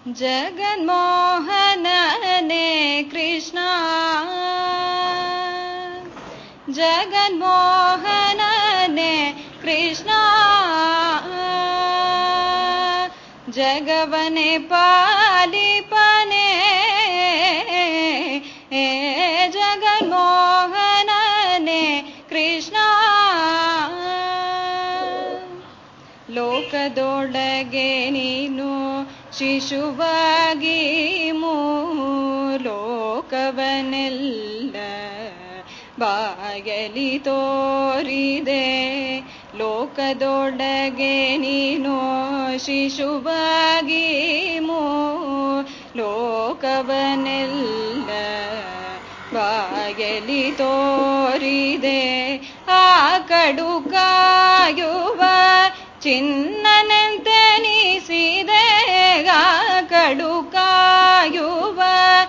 ಜಗನ್ಮೋಹನನೇ ಕೃಷ್ಣ ಜಗನ್ಮೋಹನನೇ ಕೃಷ್ಣ ಜಗವನೆ ಪಾಲಿಪನೆ ಜಗನ್ಮೋಹನನೇ ಕೃಷ್ಣ ಲೋಕದೊಳಗೆ ನೀನು ಶಿಶುವಾಗಿ ಲೋಕವನೆಲ್ಲ ಬಾಯಲಿ ತೋರಿದೆ ಲೋಕದೊಳಗೆ ನೀನು ಶಿಶುವಾಗಿ ಲೋಕವನೆಲ್ಲ ಬಾಯಲಿ ತೋರಿದೆ ಆ ಕಡು ಕಾಯುವ ಚಿನ್ನನೆಂತೆನಿಸಿದೆ ಆ ಕಡು ಕಾಯುವ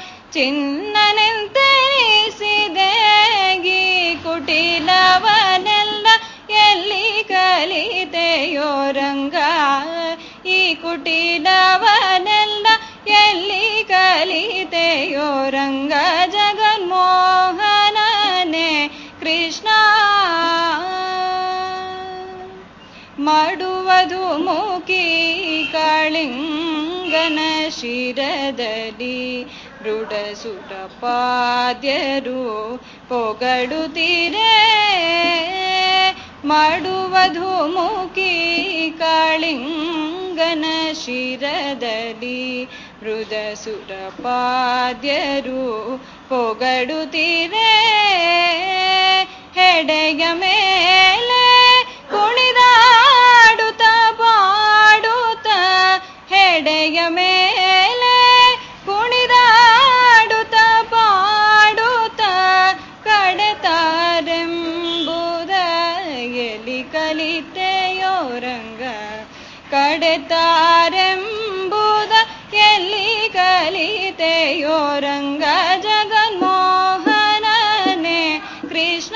ಚಿನ್ನನೆಂತೆನಿಸಿದೆ ಗೀ ಕುಟಿಲವನೆಲ್ಲ ಎಲ್ಲಿ ಕಲಿತೆಯೋ ರಂಗ ಈ ಕುಟಿಲವನೆಲ್ಲ ಎಲ್ಲಿ ಕಲಿತೆಯೋ ರಂಗ ಜಗನ್ಮೋಹನನೇ ಕೃಷ್ಣ ಮಾಡುವುದು ಮುಖಿ ಕಾಳಿಂಗನ ಶಿರದಲ್ಲಿ ಮೃಡಸುರ ಪಾದ್ಯರು ಪೊಗಡುತ್ತೀರೇ ಮಾಡುವುದು ಮುಖಿ ಕಾಳಿಂಗನ ಶಿರದಲ್ಲಿ ಮೃದಸುರ ಪಾದ್ಯರು ಪೊಗಡುತ್ತೀರೇ ಹೆಡೆಯ ಮೇಲೆ ಕುಣಿದಾಡುತ್ತ ಪಾಡುತ್ತ ಹೆಡೆಯ ಮೇಲೆ ಕುಣಿದಾಡುತ್ತ ಪಾಡುತ್ತ ಕಡೆತಾರೆಂಬುದ ಎಲಿ ಕಲಿತೆಯೋ ರಂಗ ಕಡೆತಾರೆಂಬುದ ಎಲ್ಲಿ ಕಲಿತೆಯೋ ರಂಗ ಜಗನ್ಮೋಹನನೇ ಕೃಷ್ಣ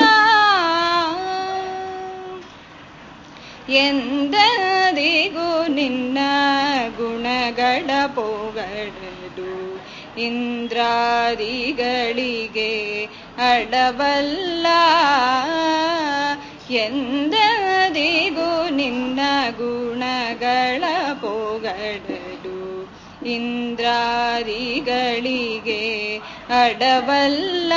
ಎಂದದಿಗೂ ನಿನ್ನ ಗುಣಗಳ ಪೊಗಡಲು ಇಂದ್ರಾದಿಗಳಿಗೆ ಅಡವಲ್ಲ ಎಂದದಿಗೂ ನಿನ್ನ ಗುಣಗಳ ಪೊಗಡಲು ಇಂದ್ರಾದಿಗಳಿಗೆ ಅಡವಲ್ಲ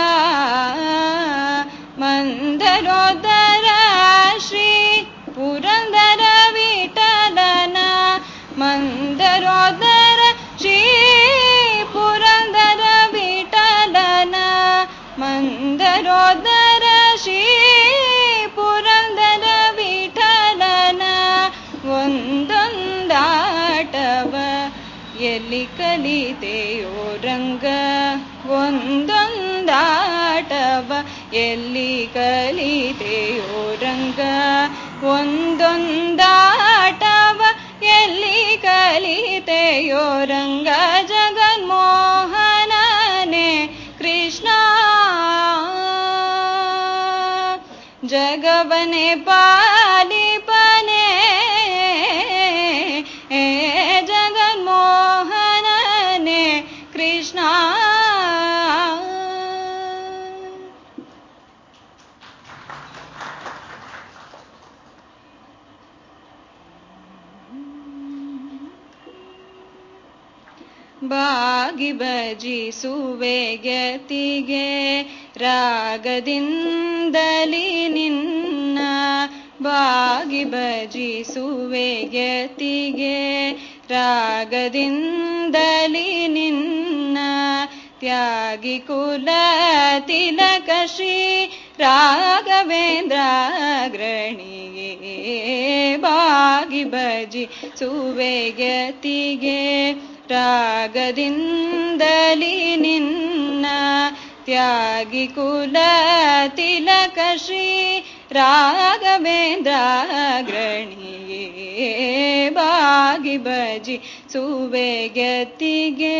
ಮಂದರೋದರ ಶ್ರೀ ಪುರಂದರ ವಿಠಲನ ಮಂದರೋದರ ಶ್ರೀ ಪುರಂದರ ವಿಠಲನ ಮಂದರೋದರ ಶ್ರೀ ಪುರಂದರ ವಿಠಲನ ಒಂದೊಂದಾಟವ ಎಲ್ಲಿ ಕಲಿತೆಯೋ ರಂಗ ಒಂದೊಂದಾಟವ ಎಲ್ಲಿ ಕಲಿತೆಯೋ ರಂಗ ಒಂದೊಂದಾಟವ ಎಲ್ಲಿ ಕಲಿತೆಯೋ ರಂಗ ಜಗನ್ಮೋಹನನೇ ಕೃಷ್ಣ ಜಗವನೆ ಪಾಲಿಪನೆ ಜಗನ್ಮೋಹನನೇ ಕೃಷ್ಣ ಬಾಗಿ ಭಜಿಸುವೆ ಗತಿಗೆ ರಾಗದಿಂದಲಿ ನಿನ್ನ ಬಾಗಿ ಭಜಿಸುವೆ ಗತಿಗೆ ರಾಗದಿಂದಲಿ ನಿನ್ನ ತ್ಯಾಗಿ ಕುಲ ತಿಲಕ ಶ್ರೀ ರಾಘವೇಂದ್ರ ಗ್ರಣಿಗೆ ಬಾಗಿ ಭಜಿ ಸುವೆಗತಿಗೆ ರಾಗದಿಂದಲಿ ನಿನ್ನ ತ್ಯಾಗಿ ಕುಲ ತಿಲಕ ಶ್ರೀ ರಾಘವೇಂದ್ರ ಗ್ರಣಿಗೆ ಬಾಗಿ ಭಜಿ ಸುವೆಗತಿಗೆ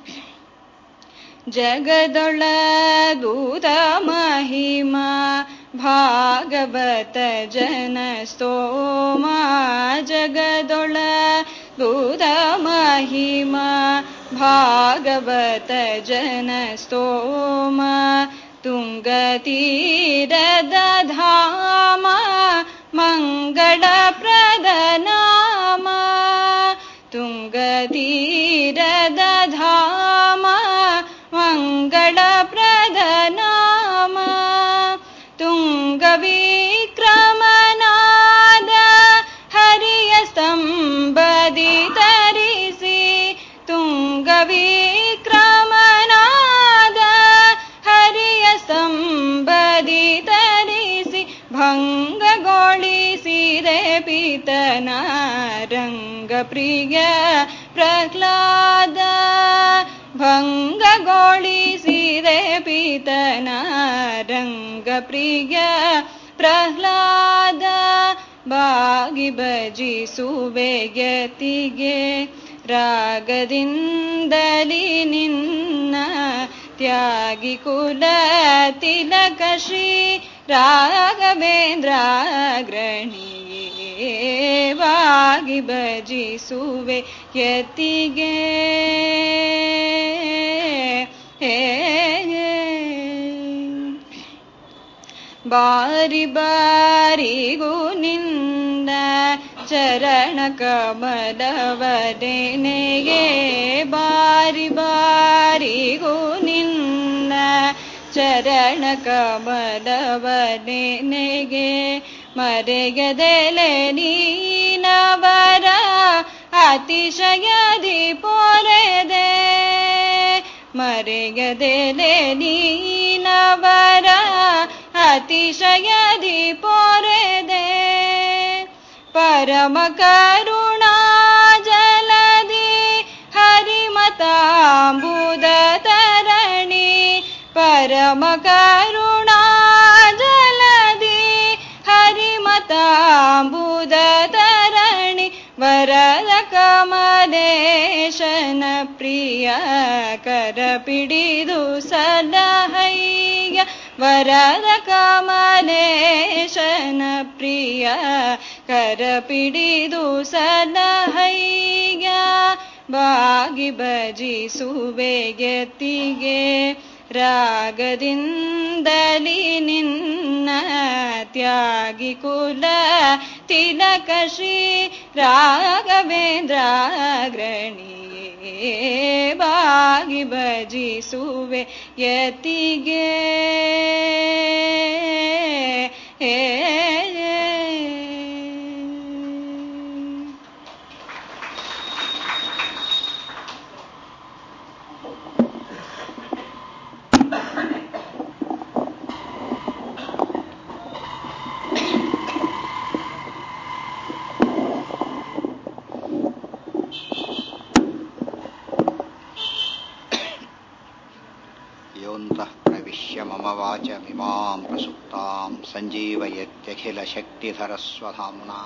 ಜಗದೊಳಗೂತ ಮಹಿಮಾ ಭಾಗವತ ಜನ ಸ್ತೋಮ ಜಗದೊಳ ಬುಧ ಮಹಿಮಾ ಭಾಗವತ ಜನ ಸ್ತೋಮ ತುಂಗ ತೀರದ ಧಾಮ ಮಂಗಳ ಪ್ರದನಾಮ ತುಂಗ ತೀರದ ಧಾಮ ಮಂಗಳ ಪ್ರದನಾಮ ತುಂಗ ವಿಕ್ರಮನಾದ ಹರಿಯ ಸ್ತಂಭದಿ ತರಿಸಿ ತುಂಗ ವಿಕ್ರಮನಾದ ಹರಿಯ ಸ್ತಂಭದಿ ತರಿಸಿ ಭಂಗಗೊಳಿಸಿದೆ ಪಿತನ ರಂಗಪ್ರಿಯ ಪ್ರಹ್ಲಾದ ಭಂಗಗೊಳಿಸಿದೆ ಪಿತನ ರಂಗಪ್ರಿಯ ಪ್ರಹ್ಲಾದ ಬಾಗಿ ಭಜಿಸುವೆ ಗತಿಗೆ ರಾಗದಿಂದಲಿ ನಿನ್ನ ತ್ಯಾಗಿ ಕುಲ ತಿಲಕ ಶ್ರೀ ರಾಘವೇಂದ್ರ ಗ್ರಣಿಯೇ ವಾಗಿ ಭಜಿಸುವೆ ಯತಿಗೆ ಬಾರಿ ಬಾರಿಗೂ ನಿಂದ ಚರಣ ಕಮಲವದೆನೆಗೆ ಬಾರಿ ಬಾರಿಗೂ ನಿಂದ ಚರಣ ಕಮಲವದೆನೆಗೆ ಮರೆಯದೆಲೆ ನೀನವರ ಅತಿಶಯದಿ ಪೊರೆದೆ ಮರೆಯದೆಲೆ ನೀನವರ ಅತಿಶಯದಿ ಪೊರೆದೆ ಪರಮ ಕರುಣಾ ಜಲದಿ ಹರಿಮತಾಂಬುದ ತರಣಿ ಪರಮ ಕರುಣಾ ಜಲದಿ ಹರಿಮತಾಂಬುದ ತರಣಿ ವರದ ಕಮಲೇಶನ ಪ್ರಿಯ ಕರ ಪಿಡಿದು ಸಲಹಯ್ಯ ವರದ ಕಮಲೇಶನ ಪ್ರಿಯ ಕರ ಪಿಡಿದು ಸಲಹಯ್ಯ ಬಾಗಿ ಭಜಿಸುವೆ ಗತಿಗೆ ರಾಗದಿಂದಲಿ ನಿನ್ನ ತ್ಯಾಗಿ ಕುಲ ತಿಲಕ ಶ್ರೀ ರಾಘವೇಂದ್ರ ಗ್ರಣಿಯೇ ಬಾಗಿ ಭಜಿಸುವೆ ಯತಿಗೆ योऽन्तः प्रविश्य मम वाचमिमां प्रसुप्तां सञ्जीवयत्यखिलशक्तिधरस्वधाम्ना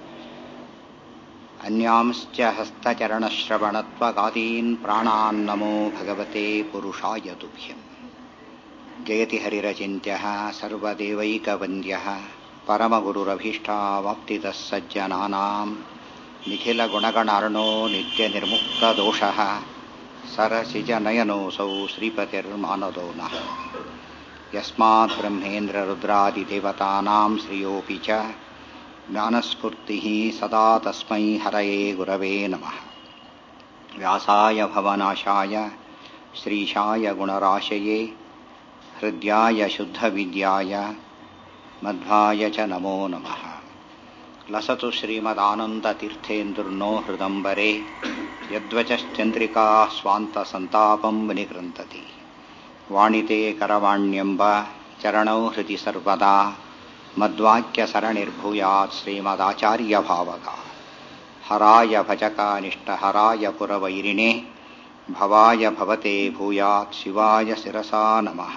अन्यांश्च हस्तचरणश्रवणत्वगादीन् प्राणान्नमो भगवते पुरुषाय तुभ्यम् जयति हरिरचिन्त्यः सर्वदेवैकवन्द्यः परमगुरुरभीष्टावाप्तितः सज्जनानां निखिलगुणगणार्णो नित्यनिर्मुक्तदोषः सरसिजनयनोऽसौ श्रीपतिर्मानदो नः यस्मात् ब्रह्मेन्द्ररुद्रादिदेवतानां श्रियोऽपि च ज्ञानस्फूर्तिः सदा तस्मै हरये गुरवे नमः व्यासाय भवनाशाय श्रीशाय गुणराशये हृद्याय शुद्धविद्याय मध्वाय च नमो नमः लसतु श्रीमदानन्दतीर्थेन्दुर्नो हृदम्बरे यद्वचश्चन्द्रिका स्वान्तसन्तापं विनिकृन्तति वाणिते करवाण्यम्ब चरणौ हृदि सर्वदा मद्वाक्यसरणिर्भूयात् श्रीमदाचार्यभावगा हराय भजकानिष्टहराय पुरवैरिणे भवाय भवते भूयात् शिवाय शिरसा नमः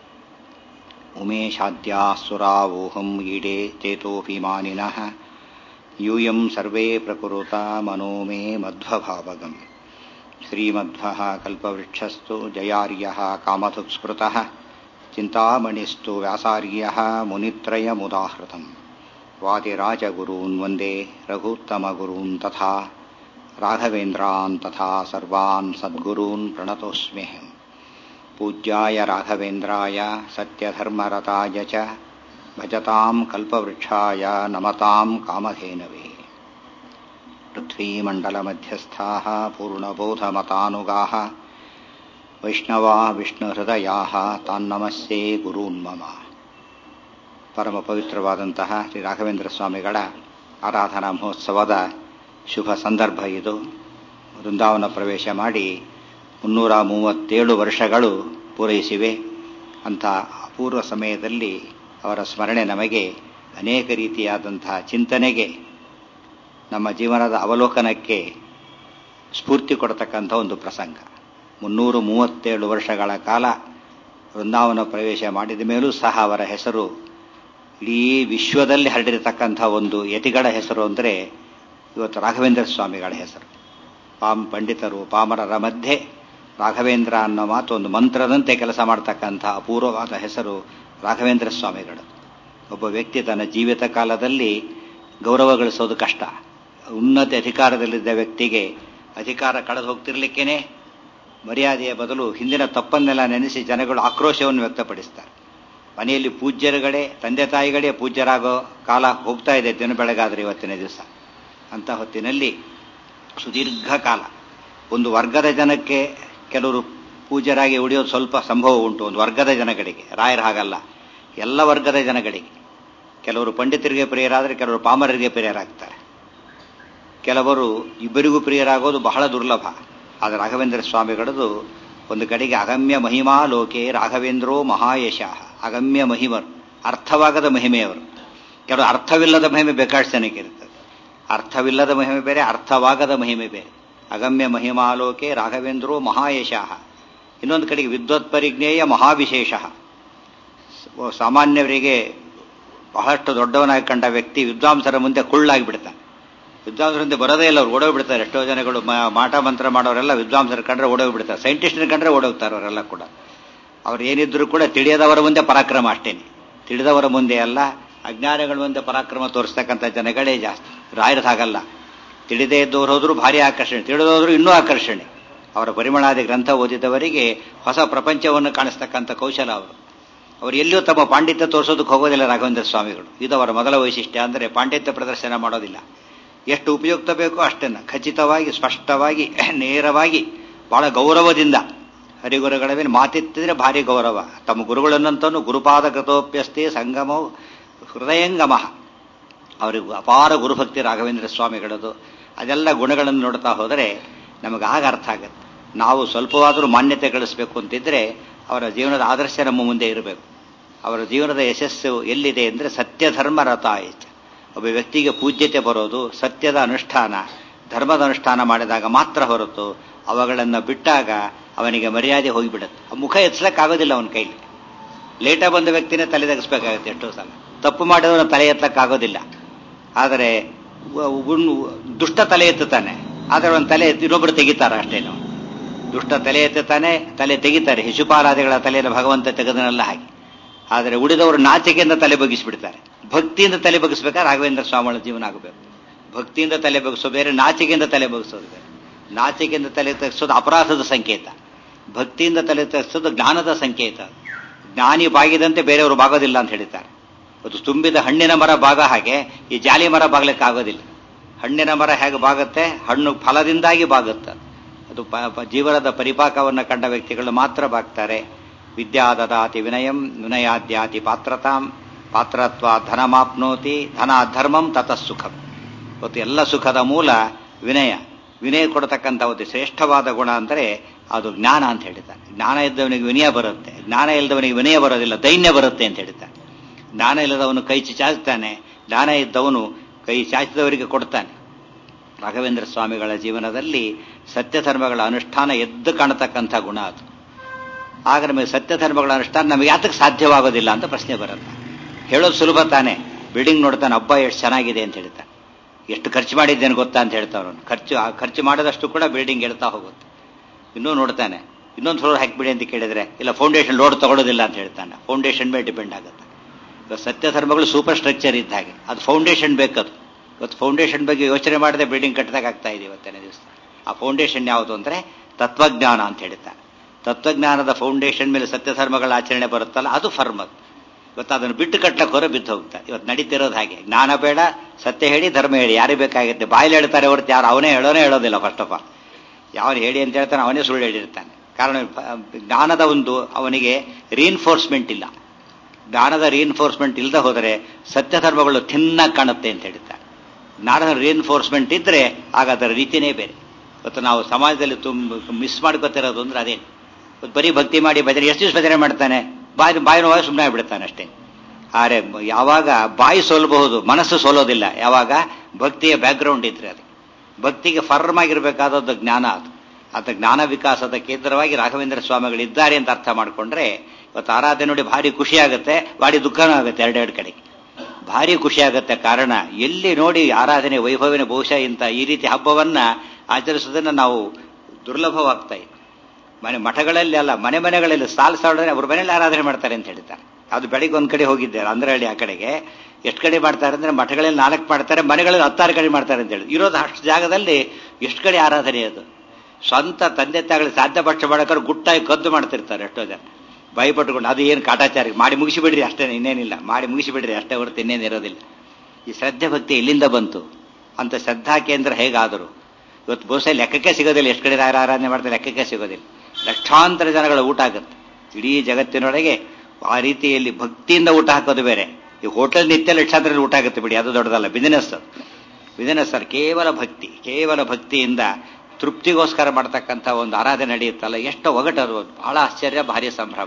उमेशाद्याः सुरावोहम् ईडे चेतोऽपि मानिनः यूयम् सर्वे प्रकुरुता मनो मे मध्वभावगम् श्रीमध्वः कल्पवृक्षस्तु जयार्यः कामधुक्स्मृतः ಚಿಂತಾಮಣಿಸ್ತು ವ್ಯಾಸಾರ್ಯ ಮುನಿತ್ರಯಮುದಾಹೃತಂ ವಾದಿರಾಜಗುರೂನ್ ವಂದೇ ರಘೂತ್ತಮಗುರೂನ್ ತಥಾ ರಾಘವೇಂದ್ರಾನ್ ತಥಾ ಸರ್ವಾನ್ ಸದ್ಗುರೂನ್ ಪ್ರಣತೋಸ್ಮ್ಯಹಂ ಪೂಜ್ಯಾಯ ರಾಘವೇಂದ್ರಾಯ ಸತ್ಯಧರ್ಮರತಾಯ ಚ ಭಜತಾಂ ಕಲ್ಪವೃಕ್ಷಾಯ ನಮತಾಂ ಕಾಮಧೇನವೇ पृथ्वीमण्डलमध्यस्थाः पूर्णबोधमतानुगाः वैष्णवा ವಿಷ್ಣುಹೃದಯಾः ತಾನ್ನಮಸ್ಯೆ ಗುರೂನ್ ಮಮ ಪರಮ ಪವಿತ್ರವಾದಂತಹ ಶ್ರೀ ರಾಘವೇಂದ್ರ ಸ್ವಾಮಿಗಳ ಆರಾಧನಾ ಮಹೋತ್ಸವದ ಶುಭ ಸಂದರ್ಭ ಇದು ವೃಂದಾವನ ಪ್ರವೇಶ ಮಾಡಿ ಮುನ್ನೂರ ಮೂವತ್ತೇಳು ವರ್ಷಗಳು ಪೂರೈಸಿವೆ ಅಂಥ ಅಪೂರ್ವ ಸಮಯದಲ್ಲಿ ಅವರ ಸ್ಮರಣೆ ನಮಗೆ ಅನೇಕ ರೀತಿಯಾದಂತಹ ಚಿಂತನೆಗೆ ನಮ್ಮ ಜೀವನದ ಅವಲೋಕನಕ್ಕೆ ಸ್ಫೂರ್ತಿ ಕೊಡತಕ್ಕಂಥ ಒಂದು ಪ್ರಸಂಗ ಮುನ್ನೂರು ಮೂವತ್ತೇಳು ವರ್ಷಗಳ ಕಾಲ ವೃಂದಾವನ ಪ್ರವೇಶ ಮಾಡಿದ ಮೇಲೂ ಸಹ ಅವರ ಹೆಸರು ಇಡೀ ವಿಶ್ವದಲ್ಲಿ ಹರಡಿರತಕ್ಕಂಥ ಒಂದು ಯತಿಗಳ ಹೆಸರು ಅಂದರೆ ಇವತ್ತು ರಾಘವೇಂದ್ರ ಸ್ವಾಮಿಗಳ ಹೆಸರು ಪಾಮ್ ಪಂಡಿತರು ಪಾಮರರ ಮಧ್ಯೆ ರಾಘವೇಂದ್ರ ಅನ್ನೋ ಮಾತು ಒಂದು ಮಂತ್ರದಂತೆ ಕೆಲಸ ಮಾಡ್ತಕ್ಕಂಥ ಅಪೂರ್ವವಾದ ಹೆಸರು ರಾಘವೇಂದ್ರ ಸ್ವಾಮಿಗಳು ಒಬ್ಬ ವ್ಯಕ್ತಿ ತನ್ನ ಜೀವಿತ ಕಾಲದಲ್ಲಿ ಗೌರವ ಗಳಿಸೋದು ಕಷ್ಟ ಉನ್ನತ ಅಧಿಕಾರದಲ್ಲಿದ್ದ ವ್ಯಕ್ತಿಗೆ ಅಧಿಕಾರ ಕಳೆದು ಹೋಗ್ತಿರ್ಲಿಕ್ಕೇನೆ ಮರ್ಯಾದೆಯ ಬದಲು ಹಿಂದಿನ ತಪ್ಪನ್ನೆಲ್ಲ ನೆನೆಸಿ ಜನಗಳು ಆಕ್ರೋಶವನ್ನು ವ್ಯಕ್ತಪಡಿಸ್ತಾರೆ ಮನೆಯಲ್ಲಿ ಪೂಜ್ಯರುಗಳೇ ತಂದೆ ತಾಯಿಗಳೇ ಪೂಜ್ಯರಾಗೋ ಕಾಲ ಹೋಗ್ತಾ ಇದೆ ದಿನ ಬೆಳಗಾದ್ರೆ ಇವತ್ತಿನ ದಿವಸ ಅಂತ ಹೊತ್ತಿನಲ್ಲಿ ಸುದೀರ್ಘ ಕಾಲ ಒಂದು ವರ್ಗದ ಜನಕ್ಕೆ ಕೆಲವರು ಪೂಜ್ಯರಾಗಿ ಉಳಿಯೋದು ಸ್ವಲ್ಪ ಸಂಭವ ಉಂಟು ಒಂದು ವರ್ಗದ ಜನಗಳಿಗೆ ರಾಯರ ಹಾಗಲ್ಲ ಎಲ್ಲ ವರ್ಗದ ಜನಗಳಿಗೆ ಕೆಲವರು ಪಂಡಿತರಿಗೆ ಪ್ರಿಯರಾದರೆ ಕೆಲವರು ಪಾಮರರಿಗೆ ಪ್ರಿಯರಾಗ್ತಾರೆ ಕೆಲವರು ಇಬ್ಬರಿಗೂ ಪ್ರಿಯರಾಗೋದು ಬಹಳ ದುರ್ಲಭ ಆದರೆ ರಾಘವೇಂದ್ರ ಸ್ವಾಮಿಗಳದು ಒಂದು ಕಡೆಗೆ ಅಗಮ್ಯ ಮಹಿಮಾ ಲೋಕೆ ರಾಘವೇಂದ್ರೋ ಮಹಾಯಶ ಅಗಮ್ಯ ಮಹಿಮರು ಅರ್ಥವಾಗದ ಮಹಿಮೆಯವರು ಕೆಲವು ಅರ್ಥವಿಲ್ಲದ ಮಹಿಮೆ ಬೇಕಾಷ್ಟು ಜನಕ್ಕೆ ಇರ್ತದೆ ಅರ್ಥವಿಲ್ಲದ ಮಹಿಮೆ ಬೇರೆ ಅರ್ಥವಾಗದ ಮಹಿಮೆ ಬೇರೆ ಅಗಮ್ಯ ಮಹಿಮಾಲೋಕೆ ರಾಘವೇಂದ್ರೋ ಮಹಾಯಶಃ ಇನ್ನೊಂದು ಕಡೆಗೆ ವಿದ್ವತ್ ಪರಿಜ್ಞೇಯ ಮಹಾವಿಶೇಷ ಸಾಮಾನ್ಯವರಿಗೆ ಬಹಳಷ್ಟು ದೊಡ್ಡವನಾಗಿ ಕಂಡ ವ್ಯಕ್ತಿ ವಿದ್ವಾಂಸರ ಮುಂದೆ ಕುಳ್ಳಾಗಿ ಬಿಡ್ತಾನೆ ವಿದ್ವಾಂಸರ ಮುಂದೆ ಬರೋದೇ ಇಲ್ಲ ಅವ್ರು ಓಡೋಗ್ಬಿಡ್ತಾರೆ ಎಷ್ಟೋ ಜನಗಳು ಮಾಟ ಮಂತ್ರ ಮಾಡೋರೆಲ್ಲ ವಿದ್ವಾಂಸರ ಕಂಡ್ರೆ ಓಡೋಗ್ಬಿಡ್ತಾರೆ ಸೈಂಟಿಸ್ಟ್ನ ಕಂಡ್ರೆ ಓಡೋಗ್ತಾರೆ ಅವರೆಲ್ಲ ಕೂಡ ಅವ್ರು ಏನಿದ್ರು ಕೂಡ ತಿಳಿಯದವರ ಮುಂದೆ ಪರಾಕ್ರಮ ಅಷ್ಟೇನೆ ತಿಳಿದವರ ಮುಂದೆ ಅಲ್ಲ ಅಜ್ಞಾನಿಗಳ ಮುಂದೆ ಪರಾಕ್ರಮ ತೋರಿಸ್ತಕ್ಕಂಥ ಜನಗಳೇ ಜಾಸ್ತಿ ರಾಯರದ ಹಾಗಲ್ಲ ತಿಳಿದೇ ಇದ್ದವ್ರು ಹೋದ್ರು ಭಾರಿ ಆಕರ್ಷಣೆ ತಿಳಿದೋದ್ರು ಇನ್ನೂ ಆಕರ್ಷಣೆ ಅವರ ಪರಿಮಳಾದಿ ಗ್ರಂಥ ಓದಿದವರಿಗೆ ಹೊಸ ಪ್ರಪಂಚವನ್ನು ಕಾಣಿಸ್ತಕ್ಕಂಥ ಕೌಶಲ ಅವರು ಅವರು ಎಲ್ಲಿಯೂ ತಮ್ಮ ಪಾಂಡಿತ್ಯ ತೋರಿಸೋದಕ್ಕೆ ಹೋಗೋದಿಲ್ಲ ರಾಘವೇಂದ್ರ ಸ್ವಾಮಿಗಳು ಇದು ಅವರ ಮೊದಲ ವೈಶಿಷ್ಟ್ಯ ಅಂದರೆ ಪಾಂಡಿತ್ಯ ಪ್ರದರ್ಶನ ಮಾಡೋದಿಲ್ಲ ಎಷ್ಟು ಉಪಯುಕ್ತ ಬೇಕೋ ಅಷ್ಟನ್ನು ಖಚಿತವಾಗಿ ಸ್ಪಷ್ಟವಾಗಿ ನೇರವಾಗಿ ಬಹಳ ಗೌರವದಿಂದ ಹರಿಗುರುಗಳ ಮೇಲೆ ಮಾತೆತ್ತಿದ್ರೆ ಭಾರಿ ಗೌರವ ತಮ್ಮ ಗುರುಗಳನ್ನಂತೂ ಗುರುಪಾದ ಗತೋಪ್ಯಸ್ತಿ ಸಂಗಮವು ಹೃದಯಂಗಮ ಅವರಿಗೆ ಅಪಾರ ಗುರುಭಕ್ತಿ ರಾಘವೇಂದ್ರ ಸ್ವಾಮಿಗಳದು ಅದೆಲ್ಲ ಗುಣಗಳನ್ನು ನೋಡ್ತಾ ಹೋದರೆ ನಮಗೆ ಆಗ ಅರ್ಥ ಆಗುತ್ತೆ ನಾವು ಸ್ವಲ್ಪವಾದರೂ ಮಾನ್ಯತೆ ಗಳಿಸಬೇಕು ಅಂತಿದ್ರೆ ಅವರ ಜೀವನದ ಆದರ್ಶ ನಮ್ಮ ಮುಂದೆ ಇರಬೇಕು ಅವರ ಜೀವನದ ಯಶಸ್ಸು ಎಲ್ಲಿದೆ ಅಂದರೆ ಸತ್ಯಧರ್ಮ ರಥ ಆಯ್ತು ಒಬ್ಬ ವ್ಯಕ್ತಿಗೆ ಪೂಜ್ಯತೆ ಬರೋದು ಸತ್ಯದ ಅನುಷ್ಠಾನ ಧರ್ಮದ ಅನುಷ್ಠಾನ ಮಾಡಿದಾಗ ಮಾತ್ರ ಹೊರತು ಅವುಗಳನ್ನು ಬಿಟ್ಟಾಗ ಅವನಿಗೆ ಮರ್ಯಾದೆ ಹೋಗಿಬಿಡುತ್ತೆ ಆ ಮುಖ ಎತ್ತಲಕ್ಕಾಗೋದಿಲ್ಲ ಅವನ ಕೈಲಿ ಲೇಟಾಗಿ ಬಂದ ವ್ಯಕ್ತಿನೇ ತಲೆ ತೆಗೆಸ್ಬೇಕಾಗುತ್ತೆ ಎಷ್ಟೋ ಸಲ ತಪ್ಪು ಮಾಡಿದವನ ತಲೆ ಎತ್ತಕ್ಕಾಗೋದಿಲ್ಲ ಆದರೆ ದುಷ್ಟ ತಲೆ ಎತ್ತುತ್ತಾನೆ ಆದರೆ ಅವನ ತಲೆ ಎತ್ತಿ ಇನ್ನೊಬ್ಬರು ತೆಗಿತಾರೆ ಅಷ್ಟೇನು ದುಷ್ಟ ತಲೆ ಎತ್ತುತ್ತಾನೆ ತಲೆ ತೆಗಿತಾರೆ ಶಿಶುಪಾಲಾದಿಗಳ ತಲೆಯನ್ನು ಭಗವಂತ ತೆಗೆದನೆಲ್ಲ ಹಾಗೆ ಆದರೆ ಉಳಿದವರು ನಾಚಿಕೆಯಿಂದ ತಲೆ ಬಗ್ಗಿಸಿಬಿಡ್ತಾರೆ ಭಕ್ತಿಯಿಂದ ತಲೆ ಬಗ್ಗಿಸ್ಬೇಕಾದ್ರೆ ರಾಘವೇಂದ್ರ ಸ್ವಾಮಿಗಳ ಜೀವನ ಆಗಬೇಕು ಭಕ್ತಿಯಿಂದ ತಲೆ ಬಗ್ಗಿಸೋ ಬೇರೆ ನಾಚಿಕೆಯಿಂದ ತಲೆ ಬಗ್ಗಿಸೋದು ಬೇರೆ ನಾಚಿಕೆಯಿಂದ ತಲೆ ತೆಗೆಸೋದು ಅಪರಾಧದ ಸಂಕೇತ ಭಕ್ತಿಯಿಂದ ತಲೆ ತೆಗೆಸೋದು ಜ್ಞಾನದ ಸಂಕೇತ ಜ್ಞಾನಿ ಬಾಗಿದಂತೆ ಬೇರೆಯವರು ಬಾಗೋದಿಲ್ಲ ಅಂತ ಹೇಳ್ತಾರೆ ಅದು ತುಂಬಿದ ಹಣ್ಣಿನ ಮರ ಭಾಗ ಹಾಗೆ ಈ ಜಾಲಿ ಮರ ಬಾಗ್ಲಿಕ್ಕೆ ಆಗೋದಿಲ್ಲ ಹಣ್ಣಿನ ಮರ ಹೇಗೆ ಬಾಗುತ್ತೆ ಹಣ್ಣು ಫಲದಿಂದಾಗಿ ಬಾಗುತ್ತೆ ಅದು ಜೀವನದ ಪರಿಪಾಕವನ್ನು ಕಂಡ ವ್ಯಕ್ತಿಗಳು ಮಾತ್ರ ಬಾಗ್ತಾರೆ ವಿದ್ಯಾದದಾತಿ ವಿನಯಂ ವಿನಯಾದ್ಯಾತಿ ಪಾತ್ರತಾಂ ಪಾತ್ರತ್ವ ಧನಮಾಪ್ನೋತಿ ಧನ ಧರ್ಮಂ ತತಃ ಸುಖಂ ಇವತ್ತು ಎಲ್ಲ ಸುಖದ ಮೂಲ ವಿನಯ ವಿನಯ ಕೊಡತಕ್ಕಂಥ ಒಂದು ಶ್ರೇಷ್ಠವಾದ ಗುಣ ಅಂದರೆ ಅದು ಜ್ಞಾನ ಅಂತ ಹೇಳಿದ್ದಾರೆ ಜ್ಞಾನ ಇದ್ದವನಿಗೆ ವಿನಯ ಬರುತ್ತೆ ಜ್ಞಾನ ಇಲ್ಲದವನಿಗೆ ವಿನಯ ಬರೋದಿಲ್ಲ ದೈನ್ಯ ಬರುತ್ತೆ ಅಂತ ಹೇಳ್ತಾರೆ ಜ್ಞಾನ ಇಲ್ಲದವನು ಕೈ ಚಾಚ್ತಾನೆ ಜ್ಞಾನ ಇದ್ದವನು ಕೈ ಚಾಚಿದವರಿಗೆ ಕೊಡ್ತಾನೆ ರಾಘವೇಂದ್ರ ಸ್ವಾಮಿಗಳ ಜೀವನದಲ್ಲಿ ಸತ್ಯಧರ್ಮಗಳ ಅನುಷ್ಠಾನ ಎದ್ದು ಕಾಣತಕ್ಕಂಥ ಗುಣ ಅದು ಆಗ ನಮಗೆ ಸತ್ಯಧರ್ಮಗಳ ಅನುಷ್ಠಾನ ನಮಗೆ ಯಾತಕ್ಕೆ ಸಾಧ್ಯವಾಗೋದಿಲ್ಲ ಅಂತ ಪ್ರಶ್ನೆ ಬರುತ್ತೆ ಹೇಳೋದು ಸುಲಭ ತಾನೆ ಬಿಲ್ಡಿಂಗ್ ನೋಡ್ತಾನೆ ಹಬ್ಬ ಎಷ್ಟು ಚೆನ್ನಾಗಿದೆ ಅಂತ ಹೇಳ್ತಾನೆ ಎಷ್ಟು ಖರ್ಚು ಮಾಡಿದ್ದೇನೆ ಗೊತ್ತಾ ಅಂತ ಹೇಳ್ತಾವನು ಖರ್ಚು ಆ ಖರ್ಚು ಮಾಡಿದಷ್ಟು ಕೂಡ ಬಿಲ್ಡಿಂಗ್ ಹೇಳ್ತಾ ಹೋಗುತ್ತೆ ಇನ್ನೂ ನೋಡ್ತಾನೆ ಇನ್ನೊಂದು ಫ್ಲೋರ್ ಹಾಕಿಬಿಡಿ ಅಂತ ಕೇಳಿದ್ರೆ ಇಲ್ಲ ಫೌಂಡೇಶನ್ ಲೋಡ್ ತಗೊಳ್ಳೋದಿಲ್ಲ ಅಂತ ಹೇಳ್ತಾನೆ ಫೌಂಡೇಶನ್ ಮೇಲೆ ಡಿಪೆಂಡ್ ಆಗುತ್ತೆ ಇವಾಗ ಸತ್ಯ ಧರ್ಮಗಳು ಸೂಪರ್ ಸ್ಟ್ರಕ್ಚರ್ ಇದ್ದ ಹಾಗೆ ಅದು ಫೌಂಡೇಶನ್ ಬೇಕದು ಇವತ್ತು ಫೌಂಡೇಶನ್ ಬಗ್ಗೆ ಯೋಚನೆ ಮಾಡದೆ ಬಿಲ್ಡಿಂಗ್ ಕಟ್ಟದಾಗ ಆಗ್ತಾ ಇದೆ ಇವತ್ತಿನ ದಿವಸ ಆ ಫೌಂಡೇಶನ್ ಯಾವುದು ಅಂದರೆ ತತ್ವಜ್ಞಾನ ಅಂತ ಹೇಳ್ತಾರೆ ತತ್ವಜ್ಞಾನದ ಫೌಂಡೇಶನ್ ಮೇಲೆ ಸತ್ಯ ಧರ್ಮಗಳ ಆಚರಣೆ ಬರುತ್ತಲ್ಲ ಅದು ಫರ್ಮ್ ಅದು ಇವತ್ತು ಅದನ್ನು ಬಿಟ್ಟು ಕಟ್ಟಕ್ಕೆ ಹೊರ ಬಿದ್ದು ಹೋಗ್ತಾರೆ ಇವತ್ತು ನಡೀತಿರೋದು ಹಾಗೆ ಜ್ಞಾನ ಬೇಡ ಸತ್ಯ ಹೇಳಿ ಧರ್ಮ ಹೇಳಿ ಯಾರಿಗೆ ಬೇಕಾಗುತ್ತೆ ಬಾಯಲ್ಲಿ ಹೇಳ್ತಾರೆ ಹೊರತು ಯಾರು ಅವನೇ ಹೇಳೋನೇ ಹೇಳೋದಿಲ್ಲ ಫಸ್ಟ್ ಆಫ್ ಆಲ್ ಯಾವನು ಹೇಳಿ ಅಂತ ಹೇಳ್ತಾನೆ ಅವನೇ ಸುಳ್ಳು ಹೇಳಿರ್ತಾನೆ ಕಾರಣ ಜ್ಞಾನದ ಒಂದು ಅವನಿಗೆ ರೀಇನ್ಫೋರ್ಸ್ಮೆಂಟ್ ಇಲ್ಲ ಜ್ಞಾನದ ರೀಇನ್ಫೋರ್ಸ್ಮೆಂಟ್ ಇಲ್ಲದೆ ಹೋದರೆ ಸತ್ಯ ಧರ್ಮಗಳು ಥಿನ್ನಾಗಿ ಕಾಣುತ್ತೆ ಅಂತ ಹೇಳ್ತಾರೆ ಜ್ಞಾನದ ರೀಇನ್ಫೋರ್ಸ್ಮೆಂಟ್ ಇದ್ರೆ ಆಗ ಅದರ ರೀತಿನೇ ಬೇರೆ ಇವತ್ತು ನಾವು ಸಮಾಜದಲ್ಲಿ ತುಂಬ ಮಿಸ್ ಮಾಡ್ಕೋತಿರೋದು ಅಂದ್ರೆ ಅದೇ ಬರೀ ಭಕ್ತಿ ಮಾಡಿ ಭಜನೆ ಎಷ್ಟು ದಿವಸ ಭಜನೆ ಮಾಡ್ತಾನೆ ಬಾಯಿ ಬಾಯಿನ ಹೋಗಿ ಸುಮ್ಮನೆ ಬಿಡ್ತಾನೆ ಅಷ್ಟೇ ಆದರೆ ಯಾವಾಗ ಬಾಯಿ ಸೋಲ್ಬಹುದು ಮನಸ್ಸು ಸೋಲೋದಿಲ್ಲ ಯಾವಾಗ ಭಕ್ತಿಯ ಬ್ಯಾಕ್ಗ್ರೌಂಡ್ ಇದ್ರೆ ಅದು ಭಕ್ತಿಗೆ ಫರ್ಮ್ ಆಗಿರಬೇಕಾದದ್ದು ಜ್ಞಾನ ಅದು ಅಂತ ಜ್ಞಾನ ವಿಕಾಸದ ಕೇಂದ್ರವಾಗಿ ರಾಘವೇಂದ್ರ ಸ್ವಾಮಿಗಳಿದ್ದಾರೆ ಅಂತ ಅರ್ಥ ಮಾಡಿಕೊಂಡ್ರೆ ಇವತ್ತು ಆರಾಧನೆ ನೋಡಿ ಭಾರಿ ಖುಷಿ ಆಗುತ್ತೆ ಭಾರಿ ದುಃಖನೂ ಆಗುತ್ತೆ ಎರಡೆರಡು ಕಡೆ ಭಾರಿ ಖುಷಿ ಆಗುತ್ತೆ ಕಾರಣ ಎಲ್ಲಿ ನೋಡಿ ಆರಾಧನೆ ವೈಭವನ ಬಹುಶಃ ಇಂಥ ಈ ರೀತಿ ಹಬ್ಬವನ್ನ ಆಚರಿಸೋದನ್ನ ನಾವು ದುರ್ಲಭವಾಗ್ತಾ ಇದೆ ಮನೆ ಮಠಗಳಲ್ಲಿ ಅಲ್ಲ ಮನೆ ಮನೆಗಳಲ್ಲಿ ಸಾಲು ಸಾಲಿದ್ರೆ ಅವ್ರ ಮನೇಲಿ ಆರಾಧನೆ ಮಾಡ್ತಾರೆ ಅಂತ ಹೇಳ್ತಾರೆ ಅದು ಬೆಳಿಗ್ಗೆ ಒಂದ್ ಕಡೆ ಹೋಗಿದ್ದೆ ಅಂದ್ರಹಳ್ಳಿ ಆ ಕಡೆಗೆ ಎಷ್ಟು ಕಡೆ ಮಾಡ್ತಾರೆ ಅಂದ್ರೆ ಮಠಗಳಲ್ಲಿ ನಾಲ್ಕು ಮಾಡ್ತಾರೆ ಮನೆಗಳಲ್ಲಿ ಹತ್ತಾರು ಕಡೆ ಮಾಡ್ತಾರೆ ಅಂತ ಹೇಳಿ ಇರೋದು ಅಷ್ಟು ಜಾಗದಲ್ಲಿ ಎಷ್ಟು ಕಡೆ ಆರಾಧನೆ ಅದು ಸ್ವಂತ ತಂದೆ ತಾಯಿಗಳಿಗೆ ಸಾಧ್ಯ ಪಕ್ಷ ಮಾಡೋಕ್ಕಾದ್ರೆ ಗುಟ್ಟಾಗಿ ಕದ್ದು ಮಾಡ್ತಿರ್ತಾರೆ ಎಷ್ಟೋ ಜನ ಭಯಪಟ್ಟುಕೊಂಡು ಅದು ಏನು ಕಾಟಾಚಾರ ಮಾಡಿ ಮುಗಿಸಿಬಿಡ್ರಿ ಅಷ್ಟೇ ಇನ್ನೇನಿಲ್ಲ ಮಾಡಿ ಮುಗಿಸಿಬಿಡ್ರಿ ಅಷ್ಟೇ ಹೊರತು ಇನ್ನೇನು ಇರೋದಿಲ್ಲ ಈ ಶ್ರದ್ಧೆ ಭಕ್ತಿ ಎಲ್ಲಿಂದ ಬಂತು ಅಂತ ಶ್ರದ್ಧಾ ಕೇಂದ್ರ ಹೇಗಾದರು ಇವತ್ತು ಬಹುಶಃ ಲೆಕ್ಕಕ್ಕೆ ಸಿಗೋದಿಲ್ಲ ಎಷ್ಟು ಕಡೆ ಆರಾಧನೆ ಮಾಡ್ತಾರೆ ಲೆಕ್ಕಕ್ಕೆ ಸಿಗೋದಿಲ್ಲ ಲಕ್ಷಾಂತರ ಜನಗಳ ಊಟ ಆಗುತ್ತೆ ಇಡೀ ಜಗತ್ತಿನೊಳಗೆ ಆ ರೀತಿಯಲ್ಲಿ ಭಕ್ತಿಯಿಂದ ಊಟ ಹಾಕೋದು ಬೇರೆ ಈ ಹೋಟೆಲ್ ನಿತ್ಯ ಲಕ್ಷಾಂತರ ಊಟ ಆಗುತ್ತೆ ಬಿಡಿ ಅದು ದೊಡ್ಡದಲ್ಲ ಬಿಸಿನೆಸ್ ಬಿಸಿನೆಸ್ ಸರ್ ಕೇವಲ ಭಕ್ತಿ ಕೇವಲ ಭಕ್ತಿಯಿಂದ ತೃಪ್ತಿಗೋಸ್ಕರ ಮಾಡ್ತಕ್ಕಂಥ ಒಂದು ಆರಾಧನೆ ನಡೆಯುತ್ತಲ್ಲ ಎಷ್ಟು ಒಗಟದು ಬಹಳ ಆಶ್ಚರ್ಯ ಭಾರಿ ಸಂಭ್ರಮ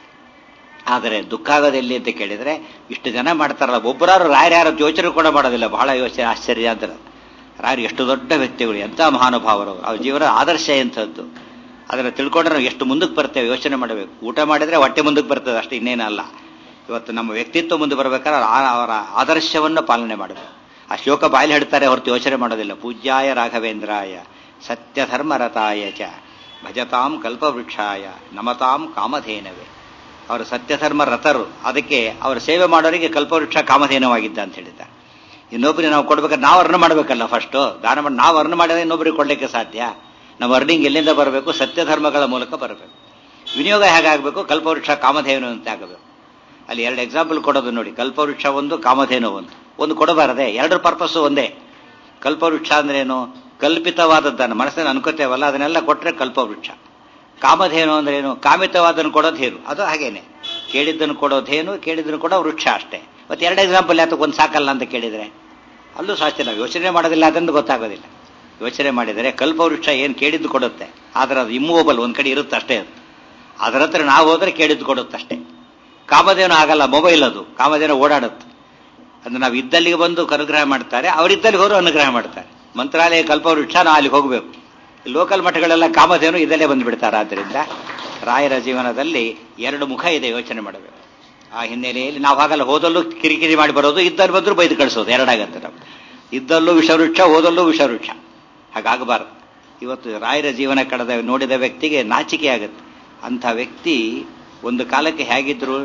ಆದರೆ ದುಃಖ ಆಗೋದೆಲ್ಲಿ ಅಂತ ಕೇಳಿದ್ರೆ ಇಷ್ಟು ಜನ ಮಾಡ್ತಾರಲ್ಲ ಒಬ್ಬರಾರು ರಾಯರ್ಯಾರು ಯೋಚನೆ ಕೂಡ ಮಾಡೋದಿಲ್ಲ ಬಹಳ ಯೋಚನೆ ಆಶ್ಚರ್ಯ ಅಂತ ರಾಯರು ಎಷ್ಟು ದೊಡ್ಡ ವ್ಯಕ್ತಿಗಳು ಎಂಥ ಮಹಾನುಭಾವರು ಅವ್ರ ಜೀವನ ಆದರ್ಶ ಎಂಥದ್ದು ಅದನ್ನು ತಿಳ್ಕೊಂಡ್ರೆ ನಾವು ಎಷ್ಟು ಮುಂದಕ್ಕೆ ಬರ್ತೇವೆ ಯೋಚನೆ ಮಾಡಬೇಕು ಊಟ ಮಾಡಿದ್ರೆ ಹೊಟ್ಟೆ ಮುಂದಕ್ಕೆ ಬರ್ತದೆ ಅಷ್ಟೇ ಇನ್ನೇನಲ್ಲ ಇವತ್ತು ನಮ್ಮ ವ್ಯಕ್ತಿತ್ವ ಮುಂದೆ ಬರ್ಬೇಕಾದ್ರೆ ಅವರ ಆದರ್ಶವನ್ನು ಪಾಲನೆ ಮಾಡಬೇಕು ಆ ಶ್ಲೋಕ ಬಾಯಲ್ಲಿ ಹೇಳ್ತಾರೆ ಹೊರತು ಯೋಚನೆ ಮಾಡೋದಿಲ್ಲ ಪೂಜ್ಯಾಯ ರಾಘವೇಂದ್ರಾಯ ಸತ್ಯಧರ್ಮರತಾಯ ಚ ಭಜತಾಂ ಕಲ್ಪವೃಕ್ಷಾಯ ನಮತಾಂ ಕಾಮಧೇನವೇ ಅವರು ಸತ್ಯಧರ್ಮ ರಥರು ಅದಕ್ಕೆ ಅವರ ಸೇವೆ ಮಾಡೋರಿಗೆ ಕಲ್ಪವೃಕ್ಷ ಕಾಮಧೇನವಾಗಿದ್ದ ಅಂತ ಹೇಳಿದ್ದಾರೆ ಇನ್ನೊಬ್ಬರಿಗೆ ನಾವು ಕೊಡ್ಬೇಕಾದ್ರೆ ನಾವು ಅರ್ನ ಮಾಡಬೇಕಲ್ಲ ಫಸ್ಟು ದಾನ ಮಾಡಿ ನಾವು ಅರ್ನ ಮಾಡಿದ್ರೆ ಇನ್ನೊಬ್ಬರಿಗೆ ಕೊಡಲಿಕ್ಕೆ ಸಾಧ್ಯ ನಮ್ಮ ಅರ್ನಿಂಗ್ ಎಲ್ಲಿಂದ ಬರಬೇಕು ಸತ್ಯಧರ್ಮಗಳ ಮೂಲಕ ಬರಬೇಕು ವಿನಿಯೋಗ ಹೇಗಾಗಬೇಕು ಕಲ್ಪವೃಕ್ಷ ಕಾಮಧೇನು ಅಂತ ಆಗಬೇಕು ಅಲ್ಲಿ ಎರಡು ಎಕ್ಸಾಂಪಲ್ ಕೊಡೋದು ನೋಡಿ ಕಲ್ಪವೃಕ್ಷ ಒಂದು ಕಾಮಧೇನು ಒಂದು ಒಂದು ಕೊಡಬಾರದೆ ಎರಡರ ಪರ್ಪಸ್ಸು ಒಂದೇ ಕಲ್ಪವೃಕ್ಷ ಅಂದ್ರೇನು ಕಲ್ಪಿತವಾದದ್ದನ್ನು ಮನಸ್ಸನ್ನು ಅನ್ಕೋತೇವಲ್ಲ ಅದನ್ನೆಲ್ಲ ಕೊಟ್ಟರೆ ಕಲ್ಪವೃಕ್ಷ ಕಾಮಧೇನು ಅಂದ್ರೇನು ಕಾಮಿತವಾದನ್ನು ಕೊಡೋದು ಹೇರು ಅದು ಹಾಗೇನೆ ಕೇಳಿದ್ದನ್ನು ಕೊಡೋದೇನು ಕೇಳಿದ್ದನ್ನು ಕೊಡೋ ವೃಕ್ಷ ಅಷ್ಟೇ ಮತ್ತೆ ಎರಡು ಎಕ್ಸಾಂಪಲ್ ಯಾತಕ್ಕೆ ಒಂದು ಸಾಕಲ್ಲ ಅಂತ ಕೇಳಿದ್ರೆ ಅಲ್ಲೂ ಸಾಧ್ಯ ನಾವು ಯೋಚನೆ ಮಾಡೋದಿಲ್ಲ ಅದನ್ನು ಗೊತ್ತಾಗೋದಿಲ್ಲ ಯೋಚನೆ ಮಾಡಿದರೆ ಕಲ್ಪವೃಕ್ಷ ಏನು ಕೇಳಿದ್ದು ಕೊಡುತ್ತೆ ಆದರೆ ಅದು ಇಮ್ಮೂವಬಲ್ ಒಂದು ಕಡೆ ಇರುತ್ತೆ ಅಷ್ಟೇ ಅದು ಅದರ ಹತ್ರ ನಾವು ಹೋದ್ರೆ ಕೇಳಿದ್ದು ಕೊಡುತ್ತೆ ಅಷ್ಟೇ ಕಾಮಧೇನು ಆಗಲ್ಲ ಮೊಬೈಲ್ ಅದು ಕಾಮಧೇನು ಓಡಾಡುತ್ತೆ ಅಂದ್ರೆ ನಾವು ಇದ್ದಲ್ಲಿಗೆ ಬಂದು ಅನುಗ್ರಹ ಮಾಡ್ತಾರೆ ಅವರಿದ್ದಲ್ಲಿ ಹೋದ್ರು ಅನುಗ್ರಹ ಮಾಡ್ತಾರೆ ಮಂತ್ರಾಲಯ ಕಲ್ಪವೃಕ್ಷ ನಾವು ಅಲ್ಲಿಗೆ ಹೋಗಬೇಕು ಲೋಕಲ್ ಮಠಗಳೆಲ್ಲ ಕಾಮಧೇನು ಇದಲ್ಲೇ ಬಂದುಬಿಡ್ತಾರೆ ಆದ್ದರಿಂದ ರಾಯರ ಜೀವನದಲ್ಲಿ ಎರಡು ಮುಖ ಇದೆ ಯೋಚನೆ ಮಾಡಬೇಕು ಆ ಹಿನ್ನೆಲೆಯಲ್ಲಿ ನಾವು ಹಾಗಲ್ಲ ಹೋದಲ್ಲೂ ಕಿರಿಕಿರಿ ಮಾಡಿ ಬರೋದು ಇದ್ದಲ್ಲಿ ಬಂದರೂ ಬೈದು ಕಳಿಸೋದು ಎರಡಾಗತ್ತೆ ನಾವು ಇದ್ದಲ್ಲೂ ವಿಷವೃಕ್ಷ ಹೋದಲ್ಲೂ ವಿಷವೃಕ್ಷ ಹಾಗಾಗಬಾರದು ಇವತ್ತು ರಾಯರ ಜೀವನ ಕಳೆದ ನೋಡಿದ ವ್ಯಕ್ತಿಗೆ ನಾಚಿಕೆ ಆಗುತ್ತೆ ಅಂಥ ವ್ಯಕ್ತಿ ಒಂದು ಕಾಲಕ್ಕೆ ಹೇಗಿದ್ರು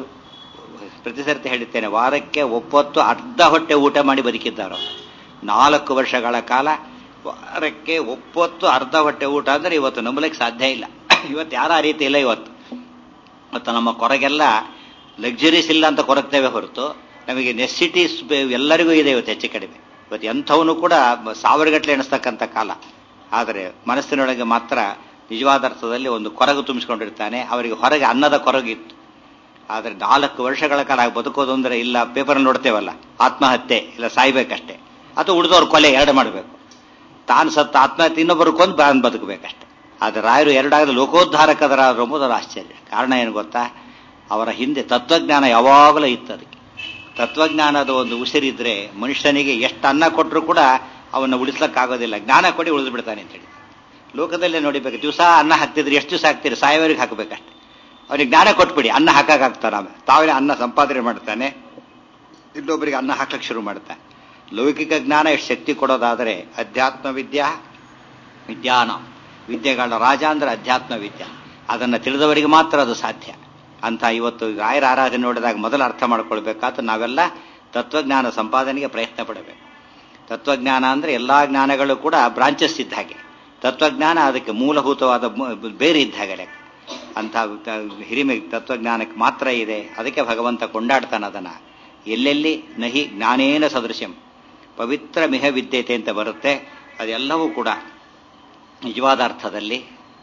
ಪ್ರತಿ ಸರ್ತಿ ಹೇಳುತ್ತೇನೆ ವಾರಕ್ಕೆ ಒಪ್ಪತ್ತು ಅರ್ಧ ಹೊಟ್ಟೆ ಊಟ ಮಾಡಿ ಬದುಕಿದ್ದಾರೆ ನಾಲ್ಕು ವರ್ಷಗಳ ಕಾಲ ವಾರಕ್ಕೆ ಒಪ್ಪತ್ತು ಅರ್ಧ ಹೊಟ್ಟೆ ಊಟ ಅಂದ್ರೆ ಇವತ್ತು ನಂಬಲಿಕ್ಕೆ ಸಾಧ್ಯ ಇಲ್ಲ ಇವತ್ತು ಯಾರ ಆ ರೀತಿ ಇಲ್ಲ ಇವತ್ತು ಮತ್ತು ನಮ್ಮ ಕೊರಗೆಲ್ಲ ಲಕ್ಸುರೀಸ್ ಇಲ್ಲ ಅಂತ ಕೊರಗ್ತೇವೆ ಹೊರತು ನಮಗೆ ನೆಸಿಟೀಸ್ ಎಲ್ಲರಿಗೂ ಇದೆ ಇವತ್ತು ಹೆಚ್ಚು ಕಡಿಮೆ ಇವತ್ತು ಎಂಥವನು ಕೂಡ ಸಾವಿರಗಟ್ಟಲೆ ಎಣಿಸ್ತಕ್ಕಂಥ ಕಾಲ ಆದರೆ ಮನಸ್ಸಿನೊಳಗೆ ಮಾತ್ರ ನಿಜವಾದ ಅರ್ಥದಲ್ಲಿ ಒಂದು ಕೊರಗು ತುಂಬಿಸ್ಕೊಂಡಿರ್ತಾನೆ ಅವರಿಗೆ ಹೊರಗೆ ಅನ್ನದ ಕೊರಗಿತ್ತು ಆದರೆ ನಾಲ್ಕು ವರ್ಷಗಳ ಕಾಲ ಬದುಕೋದು ಅಂದ್ರೆ ಇಲ್ಲ ಪೇಪರ್ ನೋಡ್ತೇವಲ್ಲ ಆತ್ಮಹತ್ಯೆ ಇಲ್ಲ ಸಾಯ್ಬೇಕಷ್ಟೇ ಅಥವಾ ಉಳಿದವ್ರು ಕೊಲೆ ಎರಡು ಮಾಡಬೇಕು ತಾನು ಸತ್ತ ಆತ್ಮಹತ್ಯೆ ಇನ್ನೊಬ್ಬರು ಕೊಂದು ಬಾನ್ ಬದುಕಬೇಕಷ್ಟೆ ಆದರೆ ರಾಯರು ಎರಡಾಗದ ಲೋಕೋದ್ಧಾರಕದರ ಎಂಬುದರ ಆಶ್ಚರ್ಯ ಕಾರಣ ಏನು ಗೊತ್ತಾ ಅವರ ಹಿಂದೆ ತತ್ವಜ್ಞಾನ ಯಾವಾಗಲೂ ಇತ್ತು ಅದಕ್ಕೆ ತತ್ವಜ್ಞಾನದ ಒಂದು ಉಸಿರಿದ್ರೆ ಮನುಷ್ಯನಿಗೆ ಎಷ್ಟು ಅನ್ನ ಕೊಟ್ಟರು ಕೂಡ ಅವನ್ನ ಉಳಿಸ್ಲಕ್ಕಾಗೋದಿಲ್ಲ ಜ್ಞಾನ ಕೊಡಿ ಉಳಿದು ಬಿಡ್ತಾನೆ ಅಂತ ಹೇಳಿ ಲೋಕದಲ್ಲೇ ನೋಡಿಬೇಕು ದಿವಸ ಅನ್ನ ಹಾಕ್ತಿದ್ರೆ ಎಷ್ಟು ದಿವಸ ಹಾಕ್ತೀರಿ ಸಾಯವರಿಗೆ ಹಾಕಬೇಕಷ್ಟೆ ಅವನಿಗೆ ಜ್ಞಾನ ಕೊಟ್ಬಿಡಿ ಅನ್ನ ಹಾಕಾಗ್ತಾನೆ ಆಮೇಲೆ ತಾವೇ ಅನ್ನ ಸಂಪಾದನೆ ಮಾಡ್ತಾನೆ ಇನ್ನೊಬ್ಬರಿಗೆ ಅನ್ನ ಹಾಕ್ಲಿಕ್ಕೆ ಶುರು ಮಾಡ್ತಾನೆ ಲೌಕಿಕ ಜ್ಞಾನ ಎಷ್ಟು ಶಕ್ತಿ ಕೊಡೋದಾದರೆ ಅಧ್ಯಾತ್ಮ ವಿದ್ಯಾ ವಿಜ್ಞಾನ ವಿದ್ಯೆಗಳ ರಾಜ ಅಂದ್ರೆ ಅಧ್ಯಾತ್ಮ ವಿದ್ಯಾ ಅದನ್ನು ತಿಳಿದವರಿಗೆ ಮಾತ್ರ ಅದು ಸಾಧ್ಯ ಅಂತ ಇವತ್ತು ರಾಯರ ಆರಾಧನೆ ನೋಡಿದಾಗ ಮೊದಲು ಅರ್ಥ ಮಾಡ್ಕೊಳ್ಬೇಕಾದ್ರೆ ನಾವೆಲ್ಲ ತತ್ವಜ್ಞಾನ ಸಂಪಾದನೆಗೆ ಪ್ರಯತ್ನ ಪಡಬೇಕು ತತ್ವಜ್ಞಾನ ಅಂದರೆ ಎಲ್ಲ ಜ್ಞಾನಗಳು ಕೂಡ ಬ್ರಾಂಚಸ್ ಇದ್ದ ಹಾಗೆ ತತ್ವಜ್ಞಾನ ಅದಕ್ಕೆ ಮೂಲಭೂತವಾದ ಬೇರೆ ಇದ್ದ ಹಾಗೆ ಲೆಕ್ಕ ಅಂಥ ಹಿರಿಮೆ ತತ್ವಜ್ಞಾನಕ್ಕೆ ಮಾತ್ರ ಇದೆ ಅದಕ್ಕೆ ಭಗವಂತ ಕೊಂಡಾಡ್ತಾನೆ ಅದನ್ನು ಎಲ್ಲೆಲ್ಲಿ ನಹಿ ಜ್ಞಾನೇನ ಸದೃಶ್ಯಂ ಪವಿತ್ರ ಮಿಹ ವಿದ್ಯತೆ ಅಂತ ಬರುತ್ತೆ ಅದೆಲ್ಲವೂ ಕೂಡ ನಿಜವಾದ ಅರ್ಥದಲ್ಲಿ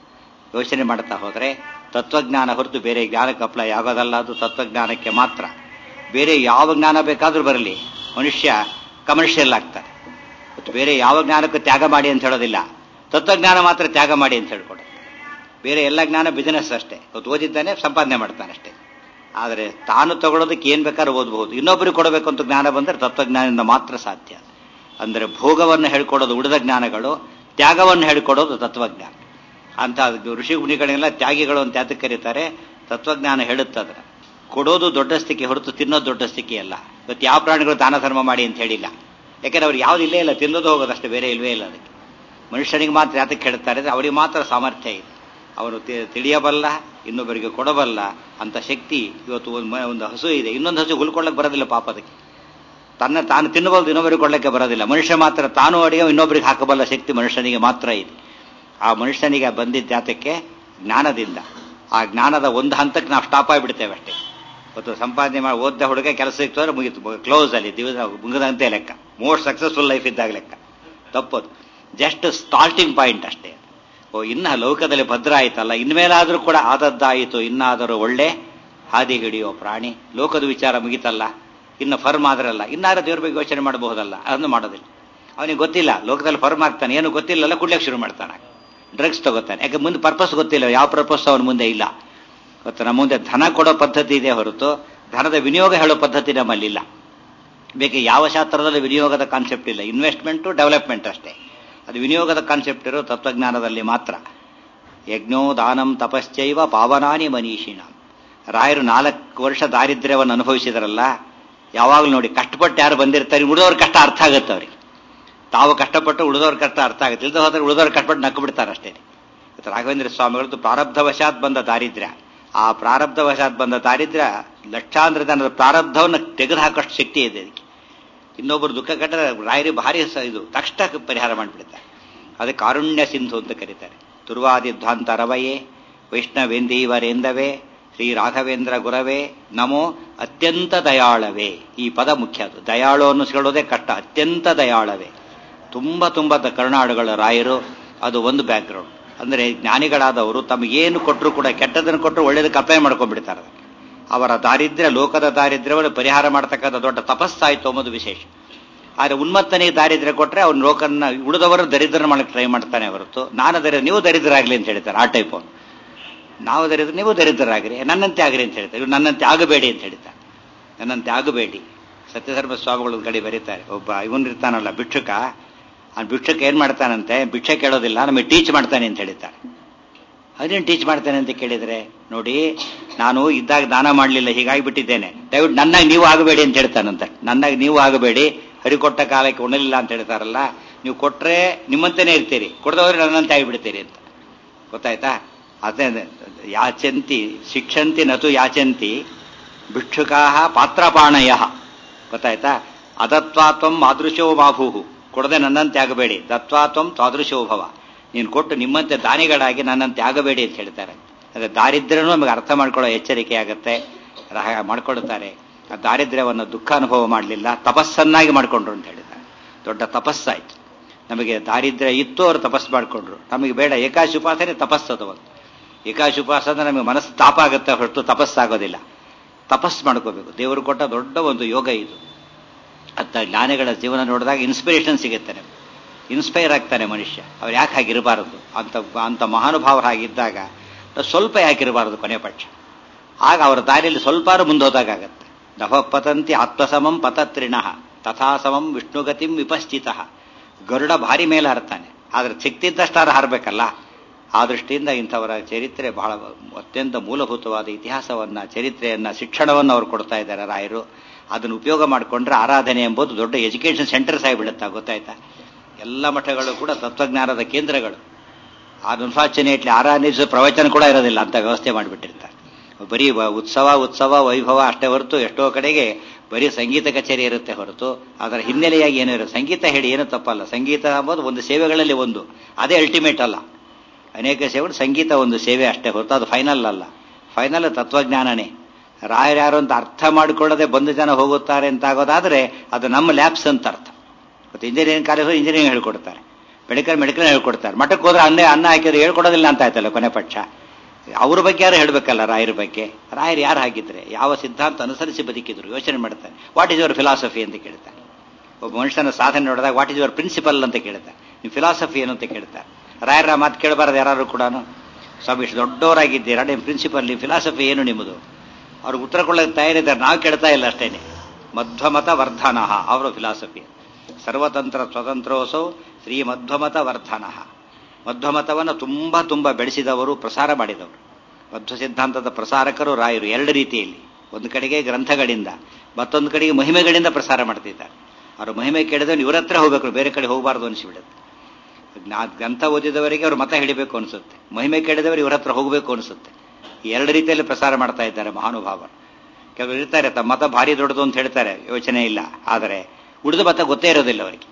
ಯೋಚನೆ ಮಾಡ್ತಾ ಹೋದರೆ ತತ್ವಜ್ಞಾನ ಹೊರತು ಬೇರೆ ಜ್ಞಾನಕ್ಕೆ ಅಪ್ಲೈ ಆಗೋದಲ್ಲ ಅದು ತತ್ವಜ್ಞಾನಕ್ಕೆ ಮಾತ್ರ ಬೇರೆ ಯಾವ ಜ್ಞಾನ ಬೇಕಾದರೂ ಬರಲಿ ಮನುಷ್ಯ ಕಮರ್ಷಿಯಲ್ ಆಗ್ತಾರೆ ಮತ್ತು ಬೇರೆ ಯಾವ ಜ್ಞಾನಕ್ಕೂ ತ್ಯಾಗ ಮಾಡಿ ಅಂತ ಹೇಳೋದಿಲ್ಲ ತತ್ವಜ್ಞಾನ ಮಾತ್ರ ತ್ಯಾಗ ಮಾಡಿ ಅಂತ ಹೇಳ್ಕೊಡು ಬೇರೆ ಎಲ್ಲ ಜ್ಞಾನ ಬಿಸಿನೆಸ್ ಅಷ್ಟೇ ಇವತ್ತು ಓದಿದ್ದಾನೆ ಸಂಪಾದನೆ ಮಾಡ್ತಾನೆ ಅಷ್ಟೇ ಆದರೆ ತಾನು ತಗೊಳ್ಳೋದಕ್ಕೆ ಏನು ಬೇಕಾದ್ರೂ ಓದಬಹುದು ಇನ್ನೊಬ್ಬರಿಗೆ ಕೊಡಬೇಕು ಅಂತ ಜ್ಞಾನ ಬಂದರೆ ತತ್ವಜ್ಞಾನದಿಂದ ಮಾತ್ರ ಸಾಧ್ಯ ಅಂದರೆ ಭೋಗವನ್ನು ಹೇಳ್ಕೊಡೋದು ಉಳಿದ ಜ್ಞಾನಗಳು ತ್ಯಾಗವನ್ನು ಹೇಳ್ಕೊಡೋದು ತತ್ವಜ್ಞಾನ ಅಂತ ಋಷಿ ಮುನಿಗಳೆಲ್ಲ ತ್ಯಾಗಿಗಳು ಅಂತ ಯಾತಕ್ಕೆ ಕರೀತಾರೆ ತತ್ವಜ್ಞಾನ ಹೇಳುತ್ತದ್ರ ಕೊಡೋದು ದೊಡ್ಡ ಸ್ಥಿತಿ ಹೊರತು ತಿನ್ನೋದು ದೊಡ್ಡ ಸ್ಥಿತಿ ಅಲ್ಲ ಇವತ್ತು ಯಾವ ಪ್ರಾಣಿಗಳು ದಾನ ಧರ್ಮ ಮಾಡಿ ಅಂತ ಹೇಳಿಲ್ಲ ಯಾಕಂದ್ರೆ ಅವ್ರು ಯಾವ್ದು ಇಲ್ಲೇ ಇಲ್ಲ ತಿನ್ನೋದು ಹೋಗೋದಷ್ಟು ಬೇರೆ ಇಲ್ವೇ ಇಲ್ಲ ಅದಕ್ಕೆ ಮನುಷ್ಯನಿಗೆ ಮಾತ್ರ ಯಾತಕ್ಕೆ ಹೇಳ್ತಾರೆ ಅವರಿಗೆ ಮಾತ್ರ ಸಾಮರ್ಥ್ಯ ಇದೆ ಅವನು ತಿಳಿಯಬಲ್ಲ ಇನ್ನೊಬ್ಬರಿಗೆ ಕೊಡಬಲ್ಲ ಅಂತ ಶಕ್ತಿ ಇವತ್ತು ಒಂದು ಒಂದು ಹಸು ಇದೆ ಇನ್ನೊಂದು ಹಸು ಹುಲ್ಕೊಳ್ಳಕ್ಕೆ ಬರೋದಿಲ್ಲ ಪಾಪ ಅದಕ್ಕೆ ತನ್ನ ತಾನು ತಿನ್ನಬಹುದು ಇನ್ನೊಬ್ಬರಿಗೆ ಕೊಡಲಿಕ್ಕೆ ಬರೋದಿಲ್ಲ ಮನುಷ್ಯ ಮಾತ್ರ ತಾನು ಅಡಿಗೆ ಇನ್ನೊಬ್ಬರಿಗೆ ಹಾಕಬಲ್ಲ ಶಕ್ತಿ ಮನುಷ್ಯನಿಗೆ ಮಾತ್ರ ಇದೆ ಆ ಮನುಷ್ಯನಿಗೆ ಬಂದಿದ್ದ ಜಾತಕ್ಕೆ ಜ್ಞಾನದಿಂದ ಆ ಜ್ಞಾನದ ಒಂದು ಹಂತಕ್ಕೆ ನಾವು ಸ್ಟಾಪ್ ಆಗಿಬಿಡ್ತೇವೆ ಅಷ್ಟೇ ಇವತ್ತು ಸಂಪಾದನೆ ಮಾಡಿ ಓದ್ದ ಹುಡುಗ ಕೆಲಸ ಸಿಕ್ತಂದ್ರೆ ಮುಗೀತು ಕ್ಲೋಸ್ ಅಲ್ಲಿ ದಿವಸ ಮುಗಿದಂತೆ ಲೆಕ್ಕ ಮೋಸ್ಟ್ ಸಕ್ಸಸ್ಫುಲ್ ಲೈಫ್ ಇದ್ದಾಗ ಲೆಕ್ಕ ತಪ್ಪದು ಜಸ್ಟ್ ಸ್ಟಾರ್ಟಿಂಗ್ ಪಾಯಿಂಟ್ ಅಷ್ಟೇ ಓ ಇನ್ನ ಲೋಕದಲ್ಲಿ ಭದ್ರ ಆಯ್ತಲ್ಲ ಇನ್ಮೇಲಾದ್ರೂ ಕೂಡ ಆದದ್ದಾಯಿತು ಇನ್ನಾದರೂ ಒಳ್ಳೆ ಹಾದಿ ಹಿಡಿಯೋ ಪ್ರಾಣಿ ಲೋಕದ ವಿಚಾರ ಮುಗಿತಲ್ಲ ಇನ್ನು ಫರ್ಮ್ ಆದ್ರಲ್ಲ ಇನ್ನಾರು ದೇವ್ರ ಬಗ್ಗೆ ಯೋಚನೆ ಮಾಡಬಹುದಲ್ಲ ಅದನ್ನು ಮಾಡೋದಿಲ್ಲ ಅವನಿಗೆ ಗೊತ್ತಿಲ್ಲ ಲೋಕದಲ್ಲಿ ಫರ್ಮ್ ಆಗ್ತಾನೆ ಏನು ಗೊತ್ತಿಲ್ಲಲ್ಲ ಕುಡ್ಲಿಕ್ಕೆ ಶುರು ಮಾಡ್ತಾನೆ ಡ್ರಗ್ಸ್ ತಗೋತಾನೆ ಯಾಕೆ ಮುಂದೆ ಪರ್ಪಸ್ ಗೊತ್ತಿಲ್ಲ ಯಾವ ಪರ್ಪಸ್ ಅವನ ಮುಂದೆ ಇಲ್ಲ ಗೊತ್ತಾ ನಮ್ಮ ಮುಂದೆ ಧನ ಕೊಡೋ ಪದ್ಧತಿ ಇದೆ ಹೊರತು ಧನದ ವಿನಿಯೋಗ ಹೇಳೋ ಪದ್ಧತಿ ನಮ್ಮಲ್ಲಿಲ್ಲ ಬೇಕೆ ಯಾವ ಶಾಸ್ತ್ರದಲ್ಲಿ ವಿನಿಯೋಗದ ಕಾನ್ಸೆಪ್ಟ್ ಇಲ್ಲ ಇನ್ವೆಸ್ಟ್ಮೆಂಟು ಡೆವಲಪ್ಮೆಂಟ್ ಅಷ್ಟೇ ಅದು ವಿನಿಯೋಗದ ಕಾನ್ಸೆಪ್ಟ್ ಇರೋ ತತ್ವಜ್ಞಾನದಲ್ಲಿ ಮಾತ್ರ ಯಜ್ಞೋ ದಾನಂ ತಪಶ್ಚೈವ ಪಾವನಾನಿ ಮನೀಷಿಣ ರಾಯರು ನಾಲ್ಕು ವರ್ಷ ದಾರಿದ್ರ್ಯವನ್ನು ಅನುಭವಿಸಿದ್ರಲ್ಲ ಯಾವಾಗಲೂ ನೋಡಿ ಕಷ್ಟಪಟ್ಟು ಯಾರು ಬಂದಿರ್ತಾರೆ ಉಳಿದವ್ರ ಕಷ್ಟ ಅರ್ಥ ಆಗುತ್ತೆ ಅವ್ರಿಗೆ ತಾವು ಕಷ್ಟಪಟ್ಟು ಉಳಿದವ್ರ ಕಷ್ಟ ಅರ್ಥ ಆಗುತ್ತೆ ಇಲ್ಲದ ಹೋದ್ರೆ ಉಳಿದವ್ರ ಕಷ್ಟಪಟ್ಟು ನಕ್ಕು ಬಿಡ್ತಾರೆ ಅಷ್ಟೇ ರಾಘವೇಂದ್ರ ಸ್ವಾಮಿಗಳದ್ದು ಪ್ರಾರಬ್ಧವಶಾತ್ ಬಂದ ದಾರಿದ್ರ್ಯ ಆ ಪ್ರಾರಬ್ಧವಶಾತ್ ಬಂದ ದಾರಿದ್ರ್ಯ ಲಕ್ಷಾಂತರ ಜನರ ಪ್ರಾರಬ್ಧವನ್ನು ತೆಗೆದು ಹಾಕೋಷ್ಟು ಶಕ್ತಿ ಇದೆ ಅದಕ್ಕೆ ಇನ್ನೊಬ್ಬರು ದುಃಖ ಕಟ್ಟರೆ ರಾಯರಿ ಭಾರಿ ಇದು ತಕ್ಷಣ ಪರಿಹಾರ ಮಾಡಿಬಿಡ್ತಾರೆ ಅದಕ್ಕೆ ಕಾರುಣ್ಯ ಸಿಂಧು ಅಂತ ಕರೀತಾರೆ ತುರ್ವಾದಿ ಧ್ವಾಂತ ರವಯೇ ವೈಷ್ಣವೇಂದೀವರೇಂದವೇ ಶ್ರೀ ರಾಘವೇಂದ್ರ ಗುರವೇ ನಮೋ ಅತ್ಯಂತ ದಯಾಳವೇ ಈ ಪದ ಮುಖ್ಯ ಅದು ದಯಾಳು ಅನ್ನಿಸ್ಕೊಳ್ಳೋದೇ ಕಷ್ಟ ಅತ್ಯಂತ ದಯಾಳವೇ ತುಂಬ ತುಂಬ ಕರುನಾಡುಗಳ ರಾಯರು ಅದು ಒಂದು ಬ್ಯಾಕ್ಗ್ರೌಂಡ್ ಅಂದರೆ ಜ್ಞಾನಿಗಳಾದವರು ತಮಗೇನು ಕೊಟ್ಟರು ಕೂಡ ಕೆಟ್ಟದನ್ನು ಕೊಟ್ಟರು ಒಳ್ಳೇದಕ್ಕೆ ಅಪ್ಲೈ ಮಾಡ್ಕೊಂಡ್ಬಿಡ್ತಾರೆ ಅವರ ದಾರಿದ್ರ್ಯ ಲೋಕದ ದಾರಿದ್ರ್ಯವನ್ನು ಪರಿಹಾರ ಮಾಡ್ತಕ್ಕಂಥ ದೊಡ್ಡ ತಪಸ್ಸಾಯಿತು ಅನ್ನೋದು ವಿಶೇಷ ಆದರೆ ಉನ್ಮತ್ತನಿಗೆ ದಾರಿದ್ರ್ಯ ಕೊಟ್ಟರೆ ಅವ್ನು ಲೋಕನ್ನ ಉಳಿದವರು ದರಿದ್ರ ಮಾಡಕ್ಕೆ ಟ್ರೈ ಮಾಡ್ತಾನೆ ಹೊರತು ನಾನು ದರಿದ್ರ ನೀವು ದರಿದ್ರಾಗಲಿ ಅಂತ ಹೇಳ್ತಾರೆ ಆ ಟೈಪ್ ಅವನು ನಾವು ದರಿದ್ರ ನೀವು ದರಿದ್ರರಾಗ್ರಿ ನನ್ನಂತೆ ಆಗ್ರಿ ಅಂತ ಹೇಳ್ತಾರೆ ಇವ್ರು ನನ್ನಂತೆ ಆಗಬೇಡಿ ಅಂತ ಹೇಳ್ತಾರೆ ನನ್ನಂತೆ ಆಗಬೇಡಿ ಸತ್ಯಧರ್ಮ ಸ್ವಾಮಿಗಳು ಕಡೆ ಬರೀತಾರೆ ಒಬ್ಬ ಇವನು ಇರ್ತಾನಲ್ಲ ಭಿಕ್ಷುಕ ಆ ಭಿಕ್ಷುಕ ಏನ್ ಮಾಡ್ತಾನಂತೆ ಭಿಕ್ಷೆ ಕೇಳೋದಿಲ್ಲ ನಮಗೆ ಟೀಚ್ ಮಾಡ್ತಾನೆ ಅಂತ ಹೇಳಿದ್ದಾರೆ ಅದೇನು ಟೀಚ್ ಮಾಡ್ತಾನೆ ಅಂತ ಕೇಳಿದ್ರೆ ನೋಡಿ ನಾನು ಇದ್ದಾಗ ದಾನ ಮಾಡಲಿಲ್ಲ ಹೀಗಾಗಿ ಬಿಟ್ಟಿದ್ದೇನೆ ದಯವಿಟ್ಟು ನನ್ನಾಗಿ ನೀವು ಆಗಬೇಡಿ ಅಂತ ಹೇಳ್ತಾನಂತೆ ನನ್ನಾಗಿ ನೀವು ಆಗಬೇಡಿ ಹರಿಕೊಟ್ಟ ಕಾಲಕ್ಕೆ ಉಣಲಿಲ್ಲ ಅಂತ ಹೇಳ್ತಾರಲ್ಲ ನೀವು ಕೊಟ್ರೆ ನಿಮ್ಮಂತೆನೇ ಇರ್ತೀರಿ ಕೊಡದವ್ರೆ ನನ್ನಂತೆ ಆಗಿಬಿಡ್ತೀರಿ ಅಂತ ಗೊತ್ತಾಯ್ತಾ ಅದೇ ಯಾಚಂತಿ ಶಿಕ್ಷಂತಿ ನತು ಯಾಚಂತಿ ಭಿಕ್ಷುಕಾ ಪಾತ್ರಪಾಣಯ ಗೊತ್ತಾಯ್ತಾ ಅದತ್ವಾತ್ವಂ ಮಾದೃಶೋ ಮಾಭೂಹು ಕೊಡದೆ ನನ್ನಂತೆ ಆಗಬೇಡಿ ದತ್ವಾತ್ವಂ ತಾದೃಶೋ ಭವ ನೀನು ಕೊಟ್ಟು ನಿಮ್ಮಂತೆ ದಾನಿಗಳಾಗಿ ನನ್ನಂತೆ ಆಗಬೇಡಿ ಅಂತ ಹೇಳ್ತಾರೆ ಅದೇ ದಾರಿದ್ರ್ಯನೂ ನಮಗೆ ಅರ್ಥ ಮಾಡ್ಕೊಳ್ಳೋ ಎಚ್ಚರಿಕೆ ಆಗುತ್ತೆ ಮಾಡ್ಕೊಳ್ತಾರೆ ಆ ದಾರಿದ್ರ್ಯವನ್ನು ದುಃಖ ಅನುಭವ ಮಾಡಲಿಲ್ಲ ತಪಸ್ಸನ್ನಾಗಿ ಮಾಡಿಕೊಂಡ್ರು ಅಂತ ಹೇಳಿದ್ದಾರೆ ದೊಡ್ಡ ತಪಸ್ಸಾಯ್ತು ನಮಗೆ ದಾರಿದ್ರ್ಯ ಇತ್ತು ಅವರು ತಪಸ್ಸು ಮಾಡಿಕೊಂಡ್ರು ನಮಗೆ ಬೇಡ ಏಕಾಶಿ ಉಪಾಸನೆ ತಪಸ್ಸದು ಒಂದು ಏಕಾಶಿ ಉಪಾಸನೆ ನಮಗೆ ಮನಸ್ಸು ತಾಪ ಆಗುತ್ತೆ ಹೊರತು ತಪಸ್ಸಾಗೋದಿಲ್ಲ ತಪಸ್ಸು ಮಾಡ್ಕೋಬೇಕು ದೇವರು ಕೊಟ್ಟ ದೊಡ್ಡ ಒಂದು ಯೋಗ ಇದು ಅಂತ ಜ್ಞಾನಿಗಳ ಜೀವನ ನೋಡಿದಾಗ ಇನ್ಸ್ಪಿರೇಷನ್ ಸಿಗುತ್ತೆ ನಮಗೆ ಇನ್ಸ್ಪೈರ್ ಆಗ್ತಾನೆ ಮನುಷ್ಯ ಅವ್ರು ಯಾಕೆ ಹಾಗಿರಬಾರದು ಅಂತ ಅಂತ ಮಹಾನುಭಾವರಾಗಿದ್ದಾಗ ಸ್ವಲ್ಪ ಯಾಕಿರಬಾರದು ಕೊನೆ ಪಕ್ಷ ಆಗ ಅವರ ದಾರಿಯಲ್ಲಿ ಸ್ವಲ್ಪ ಮುಂದೋದಾಗತ್ತೆ ನಭ ಪತಂತಿ ಆತ್ಮಸಮಂ ಪತತ್ರಿಣಃ ತಥಾಸಮಂ ವಿಷ್ಣುಗತಿಂ ವಿಪಶ್ಚಿತ ಗರುಡ ಭಾರಿ ಮೇಲೆ ಹರ್ತಾನೆ ಆದ್ರೆ ಸಿಕ್ತಿದ್ದಷ್ಟಾರ ಹಾರಬೇಕಲ್ಲ ಆ ದೃಷ್ಟಿಯಿಂದ ಇಂಥವರ ಚರಿತ್ರೆ ಬಹಳ ಅತ್ಯಂತ ಮೂಲಭೂತವಾದ ಇತಿಹಾಸವನ್ನ ಚರಿತ್ರೆಯನ್ನ ಶಿಕ್ಷಣವನ್ನು ಅವರು ಕೊಡ್ತಾ ಇದ್ದಾರೆ ರಾಯರು ಅದನ್ನು ಉಪಯೋಗ ಮಾಡಿಕೊಂಡ್ರೆ ಆರಾಧನೆ ಎಂಬುದು ದೊಡ್ಡ ಎಜುಕೇಷನ್ ಸೆಂಟರ್ಸ್ ಆಗಿಬಿಡುತ್ತಾ ಗೊತ್ತಾಯ್ತಾ ಎಲ್ಲ ಮಠಗಳು ಕೂಡ ತತ್ವಜ್ಞಾನದ ಕೇಂದ್ರಗಳು ಅನ್ಫಾರ್ಚುನೇಟ್ಲಿ ಆರಾಧಿಸೋ ಪ್ರವಚನ ಕೂಡ ಇರೋದಿಲ್ಲ ಅಂತ ವ್ಯವಸ್ಥೆ ಮಾಡಿಬಿಟ್ಟಿರ್ತಾರೆ ಬರೀ ವ- ಉತ್ಸವ ಉತ್ಸವ ವೈಭವ ಅಷ್ಟೇ ಹೊರತು ಎಷ್ಟೋ ಕಡೆಗೆ ಬರೀ ಸಂಗೀತ ಕಚೇರಿ ಇರುತ್ತೆ ಹೊರತು ಅದರ ಹಿನ್ನೆಲೆಯಾಗಿ ಏನೂ ಇರುತ್ತೆ ಸಂಗೀತ ಹೇಳಿ ಏನೂ ತಪ್ಪಲ್ಲ ಸಂಗೀತ ಎಂಬುದು ಒಂದು ಸೇವೆಗಳಲ್ಲಿ ಒಂದು ಅದೇ ಅಲ್ಟಿಮೇಟ್ ಅಲ್ಲ ಅನೇಕ ಸೇವೆಗಳು ಸಂಗೀತ ಒಂದು ಸೇವೆ ಅಷ್ಟೇ ಹೊರತು ಅದು ಫೈನಲ್ ಅಲ್ಲ ಫೈನಲ್ ತತ್ವಜ್ಞಾನನೇ ರಾಯರು ಯಾರು ಅಂತ ಅರ್ಥ ಮಾಡಿಕೊಳ್ಳದೆ ಬಂದು ಜನ ಹೋಗುತ್ತಾರೆ ಅಂತ ಆಗೋದಾದ್ರೆ ಅದು ನಮ್ಮ ಲ್ಯಾಬ್ಸ್ ಅಂತ ಅರ್ಥ ಮತ್ತು ಇಂಜಿನಿಯರಿಂಗ್ ಕಾಲೇಜು ಇಂಜಿನಿಯರಿಂಗ್ ಹೇಳ್ಕೊಡ್ತಾರೆ ಮೆಡಿಕಲ್ ಮೆಡಿಕಲ್ ಹೇಳ್ಕೊಡ್ತಾರೆ ಮಠಕ್ಕೆ ಹೋದ್ರೆ ಅನ್ನೇ ಅನ್ನ ಹಾಕಿದ್ರೆ ಹೇಳ್ಕೊಡೋದಿಲ್ಲ ಅಂತ ಆಯ್ತಲ್ಲ ಕೊನೆ ಪಕ್ಷ ಅವ್ರ ಬಗ್ಗೆ ಯಾರು ಹೇಳ್ಬೇಕಲ್ಲ ರಾಯರ ಬಗ್ಗೆ ರಾಯರು ಯಾರು ಹಾಕಿದ್ರೆ ಯಾವ ಸಿದ್ಧಾಂತ ಅನುಸರಿಸಿ ಬದುಕಿದ್ರು ಯೋಚನೆ ಮಾಡ್ತಾರೆ ವಾಟ್ ಇಸ್ ಯುವರ್ ಫಿಲಾಸಫಿ ಅಂತ ಕೇಳ್ತಾರೆ ಒಬ್ಬ ಮನುಷ್ಯನ ಸಾಧನೆ ನೋಡಿದಾಗ ವಾಟ್ ಇಸ್ ಯುವರ್ ಪ್ರಿನ್ಸಿಪಲ್ ಅಂತ ಕೇಳ್ತಾರೆ ನಿಮ್ಮ ಫಿಲಾಸಫಿ ಏನು ಅಂತ ಕೇಳ್ತಾರೆ ರಾಯರ ಮಾತು ಕೇಳಬಾರದು ಯಾರು ಕೂಡ ಸ್ವಾಮಿ ಇಷ್ಟು ದೊಡ್ಡವರಾಗಿದ್ದೀರಾ ನಿಮ್ಮ ಪ್ರಿನ್ಸಿಪಲ್ ನಿಮ್ಮ ಫಿಲಾಸಫಿ ಏನು ನಿಮ್ಮದು ಅವ್ರಿಗೆ ಉತ್ತರ ಕೊಡೋಕೆ ತಯಾರಿದ್ದಾರೆ ನಾವು ಕೇಳ್ತಾ ಇಲ್ಲ ಅಷ್ಟೇನೆ ಮಧ್ವಮತ ವರ್ಧನಃ ಅವರ ಫಿಲಾಸಫಿ ಸರ್ವತಂತ್ರ ಸ್ವತಂತ್ರೋಸೌ ಶ್ರೀ ಮಧ್ವಮತ ವರ್ಧನಃ ಮಧ್ವಮತವನ್ನು ತುಂಬಾ ತುಂಬಾ ಬೆಳೆಸಿದವರು ಪ್ರಸಾರ ಮಾಡಿದವರು ಮಧ್ವ ಸಿದ್ಧಾಂತದ ಪ್ರಸಾರಕರು ರಾಯರು ಎರಡು ರೀತಿಯಲ್ಲಿ ಒಂದು ಕಡೆಗೆ ಗ್ರಂಥಗಳಿಂದ ಮತ್ತೊಂದು ಕಡೆಗೆ ಮಹಿಮೆಗಳಿಂದ ಪ್ರಸಾರ ಮಾಡ್ತಿದ್ದಾರೆ ಅವರು ಮಹಿಮೆ ಕೇಳಿದ್ರೆ ಇವ್ರ ಹತ್ರ ಹೋಗ್ಬೇಕು ಬೇರೆ ಕಡೆ ಹೋಗಬಾರ್ದು ಅನಿಸ್ಬಿಡುತ್ತೆ ಜ್ಞಾ- ಗ್ರಂಥ ಓದಿದವರಿಗೆ ಅವ್ರ ಮತ ಹಿಡಿಬೇಕು ಅನಿಸುತ್ತೆ ಮಹಿಮೆ ಕೇಳಿದವರು ಇವ್ರ ಹತ್ರ ಹೋಗಬೇಕು ಅನಿಸುತ್ತೆ ಈ ಎರಡು ರೀತಿಯಲ್ಲಿ ಪ್ರಸಾರ ಮಾಡ್ತಾ ಇದ್ದಾರೆ ಮಹಾನುಭಾವರು ಕೆಲವರು ಇರ್ತಾರೆ ತಮ್ಮ ಮತ ಭಾರಿ ದೊಡ್ಡದು ಅಂತ ಹೇಳ್ತಾರೆ ಯೋಚನೆ ಇಲ್ಲ ಆದರೆ ಉಳಿದ ಮತ ಗೊತ್ತೇ ಇರೋದಿಲ್ಲ ಅವರಿಗೆ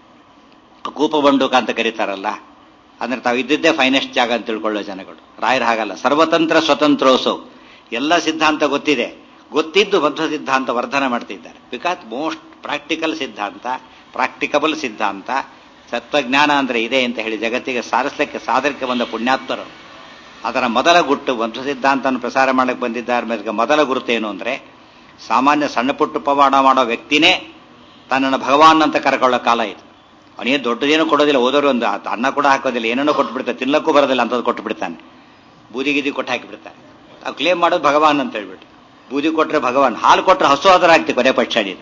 ಕೂಪ ಬಂಡೂಕ ಅಂತ ಕರೀತಾರಲ್ಲ ಅಂದ್ರೆ ತಾವು ಇದ್ದಿದ್ದೇ ಫೈನೆಸ್ಟ್ ಜಾಗ ಅಂತ ತಿಳ್ಕೊಳ್ಳೋ ಜನಗಳು ರಾಯರು ಹಾಗಲ್ಲ ಸರ್ವತಂತ್ರ ಸ್ವತಂತ್ರೋತ್ಸವ್ ಎಲ್ಲ ಸಿದ್ಧಾಂತ ಗೊತ್ತಿದೆ ಗೊತ್ತಿದ್ದು ಮಧ್ವ ಸಿದ್ಧಾಂತ ವರ್ಧನೆ ಮಾಡ್ತಿದ್ದಾರೆ ಬಿಕಾಸ್ ಮೋಸ್ಟ್ ಪ್ರಾಕ್ಟಿಕಲ್ ಸಿದ್ಧಾಂತ ಪ್ರಾಕ್ಟಿಕಬಲ್ ಸಿದ್ಧಾಂತ ತತ್ವಜ್ಞಾನ ಅಂದ್ರೆ ಇದೆ ಅಂತ ಹೇಳಿ ಜಗತ್ತಿಗೆ ಸಾರಿಸಲಿಕ್ಕೆ ಸಾಧನಕ್ಕೆ ಬಂದ ಪುಣ್ಯಾತ್ಮರು ಅದರ ಮೊದಲ ಗುಟ್ಟು ಮಧ್ವ ಸಿದ್ಧಾಂತವನ್ನು ಪ್ರಸಾರ ಮಾಡಕ್ಕೆ ಬಂದಿದ್ದಾರೆ ಮೇಲೆ ಮೊದಲ ಗುರುತೇನು ಅಂದ್ರೆ ಸಾಮಾನ್ಯ ಸಣ್ಣ ಪುಟ್ಟ ಪವಾಡ ಮಾಡೋ ವ್ಯಕ್ತಿನೇ ತನ್ನನ್ನು ಭಗವಾನ್ ಅಂತ ಕರ್ಕೊಳ್ಳೋ ಕಾಲ ಇದು ಅವನೇನು ದೊಡ್ಡದೇನು ಕೊಡೋದಿಲ್ಲ ಓದೋರು ಒಂದು ಆತ ಅನ್ನ ಕೂಡ ಹಾಕೋದಿಲ್ಲ ಏನೇನೋ ಕೊಟ್ಟು ಬಿಡ್ತಾನೆ ತಿನ್ನಕ್ಕೂ ಬರೋದಿಲ್ಲ ಅಂತದ್ದು ಕೊಟ್ಟು ಬಿಡ್ತಾನೆ ಬೂದಿ ಗಿದಿ ಕೊಟ್ಟು ಹಾಕಿಬಿಡ್ತಾನೆ ನಾವು ಕ್ಲೇಮ್ ಮಾಡೋದು ಭಗವಾನ್ ಅಂತ ಹೇಳ್ಬಿಟ್ಟು ಬೂದಿ ಕೊಟ್ರೆ ಭಗವಾನ್ ಹಾಲು ಕೊಟ್ರೆ ಹಸು ಆದರೂ ಆಗ್ತಿ ಕೊನೆ ಪಕ್ಷ ನೀನು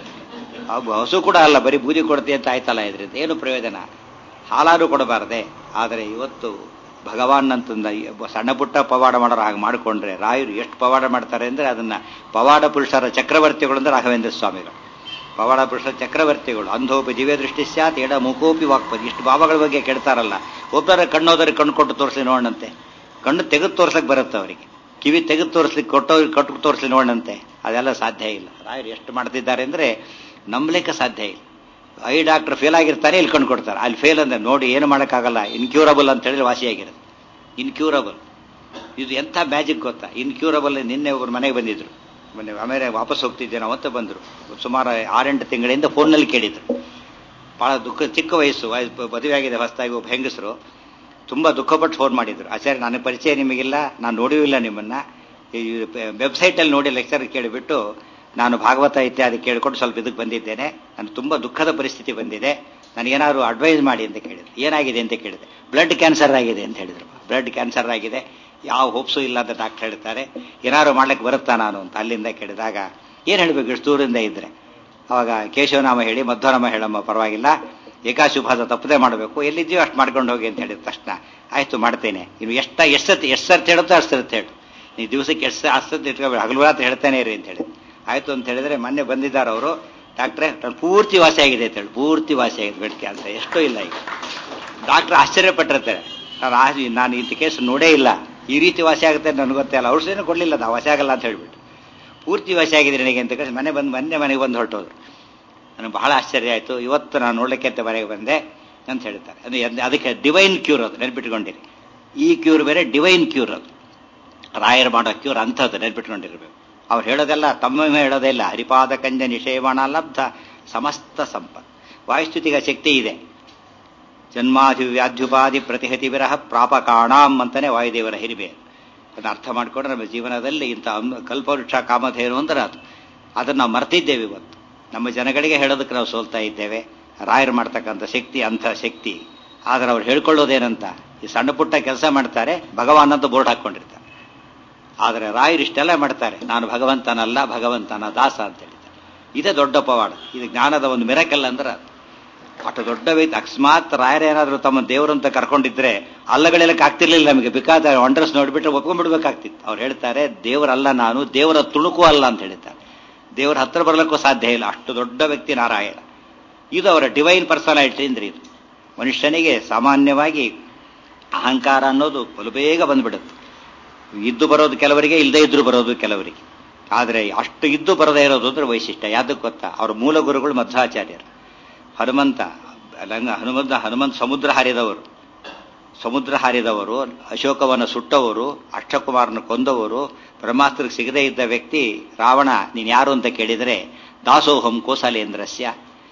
ಆ ಹಸು ಕೂಡ ಅಲ್ಲ ಬರೀ ಬೂದಿ ಕೊಡ್ತಿ ಅಂತ ಆಯ್ತಲ್ಲ ಇದರಿಂದ ಏನು ಪ್ರಯೋಜನ ಹಾಲಾರು ಕೊಡಬಾರದೆ ಆದರೆ ಇವತ್ತು ಭಗವಾನ್ ಅಂತಂದ ಈ ಒಬ್ಬ ಸಣ್ಣ ಪುಟ್ಟ ಪವಾಡ ಮಾಡೋರು ಹಾಗೆ ಮಾಡಿಕೊಂಡ್ರೆ ರಾಯರು ಎಷ್ಟು ಪವಾಡ ಮಾಡ್ತಾರೆ ಅಂದ್ರೆ ಅದನ್ನ ಪವಾಡ ಪುರುಷರ ಚಕ್ರವರ್ತಿಗಳು ಅಂದ್ರೆ ರಾಘವೇಂದ್ರ ಸ್ವಾಮಿಗಳು ಪವಾಡ ಪುರುಷರ ಚಕ್ರವರ್ತಿಗಳು ಅಂಧೋಪಿ ದಿವ್ಯ ದೃಷ್ಟಿ ಸ್ಯಾತ್ ಎಡ ಮುಖೋಪಿ ವಾಕ್ಪದಿ ಇಷ್ಟು ಬಾಬಾಗಳ ಬಗ್ಗೆ ಕೇಳ್ತಾರಲ್ಲ ಒಬ್ಬರ ಕಣ್ಣೋದರಿಗೆ ಕಣ್ಣು ಕೊಟ್ಟು ತೋರಿಸಿ ನೋಡಂತೆ ಕಣ್ಣು ತೆಗೆದು ತೋರ್ಸಕ್ ಬರುತ್ತೆ ಅವರಿಗೆ ಕಿವಿ ತೆಗೆದು ತೋರಿಸ್ಲಿಕ್ಕೆ ಕೊಟ್ಟೋ ಕೊಟ್ಟು ತೋರಿಸಿ ನೋಡಂತೆ ಅದೆಲ್ಲ ಸಾಧ್ಯ ಇಲ್ಲ ರಾಯರು ಎಷ್ಟು ಮಾಡ್ತಿದ್ದಾರೆ ಅಂದ್ರೆ ನಂಬಲಿಕ್ಕೆ ಸಾಧ್ಯ ಇಲ್ಲ ಐ ಡಾಕ್ಟರ್ ಫೇಲ್ ಆಗಿರ್ತಾರೆ ಇಲ್ಲಿ ಕಣ್ಣು ಕೊಡ್ತಾರೆ ಅಲ್ಲಿ ಫೇಲ್ ಅಂದ್ರೆ ನೋಡಿ ಏನು ಮಾಡೋಕ್ಕಾಗಲ್ಲ ಇನ್ಕ್ಯೂರಬಲ್ ಅಂತ ಹೇಳಿದ್ರೆ ವಾಸಿಯಾಗಿರುತ್ತೆ ಇನ್ಕ್ಯೂರಬಲ್ ಇದು ಎಂಥ ಮ್ಯಾಜಿಕ್ ಗೊತ್ತಾ ಇನ್ಕ್ಯೂರಬಲ್ ನಿನ್ನೆ ಒಬ್ರು ಮನೆಗೆ ಬಂದಿದ್ರು ಮೊನ್ನೆ ಆಮೇಲೆ ವಾಪಸ್ ಹೋಗ್ತಿದ್ದೆ ನಾವು ಅಂತ ಬಂದರು ಸುಮಾರು ಆರೆಂಟು ತಿಂಗಳಿಂದ ಫೋನ್ನಲ್ಲಿ ಕೇಳಿದ್ರು ಭಾಳ ದುಃಖ ಚಿಕ್ಕ ವಯಸ್ಸು ವಯಸ್ಸು ಮದುವೆ ಆಗಿದೆ ಹೊಸದಾಗಿ ಒಬ್ಬ ಹೆಂಗಸರು ತುಂಬ ದುಃಖಪಟ್ಟು ಫೋನ್ ಮಾಡಿದ್ರು ಆಚಾರ್ಯ ನನ್ನ ಪರಿಚಯ ನಿಮಗಿಲ್ಲ ನಾನು ನೋಡಿಯೂ ಇಲ್ಲ ನಿಮ್ಮನ್ನ ಈ ವೆಬ್ಸೈಟಲ್ಲಿ ನೋಡಿ ಲೆಕ್ಚರ್ ಕೇಳಿಬಿಟ್ಟು ನಾನು ಭಾಗವತ ಇತ್ಯಾದಿ ಕೇಳಿಕೊಂಡು ಸ್ವಲ್ಪ ಇದಕ್ಕೆ ಬಂದಿದ್ದೇನೆ ನಾನು ತುಂಬ ದುಃಖದ ಪರಿಸ್ಥಿತಿ ಬಂದಿದೆ ನನಗೇನಾದ್ರು ಅಡ್ವೈಸ್ ಮಾಡಿ ಅಂತ ಕೇಳಿದೆ ಏನಾಗಿದೆ ಅಂತ ಕೇಳಿದೆ ಬ್ಲಡ್ ಕ್ಯಾನ್ಸರ್ ಆಗಿದೆ ಅಂತ ಹೇಳಿದ್ರು ಬ್ಲಡ್ ಕ್ಯಾನ್ಸರ್ ಆಗಿದೆ ಯಾವ ಹೋಪ್ಸು ಇಲ್ಲ ಅಂತ ಡಾಕ್ಟರ್ ಹೇಳ್ತಾರೆ ಏನಾದ್ರು ಮಾಡ್ಲಿಕ್ಕೆ ಬರುತ್ತಾ ನಾನು ಅಂತ ಅಲ್ಲಿಂದ ಕೇಳಿದಾಗ ಏನು ಹೇಳಬೇಕು ಇಷ್ಟು ದೂರಿಂದ ಇದ್ರೆ ಅವಾಗ ಕೇಶವನಾಮ ಹೇಳಿ ಮಧ್ವನಾಮ ಹೇಳಮ್ಮ ಪರವಾಗಿಲ್ಲ ಏಕಾಶುಭಾಸ ತಪ್ಪದೆ ಮಾಡಬೇಕು ಎಲ್ಲಿದ್ದೀಯೋ ಅಷ್ಟು ಮಾಡ್ಕೊಂಡು ಹೋಗಿ ಅಂತ ಹೇಳಿದ ತಕ್ಷಣ ಆಯ್ತು ಮಾಡ್ತೇನೆ ಇನ್ನು ಎಷ್ಟ ಎಷ್ಟು ಸತಿ ಎಷ್ಟು ಸರ್ತಿ ಹೇಳುತ್ತೋ ಅಷ್ಟು ಸರ್ತಿ ಹೇಳು ನೀವು ದಿವಸಕ್ಕೆ ಎಷ್ಟು ಅಷ್ಟು ಸರ್ತಿ ಇಟ್ಕೋಬೇಕು ಹಗಲು ರಾತ್ರಿ ಹೇಳ್ತಾನೆ ಇರಿ ಅಂತ ಹೇಳಿ ಆಯ್ತು ಅಂತ ಹೇಳಿದ್ರೆ ಮೊನ್ನೆ ಬಂದಿದ್ದಾರೆ ಅವರು ಡಾಕ್ಟ್ರೆ ನಾನು ಪೂರ್ತಿ ವಾಸಿ ಆಗಿದೆ ಅಂತ ಹೇಳಿ ಪೂರ್ತಿ ವಾಸಿ ಆಗಿದೆ ಬೆಡ್ಕೆ ಅಂತ ಎಷ್ಟೋ ಇಲ್ಲ ಈಗ ಡಾಕ್ಟರ್ ಆಶ್ಚರ್ಯಪಟ್ಟಿರ್ತಾರೆ ನಾನು ಆ- ನಾನು ಇಂಥ ಕೇಸ್ ನೋಡೇ ಇಲ್ಲ ಈ ರೀತಿ ವಾಸಿ ಆಗುತ್ತೆ ಅಂತ ನನಗೆ ಗೊತ್ತೇ ಇಲ್ಲ ಔಷಧಿನೂ ಕೊಡಲಿಲ್ಲ ನಾವು ವಾಸಿ ಆಗಲ್ಲ ಅಂತ ಹೇಳ್ಬಿಟ್ಟು ಪೂರ್ತಿ ವಾಸಿ ಆಗಿದೆ ನನಗೆ ಅಂತ ಕೇಳಿ ಮನೆ ಬಂದು ಮೊನ್ನೆ ಮನೆಗೆ ಬಂದು ಹೊರಟೋದ್ರು ನನಗೆ ಬಹಳ ಆಶ್ಚರ್ಯ ಆಯಿತು ಇವತ್ತು ನಾನು ನೋಡ್ಲಿಕ್ಕೆ ಅಂತ ಮನೆಗೆ ಬಂದೆ ಅಂತ ಹೇಳ್ತಾರೆ ಅದು ಎದ್- ಅದಕ್ಕೆ ಡಿವೈನ್ ಕ್ಯೂರ್ ಅದು ನೆನ್ಪಿಟ್ಕೊಂಡಿರಿ ಈ ಕ್ಯೂರ್ ಬೇರೆ ಡಿವೈನ್ ಕ್ಯೂರ್ ಅದು ರಾಯರ್ ಮಾಡೋ ಕ್ಯೂರ್ ಅಂಥದ್ದು ನೆನ್ಪಿಟ್ಕೊಂಡಿರ್ಬೇಕು ಅವ್ರು ಹೇಳೋದೆಲ್ಲ ತಮ್ಮ ಹೇಳೋದೇ ಇಲ್ಲ ಹರಿಪಾದ ಕಂಜ ನಿಷೇವಣ ಲಬ್ಧ ಸಮಸ್ತ ಸಂಪತ್ ವಾಯುಸ್ತುತಿಗ ಶಕ್ತಿ ಇದೆ ಜನ್ಮಾಧಿ ವ್ಯಾಧ್ಯುಪಾದಿ ಪ್ರತಿಹತಿ ವಿರಹ ಪ್ರಾಪಕಾಣಾಂ ಅಂತಾನೆ ವಾಯುದೇವರ ಹಿರಿಮೆ ಅದನ್ನ ಅರ್ಥ ಮಾಡಿಕೊಂಡ್ರೆ ನಮ್ಮ ಜೀವನದಲ್ಲಿ ಇಂಥ ಅಮ್- ಕಲ್ಪವೃಕ್ಷ ಕಾಮಧೇನು ಅಂದ್ರೆ ಅದು ಅದನ್ನು ನಾವು ಮರ್ತಿದ್ದೇವೆ ಇವತ್ತು ನಮ್ಮ ಜನಗಳಿಗೆ ಹೇಳೋದಕ್ಕೆ ನಾವು ಸೋಲ್ತಾ ಇದ್ದೇವೆ ರಾಯರು ಮಾಡ್ತಕ್ಕಂಥ ಶಕ್ತಿ ಅಂಥ ಶಕ್ತಿ ಆದ್ರೆ ಅವ್ರು ಹೇಳ್ಕೊಳ್ಳೋದೇನಂತ ಈ ಸಣ್ಣ ಪುಟ್ಟ ಕೆಲಸ ಮಾಡ್ತಾರೆ ಭಗವಾನ್ ಅಂತ ಬೋರ್ಡ್ ಹಾಕೊಂಡಿರ್ತಾರೆ ಆದರೆ ರಾಯರು ಇಷ್ಟೆಲ್ಲ ಮಾಡ್ತಾರೆ ನಾನು ಭಗವಂತನಲ್ಲ ಭಗವಂತನ ದಾಸ ಅಂತ ಹೇಳ್ತಾರೆ ಇದೇ ದೊಡ್ಡ ಪವಾಡ ಇದು ಜ್ಞಾನದ ಒಂದು ಮಿರಕಲ್ ಅಂದ್ರೆ ಅದು. ಅಷ್ಟು ದೊಡ್ಡ ವ್ಯಕ್ತಿ ಅಕಸ್ಮಾತ್ ರಾಯರೇನಾದ್ರೂ ತಮ್ಮ ದೇವರಂತ ಕರ್ಕೊಂಡಿದ್ರೆ ಅಲ್ಲಗಳೆಲ್ಲಕ್ಕೆ ಆಗ್ತಿರ್ಲಿಲ್ಲ ನಮಗೆ ಬೇಕಾದ ವಂಡರ್ಸ್ ನೋಡಿಬಿಟ್ರೆ ಒಪ್ಕೊಂಡ್ಬಿಡ್ಬೇಕಾಗ್ತಿತ್ತು ಅವ್ರು ಹೇಳ್ತಾರೆ ದೇವರಲ್ಲ ನಾನು ದೇವರ ತುಣುಕು ಅಲ್ಲ ಅಂತ ಹೇಳ್ತಾರೆ ದೇವರ ಹತ್ರ ಬರಲಿಕ್ಕೂ ಸಾಧ್ಯ ಇಲ್ಲ ಅಷ್ಟು ದೊಡ್ಡ ವ್ಯಕ್ತಿ ನಾರಾಯಣ ಇದು ಅವರ ಡಿವೈನ್ ಪರ್ಸನಾಲಿಟಿ ಅಂದ್ರೆ ಇದು ಮನುಷ್ಯನಿಗೆ ಸಾಮಾನ್ಯವಾಗಿ ಅಹಂಕಾರ ಅನ್ನೋದು ಬಲು ಬೇಗ ಬಂದ್ಬಿಡುತ್ತೆ ಇದ್ದು ಬರೋದು ಕೆಲವರಿಗೆ ಇಲ್ಲದೇ ಇದ್ರು ಬರೋದು ಕೆಲವರಿಗೆ ಆದರೆ ಅಷ್ಟು ಇದ್ದು ಬರದೇ ಇರೋದು ಅಂದ್ರೆ ವೈಶಿಷ್ಟ್ಯ ಯಾವ್ದಕ್ಕೆ ಗೊತ್ತಾ ಅವ್ರ ಮೂಲ ಗುರುಗಳು ಮಧ್ವಾಚಾರ್ಯರು ಹನುಮಂತ ಲಂಗ ಹನುಮಂತ ಹನುಮಂತ ಸಮುದ್ರ ಹಾರಿದವರು ಸಮುದ್ರ ಹಾರಿದವರು ಅಶೋಕವನ ಸುಟ್ಟವರು ಅಷ್ಟಕುಮಾರನ ಕೊಂದವರು ಬ್ರಹ್ಮಾಸ್ತ್ರಕ್ಕೆ ಸಿಗದೇ ಇದ್ದ ವ್ಯಕ್ತಿ ರಾವಣ ನೀನು ಯಾರು ಅಂತ ಕೇಳಿದರೆ ದಾಸೋಹಂ ಕೋಸಲೇಂದ್ರಸ್ಯ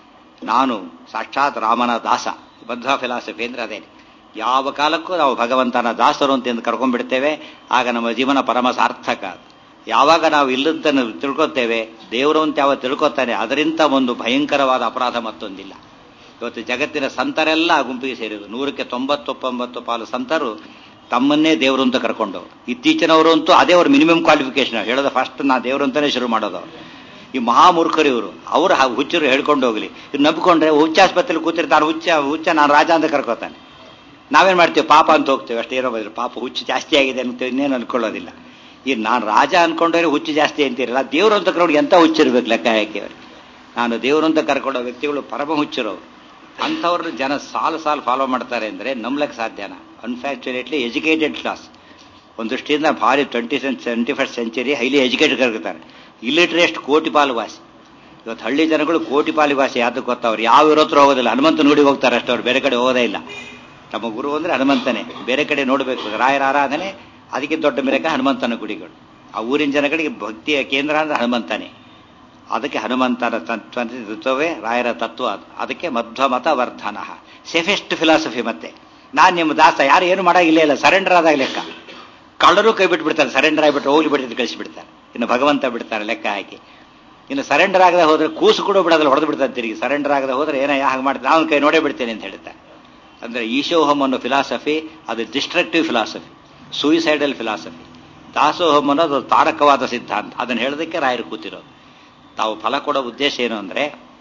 ನಾನು ಸಾಕ್ಷಾತ್ ರಾಮನ ದಾಸ ಬದ್ಧ ಫಿಲಾಸಫಿ ಅಂದ್ರೆ ಅದೇನೆ ಯಾವ ಕಾಲಕ್ಕೂ ನಾವು ಭಗವಂತನ ದಾಸರು ಅಂತ ಕರ್ಕೊಂಡ್ಬಿಡ್ತೇವೆ ಆಗ ನಮ್ಮ ಜೀವನ ಪರಮ ಸಾರ್ಥಕ ಯಾವಾಗ ನಾವು ಇಲ್ಲದನ್ನು ತಿಳ್ಕೊತೇವೆ ದೇವರು ಅಂತ ಯಾವ ತಿಳ್ಕೊತಾನೆ ಅದರಿಂದ ಒಂದು ಭಯಂಕರವಾದ ಅಪರಾಧ ಮತ್ತೊಂದಿಲ್ಲ ಇವತ್ತು ಜಗತ್ತಿನ ಸಂತರೆಲ್ಲ ಆ ಗುಂಪಿಗೆ ಸೇರಿದ್ರು ನೂರಕ್ಕೆ ತೊಂಬತ್ತೊಂಬತ್ತು ಪಾಲು ಸಂತರು ತಮ್ಮನ್ನೇ ದೇವರು ಅಂತ ಕರ್ಕೊಂಡವರು ಇತ್ತೀಚಿನವರು ಅಂತೂ ಅದೇ ಅವ್ರ ಮಿನಿಮಮ್ ಕ್ವಾಲಿಫಿಕೇಶನ್ ಹೇಳೋದು ಫಸ್ಟ್ ನಾ ದೇವರು ಅಂತಾನೆ ಶುರು ಮಾಡೋದು ಈ ಮಹಾಮೂರ್ಖರು ಇವರು ಅವರು ಹುಚ್ಚರು ಹೇಳ್ಕೊಂಡು ಹೋಗ್ಲಿ ಇವ್ರು ನಂಬಿಕೊಂಡ್ರೆ ಹುಚ್ಚಾಸ್ಪತ್ರೆಯಲ್ಲಿ ಕೂತಿರ್ತಾರೆ ಹುಚ್ಚ ಹುಚ್ಚ ನಾನು ರಾಜ ಅಂತ ಕರ್ಕೋತಾನೆ ನಾವೇನ್ ಮಾಡ್ತೀವಿ ಪಾಪ ಅಂತ ಹೋಗ್ತೇವೆ ಅಷ್ಟೇ ಏನೋ ಬದ್ರು ಪಾಪ ಹುಚ್ಚು ಜಾಸ್ತಿ ಆಗಿದೆ ಅಂತ ಇನ್ನೇನು ಅನ್ಕೊಳ್ಳೋದಿಲ್ಲ ಈ ನಾನು ರಾಜ ಅನ್ಕೊಂಡ್ರೆ ಹುಚ್ಚು ಜಾಸ್ತಿ ಅಂತಿರಲ್ಲ ದೇವರು ಅಂತ ಕರ್ಕೊಂಡು ಎಂತ ಹುಚ್ಚಿರ್ಬೇಕು ಲೆಕ್ಕ ಹಾಕಿ ಅವ್ರಿಗೆ ನಾನು ದೇವರು ಅಂತ ಕರ್ಕೊಳ್ಳೋ ವ್ಯಕ್ತಿಗಳು ಪರಮ ಹುಚ್ಚರವರು ಅಂಥವ್ರನ್ನ ಜನ ಸಾಲು ಸಾಲು ಫಾಲೋ ಮಾಡ್ತಾರೆ ಅಂದರೆ ನಂಬ್ಲಕ್ಕೆ ಸಾಧ್ಯನಾ ಅನ್ಫ್ಯಾಕ್ಚುರೇಟ್ಲಿ ಎಜುಕೇಟೆಡ್ ಕ್ಲಾಸ್ ಒಂದು ದೃಷ್ಟಿಯಿಂದ ಭಾರಿ twenty twenty first century highly educated ಕರ್ತಾರೆ ಇಲ್ಲಿಟ್ರೆಸ್ಟ್ ಕೋಟಿ ಪಾಲು ವಾಸಿ ಇವತ್ತು ಹಳ್ಳಿ ಜನಗಳು ಕೋಟಿ ಪಾಲು ವಾಸಿ ಯಾವ್ದಕ್ಕೆ ಗೊತ್ತವ್ರು ಯಾವ ಇರೋತ್ರ ಹೋಗೋದಿಲ್ಲ ಹನುಮಂತ ನೋಡಿ ಹೋಗ್ತಾರೆ ಅಷ್ಟೇ ಅವ್ರು ಬೇರೆ ಕಡೆ ಹೋಗೋದೇ ಇಲ್ಲ ನಮ್ಮ ಗುರು ಅಂದ್ರೆ ಹನುಮಂತನೇ ಬೇರೆ ಕಡೆ ನೋಡಬೇಕು ರಾಯರ ಆರಾಧನೆ ಅದಕ್ಕೆ ದೊಡ್ಡ ಮೆರಕ ಹನುಮಂತನ ಗುಡಿಗಳು ಆ ಊರಿನ ಜನಗಳಿಗೆ ಭಕ್ತಿಯ ಕೇಂದ್ರ ಅಂದ್ರೆ ಹನುಮಂತನೇ ಅದಕ್ಕೆ ಹನುಮಂತನ ತತ್ವವೇ ರಾಯರ ತತ್ವ ಅದು ಅದಕ್ಕೆ ಮಧ್ವ ಮತ ವರ್ಧನ ಸೇಫೆಸ್ಟ್ ಫಿಲಾಸಫಿ ಮತ್ತೆ ನಾನು ನಿಮ್ಮ ದಾಸ ಯಾರು ಏನು ಮಾಡಾಗಿಲ್ಲ ಇಲ್ಲ ಸರೆಂಡರ್ ಆದಾಗ ಲೆಕ್ಕ ಕಳ್ಳರು ಕೈ ಬಿಟ್ಬಿಡ್ತಾರೆ ಸರೆಂಡರ್ ಆಗಿಬಿಟ್ಟು ಹೋಗ್ಲಿ ಬಿಡ್ತಿದ್ದು ಕಳಿಸಿಬಿಡ್ತಾರೆ ಇನ್ನು ಭಗವಂತ ಬಿಡ್ತಾರೆ ಲೆಕ್ಕ ಹಾಕಿ ಇನ್ನು ಸರೆಂಡರ್ ಆಗದೆ ಹೋದ್ರೆ ಕೂಸು ಕೂಡ ಬಿಡೋದಿಲ್ಲ ಹೊಡೆದು ಬಿಡ್ತಾರೆ ತಿರುಗಿ ಸರೆಂಡರ್ ಆಗದೆ ಹೋದ್ರೆ ಏನೋ ಹಾಗೆ ಮಾಡ್ತಾರೆ ನಾನು ಕೈ ನೋಡೇ ಬಿಡ್ತೇನೆ ಅಂತ ಹೇಳ್ತಾರೆ ಅಂದ್ರೆ ಈಶೋಹಂ ಅನ್ನೋ ಫಿಲಾಸಫಿ ಅದು ಡಿಸ್ಟ್ರಕ್ಟಿವ್ ಫಿಲಾಸಫಿ ಸೂಯಿಸೈಡಲ್ ಫಿಲಾಸಫಿ ದಾಸೋಹಂ ಅನ್ನೋದು ತಾರಕವಾದ ಸಿದ್ಧಾಂತ ಅದನ್ನು ಹೇಳೋದಕ್ಕೆ ರಾಯರು ಕೂತಿರೋದು ತಾವು ಫಲ ಕೊಡೋ ಉದ್ದೇಶ ಏನು ಅಂದ್ರೆ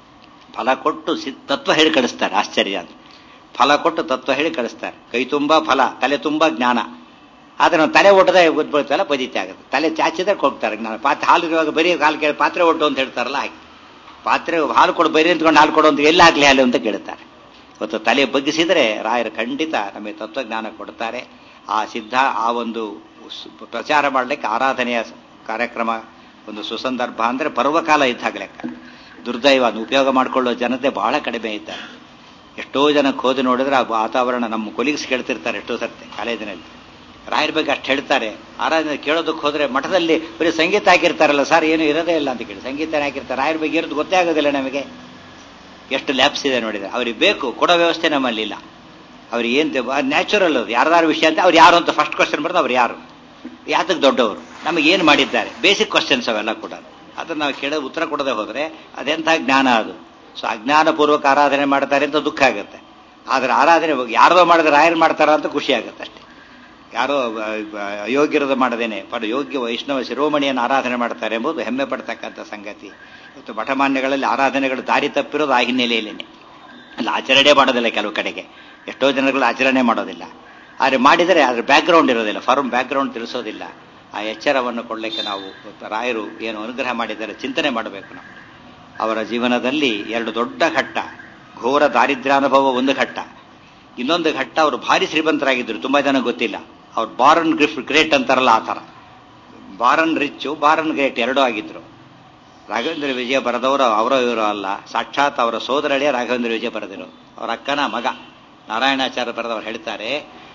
ಫಲ ಕೊಟ್ಟು ತತ್ವ ಹೇಳಿ ಕಳಿಸ್ತಾರೆ ಆಶ್ಚರ್ಯ ಅಂತ ಫಲ ಕೊಟ್ಟು ತತ್ವ ಹೇಳಿ ಕಳಿಸ್ತಾರೆ ಕೈ ತುಂಬಾ ಫಲ ತಲೆ ತುಂಬಾ ಜ್ಞಾನ ಆದ್ರೆ ನಾವು ತಲೆ ಒಟ್ಟದ ಗೊತ್ತಲ್ಲ ಪದಿತಿ ಆಗುತ್ತೆ ತಲೆ ಚಾಚಿದ್ರೆ ಕೊಡ್ತಾರೆ ಜ್ಞಾನ ಪಾತ್ರೆ ಹಾಲು ಇರುವಾಗ ಬರೀ ಹಾಲು ಕೇಳಿ ಪಾತ್ರೆ ಒಟ್ಟು ಅಂತ ಹೇಳ್ತಾರಲ್ಲ ಹಾಗೆ ಪಾತ್ರೆ ಹಾಲು ಕೊಡು ಬರೀ ಅಂತ್ಕೊಂಡು ಹಾಲು ಕೊಡು ಅಂತ ಎಲ್ಲಿ ಹಾಕ್ಲಿ ಹಾಲು ಅಂತ ಕೇಳ್ತಾರೆ ಇವತ್ತು ತಲೆ ಬಗ್ಗಿಸಿದ್ರೆ ರಾಯರು ಖಂಡಿತ ನಮಗೆ ತತ್ವಜ್ಞಾನ ಕೊಡ್ತಾರೆ ಆ ಸಿದ್ಧ ಆ ಒಂದು ಪ್ರಚಾರ ಮಾಡಲಿಕ್ಕೆ ಆರಾಧನೆಯ ಕಾರ್ಯಕ್ರಮ ಒಂದು ಸುಸಂದರ್ಭ ಅಂದ್ರೆ ಪರ್ವಕಾಲ ಇದ್ದಾಗ ಲೆಕ್ಕ ದುರ್ದೈವ ಉಪಯೋಗ ಮಾಡಿಕೊಳ್ಳೋ ಜನತೆ ಬಹಳ ಕಡಿಮೆ ಇದ್ದಾರೆ ಎಷ್ಟೋ ಜನಕ್ಕೆ ಹೋಗಿ ನೋಡಿದ್ರೆ ಆ ವಾತಾವರಣ ನಮ್ಮ ಕೊಲೀಗ್ಸ್ ಕೇಳ್ತಿರ್ತಾರೆ ಎಷ್ಟೋ ಸರ್ತೆ ಕಾಲೇಜಿನಲ್ಲಿ ರಾಯರ ಬಗ್ಗೆ ಅಷ್ಟು ಹೇಳ್ತಾರೆ ಆರಾಧನೆ ಕೇಳೋದಕ್ಕೆ ಹೋದ್ರೆ ಮಠದಲ್ಲಿ ಬರೀ ಸಂಗೀತ ಹಾಕಿರ್ತಾರಲ್ಲ ಸರ್ ಏನು ಇರೋದೇ ಇಲ್ಲ ಅಂತ ಕೇಳಿ ಸಂಗೀತ ಹಾಕಿರ್ತಾರೆ ರಾಯರ ಬಗ್ಗೆ ಇರೋದು ಗೊತ್ತೇ ಆಗೋದಿಲ್ಲ ನಮಗೆ ಎಷ್ಟು ಲ್ಯಾಬ್ಸ್ ಇದೆ ನೋಡಿದ್ರೆ ಅವ್ರಿಗೆ ಬೇಕು ಕೊಡೋ ವ್ಯವಸ್ಥೆ ನಮ್ಮಲ್ಲಿ ಇಲ್ಲ ಅವ್ರಿಗೆ ಏನ್ ನ್ಯಾಚುರಲ್ ಅದು ಯಾರ್ದಾರು ವಿಷಯ ಅಂತ ಅವ್ರು ಯಾರು ಅಂತ ಫಸ್ಟ್ ಕ್ವಶನ್ ಬರೋದು ಅವ್ರು ಯಾರು ಯಾತಕ್ಕೆ ದೊಡ್ಡವರು ನಮಗೆ ಏನು ಮಾಡಿದ್ದಾರೆ ಬೇಸಿಕ್ ಕ್ವಶನ್ಸ್ ಅವೆಲ್ಲ ಕೂಡ ಅದನ್ನ ನಾವು ಕೇಳೋ ಉತ್ತರ ಕೊಡದೆ ಹೋದ್ರೆ ಅದೆಂಥ ಜ್ಞಾನ ಅದು ಸೊ ಅಜ್ಞಾನಪೂರ್ವಕ ಆರಾಧನೆ ಮಾಡ್ತಾರೆ ಅಂತ ದುಃಖ ಆಗುತ್ತೆ ಆದ್ರೆ ಆರಾಧನೆ ಯಾರೋ ಮಾಡಿದ್ರೆ ರಾಯರು ಮಾಡ್ತಾರ ಅಂತ ಖುಷಿ ಆಗುತ್ತೆ ಅಷ್ಟೇ ಯಾರೋ ಅಯೋಗ್ಯರದ ಮಾಡದೇನೆ ಪಡ ಯೋಗ್ಯ ವೈಷ್ಣವ ಶಿರೋಮಣಿಯನ್ನು ಆರಾಧನೆ ಮಾಡ್ತಾರೆ ಎಂಬುದು ಹೆಮ್ಮೆ ಪಡ್ತಕ್ಕಂಥ ಸಂಗತಿ ಇವತ್ತು ಮಠಮಾನ್ಯಗಳಲ್ಲಿ ಆರಾಧನೆಗಳು ದಾರಿ ತಪ್ಪಿರೋದು ಆ ಹಿನ್ನೆಲೆಯಲ್ಲೇನೆ ಅಲ್ಲಿ ಆಚರಣೆ ಮಾಡೋದಿಲ್ಲ ಕೆಲವು ಕಡೆಗೆ ಎಷ್ಟೋ ಜನಗಳು ಆಚರಣೆ ಮಾಡೋದಿಲ್ಲ ಆದರೆ ಮಾಡಿದರೆ ಅದ್ರ ಬ್ಯಾಕ್ಗ್ರೌಂಡ್ ಇರೋದಿಲ್ಲ ಫಾರ್ಮ್ ಬ್ಯಾಕ್ಗ್ರೌಂಡ್ ತಿಳಿಸೋದಿಲ್ಲ ಆ ಎಚ್ಚರವನ್ನು ಕೊಡಲಿಕ್ಕೆ ನಾವು ರಾಯರು ಏನು ಅನುಗ್ರಹ ಮಾಡಿದ್ದಾರೆ ಚಿಂತನೆ ಮಾಡಬೇಕು ನಾವು ಅವರ ಜೀವನದಲ್ಲಿ ಎರಡು ದೊಡ್ಡ ಘಟ್ಟ ಘೋರ ದಾರಿದ್ರ್ಯಾನುಭವ ಒಂದು ಘಟ್ಟ ಇನ್ನೊಂದು ಘಟ್ಟ ಅವರು ಭಾರಿ ಶ್ರೀಮಂತರಾಗಿದ್ದರು ತುಂಬಾ ಜನ ಗೊತ್ತಿಲ್ಲ ಅವ್ರು ಬಾರನ್ ಗ್ರಿಫ್ ಗ್ರೇಟ್ ಅಂತಾರಲ್ಲ ಆ ಥರ ಬಾರನ್ ರಿಚ್ಚು ಬಾರನ್ ಗ್ರೇಟ್ ಎರಡೂ ಆಗಿದ್ರು ರಾಘವೇಂದ್ರ ವಿಜಯ ಬರೆದವರು ಅವರೋ ಇವರೋ ಅಲ್ಲ ಸಾಕ್ಷಾತ್ ಅವರ ಸೋದರಳಿಯ ರಾಘವೇಂದ್ರ ವಿಜಯ ಬರೆದಿರೋ ಅವರ ಅಕ್ಕನ ಮಗ ನಾರಾಯಣಾಚಾರ್ಯ ಬರೆದವರು ಹೇಳ್ತಾರೆ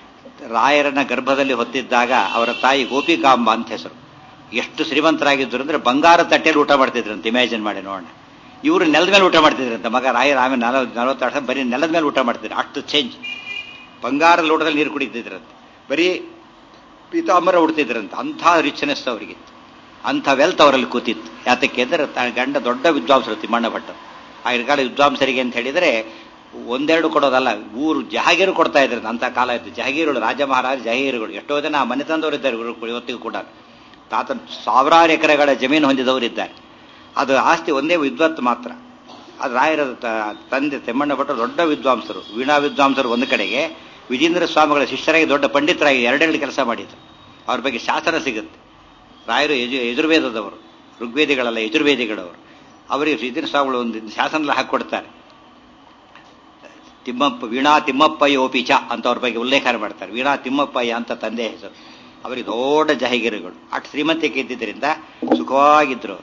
ರಾಯರನ ಗರ್ಭದಲ್ಲಿ ಹೊತ್ತಿದ್ದಾಗ ಅವರ ತಾಯಿ ಗೋಪಿಕಾಂಬ ಅಂತ ಹೆಸರು ಎಷ್ಟು ಶ್ರೀಮಂತರಾಗಿದ್ರು ಅಂದ್ರೆ ಬಂಗಾರ ತಟ್ಟೆಯಲ್ಲಿ ಊಟ ಮಾಡ್ತಿದ್ರಂತೆ ಇಮ್ಯಾಜಿನ್ ಮಾಡಿ ನೋಡೋಣ ಇವರು ನೆಲದ ಮೇಲೆ ಊಟ ಮಾಡ್ತಿದ್ರಂತೆ ಮಗ ರಾಯರ ಆಮೇಲೆ ನಲವ ನಲವತ್ತಾರು ವರ್ಷ ಬರೀ ನೆಲದ ಮೇಲೆ ಊಟ ಮಾಡ್ತಿದ್ರು ಅಷ್ಟು ಚೇಂಜ್ ಬಂಗಾರ ಲೋಟದಲ್ಲಿ ನೀರು ಕುಡಿತಿದ್ರಂತೆ ಬರೀ ಪೀತಾಂಬರ ಉಡ್ತಿದ್ರಂತೆ ಅಂಥ ರಿಚ್ನೆಸ್ ಅವರಿಗೆ ಅಂಥ ವೆಲ್ತ್ ಅವರಲ್ಲಿ ಕೂತಿತ್ತು ಯಾತಕ್ಕೆ ಅಂದರೆ ಗಂಡ ದೊಡ್ಡ ವಿದ್ವಾಂಸರು ತಿಮ್ಮಣ್ಣ ಭಟ್ಟರು ಆಗಿನ ಕಾಲ ವಿದ್ವಾಂಸರಿಗೆ ಅಂತ ಹೇಳಿದರೆ ಒಂದೆರಡು ಕೊಡೋದಲ್ಲ ಊರು ಜಹಾಗೀರು ಕೊಡ್ತಾ ಇದ್ರು ಅಂತ ಕಾಲ ಇತ್ತು ಜಹಾಗೀರುಗಳು ರಾಜ ಮಹಾರಾಜ ಜಹಾಗೀರುಗಳು ಎಷ್ಟೋ ಜನ ಆ ಮನೆ ತಂದವರು ಇದ್ದಾರೆ ಇವತ್ತಿಗೂ ಕೂಡ ತಾತ ಸಾವಿರಾರು ಎಕರೆಗಳ ಜಮೀನು ಹೊಂದಿದವರು ಇದ್ದಾರೆ ಅದು ಆಸ್ತಿ ಒಂದೇ ವಿದ್ವತ್ ಮಾತ್ರ ಅದು ರಾಯರ ತಂದೆ ತೆಮ್ಮಣ್ಣ ಭಟ್ಟರು ದೊಡ್ಡ ವಿದ್ವಾಂಸರು ವೀಣಾ ವಿದ್ವಾಂಸರು ಒಂದು ಕಡೆಗೆ ವಿಜೇಂದ್ರ ಸ್ವಾಮಿಗಳ ಶಿಷ್ಯರಾಗಿ ದೊಡ್ಡ ಪಂಡಿತರಾಗಿ ಎರಡೆರಡು ಕೆಲಸ ಮಾಡಿದ್ರು ಅವ್ರ ಬಗ್ಗೆ ಶಾಸನ ಸಿಗುತ್ತೆ ರಾಯರು ಯಜು ಯಜುರ್ವೇದದವರು ಋಗ್ವೇದಿಗಳಲ್ಲ ಯಜುರ್ವೇದಿಗಳವರು ಅವರಿಗೆ ವಿಜೇಂದ್ರ ಸ್ವಾಮಿಗಳು ಒಂದು ಶಾಸನ ಹಾಕಿಕೊಡ್ತಾರೆ ತಿಮ್ಮಪ್ಪ ವೀಣಾ ತಿಮ್ಮಪ್ಪಯ್ಯ ಓಪಿಚ ಅಂತ ಅವ್ರ ಬಗ್ಗೆ ಉಲ್ಲೇಖ ಮಾಡ್ತಾರೆ ವೀಣಾ ತಿಮ್ಮಪ್ಪಯ್ಯ ಅಂತ ತಂದೆ ಹೆಸರು ಅವರಿಗೆ ದೊಡ್ಡ ಜಹಗಿರಿಗಳು ಅಷ್ಟು ಶ್ರೀಮಂತಿಕೆ ಇದ್ದಿದ್ದರಿಂದ ಸುಖವಾಗಿದ್ರು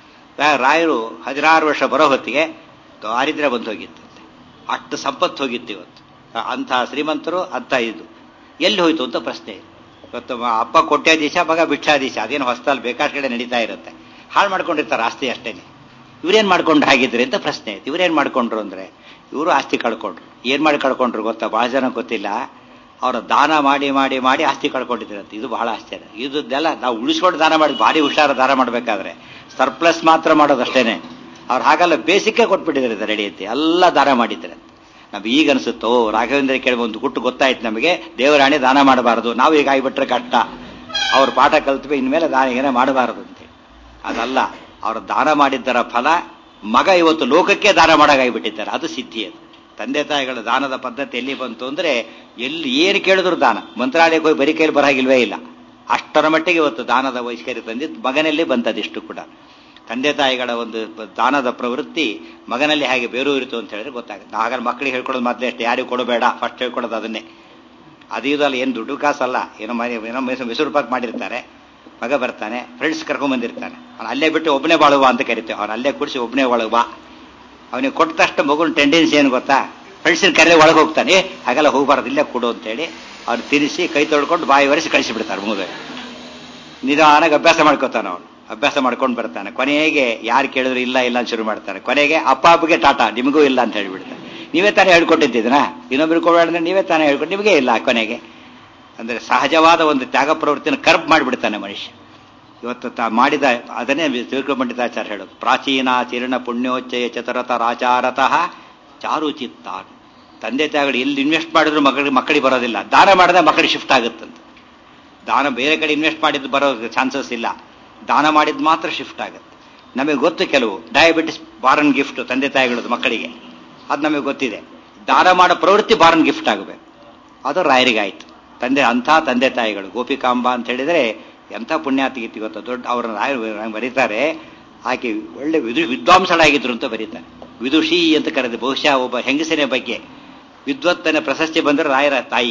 ರಾಯರು ಹದಿನಾರು ವರ್ಷ ಬರೋ ಹೊತ್ತಿಗೆ ದಾರಿದ್ರ್ಯ ಬಂದು ಹೋಗಿತ್ತಂತೆ ಅಷ್ಟು ಸಂಪತ್ತು ಹೋಗಿತ್ತು ಇವತ್ತು ಅಂಥ ಶ್ರೀಮಂತರು ಅಂತ ಇದು ಎಲ್ಲಿ ಹೋಯ್ತು ಅಂತ ಪ್ರಶ್ನೆ ಇವತ್ತು ಅಪ್ಪ ಕೊಟ್ಟಾಧೀಶ ಮಗ ಭಿಕ್ಷಾಧೀಶ ಅದೇನು ಹೊಸದಲ್ಲಿ ಬೇಕಾದ ಕಡೆ ನಡೀತಾ ಇರುತ್ತೆ ಹಾಳು ಮಾಡ್ಕೊಂಡಿರ್ತಾರೆ ಆಸ್ತಿ ಅಷ್ಟೇನೆ ಇವ್ರೇನ್ ಮಾಡ್ಕೊಂಡು ಹಾಗಿದ್ರಿ ಅಂತ ಪ್ರಶ್ನೆ ಐತಿ ಇವ್ರೇನ್ ಮಾಡ್ಕೊಂಡ್ರು ಅಂದ್ರೆ ಇವರು ಆಸ್ತಿ ಕಳ್ಕೊಂಡ್ರು ಏನ್ ಮಾಡಿ ಕಳ್ಕೊಂಡ್ರು ಗೊತ್ತಾ ಬಹಳ ಜನ ಗೊತ್ತಿಲ್ಲ ಅವರ ದಾನ ಮಾಡಿ ಮಾಡಿ ಮಾಡಿ ಆಸ್ತಿ ಕಳ್ಕೊಂಡಿದ್ರಂತೆ ಇದು ಬಹಳ ಆಶ್ಚರ್ಯ ಇದೆಲ್ಲ ನಾವು ಉಳಿಸ್ಕೊಂಡು ದಾನ ಮಾಡಿ ಭಾರಿ ಹುಷಾರ ದಾನ ಮಾಡಬೇಕಾದ್ರೆ ಸರ್ಪ್ಲಸ್ ಮಾತ್ರ ಮಾಡೋದಷ್ಟೇನೆ ಅವ್ರು ಹಾಗಲ್ಲ ಬೇಸಿಕ್ಕೇ ಕೊಟ್ಬಿಟ್ಟಿದ್ರೆ ರೆಡಿ ಐತಿ ಎಲ್ಲ ದಾನ ಮಾಡಿದ್ರೆ ನಮ್ಗೆ ಈಗ ಅನ್ಸುತ್ತೋ ರಾಘವೇಂದ್ರ ಕೇಳಿ ಒಂದು ಗುಟ್ಟು ಗೊತ್ತಾಯ್ತು ನಮಗೆ ದೇವರಾಣಿ ದಾನ ಮಾಡಬಾರದು ನಾವು ಈಗ ಆಗಿಬಿಟ್ರೆ ಕಷ್ಟ ಅವ್ರ ಪಾಠ ಕಲ್ತ್ವಿ ಇನ್ಮೇಲೆ ದಾನ ಏನೇ ಮಾಡಬಾರದು ಅಂತ ಅದಲ್ಲ ಅವರು ದಾನ ಮಾಡಿದ್ದರ ಫಲ ಮಗ ಇವತ್ತು ಲೋಕಕ್ಕೆ ದಾನ ಮಾಡಾಗಾಗಿಬಿಟ್ಟಿದ್ದಾರೆ ಅದು ಸಿದ್ಧಿ ಅದು ತಂದೆ ತಾಯಿಗಳ ದಾನದ ಪದ್ಧತಿ ಎಲ್ಲಿ ಬಂತು ಅಂದ್ರೆ ಎಲ್ಲಿ ಏನು ಕೇಳಿದ್ರು ದಾನ ಮಂತ್ರಾಲಯಕ್ಕೆ ಹೋಗಿ ಬರೀ ಕೈಲಿ ಬರಾಗಿಲ್ವೇ ಇಲ್ಲ ಅಷ್ಟರ ಮಟ್ಟಿಗೆ ಇವತ್ತು ದಾನದ ವೈಷ್ಕರ್ಯ ತಂದಿದ್ದು ಮಗನಲ್ಲಿ ಬಂತದಿಷ್ಟು ಕೂಡ ತಂದೆ ತಾಯಿಗಳ ಒಂದು ದಾನದ ಪ್ರವೃತ್ತಿ ಮಗನಲ್ಲಿ ಹೇಗೆ ಬೇರೂರಿತು ಅಂತ ಹೇಳಿದ್ರೆ ಗೊತ್ತಾಗುತ್ತೆ ಹಾಗಾದ್ರೆ ಮಕ್ಕಳಿಗೆ ಹೇಳ್ಕೊಡೋದು ಮೊದಲೇ ಅಷ್ಟೇ ಯಾರಿಗೂ ಕೊಡಬೇಡ ಫಸ್ಟ್ ಹೇಳ್ಕೊಡೋದು ಅದನ್ನೇ ಅದು ಇದಲ್ಲ ಏನು ದುಡ್ಡು ಕಾಸಲ್ಲ ಏನೋ ಮನೆ ಏನೋ ಮೆಸೂರು ಪಾಕ್ ಮಾಡಿರ್ತಾರೆ ಮಗ ಬರ್ತಾನೆ ಫ್ರೆಂಡ್ಸ್ ಕರ್ಕೊಂಡ್ ಬಂದಿರ್ತಾನೆ ಅವ್ನು ಅಲ್ಲೇ ಬಿಟ್ಟು ಒಬ್ಬನೇ ಬಾಳುವ ಅಂತ ಕರಿತೇವೆ ಅವ್ನು ಅಲ್ಲೇ ಕುಡಿಸಿ ಒಬ್ಬನೇ ಒಳಗೆ ಬಾ ಅವನಿಗೆ ಕೊಟ್ಟ ತಕ್ಷಣ ಮಗುನ ಟೆಂಡೆನ್ಸಿ ಏನು ಗೊತ್ತಾ ಫ್ರೆಂಡ್ಸಿನ ಕರೆ ಒಳಗೆ ಹೋಗ್ತಾನೆ ಹಾಗೆಲ್ಲ ಹೋಗಬಾರ್ದು ಇಲ್ಲೇ ಕೊಡು ಅಂತೇಳಿ ಅವ್ನು ತಿನ್ನಿಸಿ ಕೈ ತೊಳ್ಕೊಂಡು ಬಾಯಿ ಒರೆಸಿ ಕಳಿಸಿಬಿಡ್ತಾರೆ ಮುಗಿದ ನಿಧಾನಾಗಿ ಅಭ್ಯಾಸ ಮಾಡ್ಕೋತಾನೆ ಅವನು ಅಭ್ಯಾಸ ಮಾಡ್ಕೊಂಡು ಬರ್ತಾನೆ ಕೊನೆಗೆ ಯಾರು ಕೇಳಿದ್ರು ಇಲ್ಲ ಇಲ್ಲ ಅಂತ ಶುರು ಮಾಡ್ತಾನೆ ಕೊನೆಗೆ ಅಪ್ಪ ಅಪ್ಪಗೆ ಟಾಟಾ ನಿಮಗೂ ಇಲ್ಲ ಅಂತ ಹೇಳ್ಬಿಡ್ತಾನೆ ನೀವೇ ತಾನೇ ಹೇಳ್ಕೊಟ್ಟಿದ್ದೀನ ಇನ್ನೊಬ್ರು ಕೊಡಬೇಡ ನೀವೇ ತಾನೇ ಹೇಳ್ಕೊಂಡು ನಿಮಗೆ ಇಲ್ಲ ಕೊನೆಗೆ ಅಂದ್ರೆ ಸಹಜವಾದ ಒಂದು ತ್ಯಾಗ ಪ್ರವೃತ್ತಿನ ಕರ್ಬ್ ಮಾಡಿಬಿಡ್ತಾನೆ ಮನುಷ್ಯ ಇವತ್ತು ತಾ ಮಾಡಿದ ಅದನ್ನೇ ತಿರುಕಪಂಡಿತಾಚಾರ್ಯ ಹೇಳೋದು ಪ್ರಾಚೀನ ಚಿರಣ ಪುಣ್ಯೋಚ್ಚಯ ಚತುರತರಾಚಾರತಃ ಚಾರುಚಿತ್ತಾನ್ ತಂದೆ ತಾಯಿಗಳು ಎಲ್ಲಿ ಇನ್ವೆಸ್ಟ್ ಮಾಡಿದ್ರು ಮಕ್ಕಳಿಗೆ ಮಕ್ಕಳಿಗೆ ಬರೋದಿಲ್ಲ ದಾನ ಮಾಡಿದ್ರೆ ಮಕ್ಕಳಿಗೆ ಶಿಫ್ಟ್ ಆಗುತ್ತಂತ ದಾನ ಬೇರೆ ಕಡೆ ಇನ್ವೆಸ್ಟ್ ಮಾಡಿದ್ದು ಬರೋ ಚಾನ್ಸಸ್ ಇಲ್ಲ ದಾನ ಮಾಡಿದ್ದು ಮಾತ್ರ ಶಿಫ್ಟ್ ಆಗುತ್ತೆ ನಮಗೆ ಗೊತ್ತು ಕೆಲವು ಡಯಾಬಿಟಿಸ್ ಬಾರನ್ ಗಿಫ್ಟ್ ತಂದೆ ತಾಯಿಗಳದ್ದು ಮಕ್ಕಳಿಗೆ ಅದು ನಮಗೆ ಗೊತ್ತಿದೆ ದಾನ ಮಾಡೋ ಪ್ರವೃತ್ತಿ ಬಾರನ್ ಗಿಫ್ಟ್ ಆಗಬೇಕು ಅದು ರಾಯರಿಗಾಯ್ತು ತಂದೆ ಅಂಥ ತಂದೆ ತಾಯಿಗಳು ಗೋಪಿಕಾಂಬ ಅಂತ ಹೇಳಿದರೆ ಎಂಥ ಪುಣ್ಯಾತಿಗಿತ್ತು ಇವತ್ತು ದೊಡ್ಡ ಅವರನ್ನು ರಾಯರು ಬರೀತಾರೆ ಆಕೆ ಒಳ್ಳೆ ವಿದು ವಿದ್ವಾಂಸಳಾಗಿದ್ರು ಅಂತ ಬರೀತಾರೆ ವಿದುಷಿ ಅಂತ ಕರೆದು ಬಹುಶಃ ಒಬ್ಬ ಹೆಂಗಸಿನ ಬಗ್ಗೆ ವಿದ್ವತ್ತನ ಪ್ರಶಸ್ತಿ ಬಂದರೆ ರಾಯರ ತಾಯಿ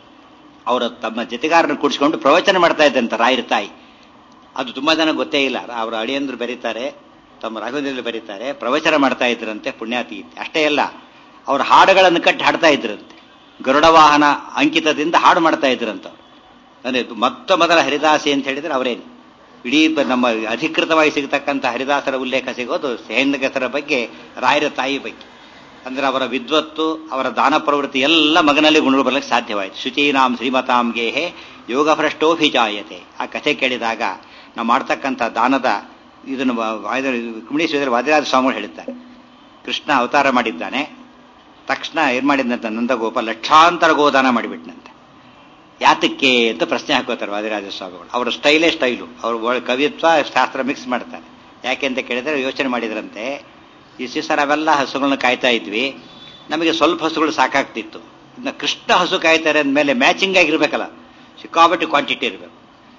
ಅವರ ತಮ್ಮ ಜೊತೆಗಾರರನ್ನು ಕೂಡಿಸ್ಕೊಂಡು ಪ್ರವಚನ ಮಾಡ್ತಾ ಇದ್ದಂತ ರಾಯರ ತಾಯಿ ಅದು ತುಂಬಾ ಜನ ಗೊತ್ತೇ ಇಲ್ಲ ಅವರ ಅಳಿಯಂದ್ರು ಬರೀತಾರೆ ತಮ್ಮ ರಾಘವೇಂದ್ರಲ್ಲಿ ಬರೀತಾರೆ ಪ್ರವಚನ ಮಾಡ್ತಾ ಇದ್ರಂತೆ ಪುಣ್ಯಾತಿ ಅಷ್ಟೇ ಅಲ್ಲ ಅವ್ರ ಹಾಡುಗಳನ್ನು ಕಟ್ಟಿ ಹಾಡ್ತಾ ಇದ್ರಂತೆ ಗರುಡ ವಾಹನ ಅಂಕಿತದಿಂದ ಹಾಡು ಮಾಡ್ತಾ ಇದ್ರಂತ ಅಂದ್ರೆ ಮೊತ್ತ ಮೊದಲ ಹರಿದಾಸಿ ಅಂತ ಹೇಳಿದ್ರೆ ಅವರೇನು ಇಡೀ ನಮ್ಮ ಅಧಿಕೃತವಾಗಿ ಸಿಗತಕ್ಕಂಥ ಹರಿದಾಸರ ಉಲ್ಲೇಖ ಸಿಗೋದು ಹೆಂಗಸರ ಬಗ್ಗೆ ರಾಯರ ತಾಯಿ ಬಗ್ಗೆ ಅಂದ್ರೆ ಅವರ ವಿದ್ವತ್ತು ಅವರ ದಾನ ಪ್ರವೃತ್ತಿ ಎಲ್ಲ ಮಗನಲ್ಲಿ ಗುಣ ಬರಲಿಕ್ಕೆ ಸಾಧ್ಯವಾಯಿತು ಶುಚೀನಾಂ ಶ್ರೀಮತಾಂ ಗೇಹೆ ಯೋಗ ಭ್ರಷ್ಟೋಭಿಜಾಯತೆ ಆ ಕಥೆ ಕೇಳಿದಾಗ ನಾವು ಮಾಡ್ತಕ್ಕಂಥ ದಾನದ ಇದನ್ನು ಕುಮಣೇಶ್ವರ ವಾದಿರಾಜ ಸ್ವಾಮಿಗಳು ಹೇಳಿದ್ದಾರೆ ಕೃಷ್ಣ ಅವತಾರ ಮಾಡಿದ್ದಾನೆ ತಕ್ಷಣ ಏನ್ ಮಾಡಿದ್ನಂತ ನಂದಗೋಪ ಲಕ್ಷಾಂತರ ಗೋದಾನ ಮಾಡಿಬಿಟ್ನಂತೆ ಯಾತಕ್ಕೆ ಅಂತ ಪ್ರಶ್ನೆ ಹಾಕೋತಾರೆ ವಾದಿರಾಜ ಸ್ವಾಮಿಗಳು ಅವರ ಸ್ಟೈಲೇ ಸ್ಟೈಲು ಅವರು ಕವಿತ್ವ ಶಾಸ್ತ್ರ ಮಿಕ್ಸ್ ಮಾಡ್ತಾರೆ ಯಾಕೆ ಅಂತ ಕೇಳಿದ್ರೆ ಯೋಚನೆ ಮಾಡಿದ್ರಂತೆ ಈ ಸರ್ ಅವೆಲ್ಲ ಹಸುಗಳನ್ನ ಕಾಯ್ತಾ ಇದ್ವಿ ನಮಗೆ ಸ್ವಲ್ಪ ಹಸುಗಳು ಸಾಕಾಗ್ತಿತ್ತು ಇನ್ನು ಕೃಷ್ಣ ಹಸು ಕಾಯ್ತಾರೆ ಅಂದಮೇಲೆ ಮ್ಯಾಚಿಂಗ್ ಆಗಿರ್ಬೇಕಲ್ಲ ಸಿಕ್ಕಾಪಟ್ಟೆ ಕ್ವಾಂಟಿಟಿ ಇರಬೇಕು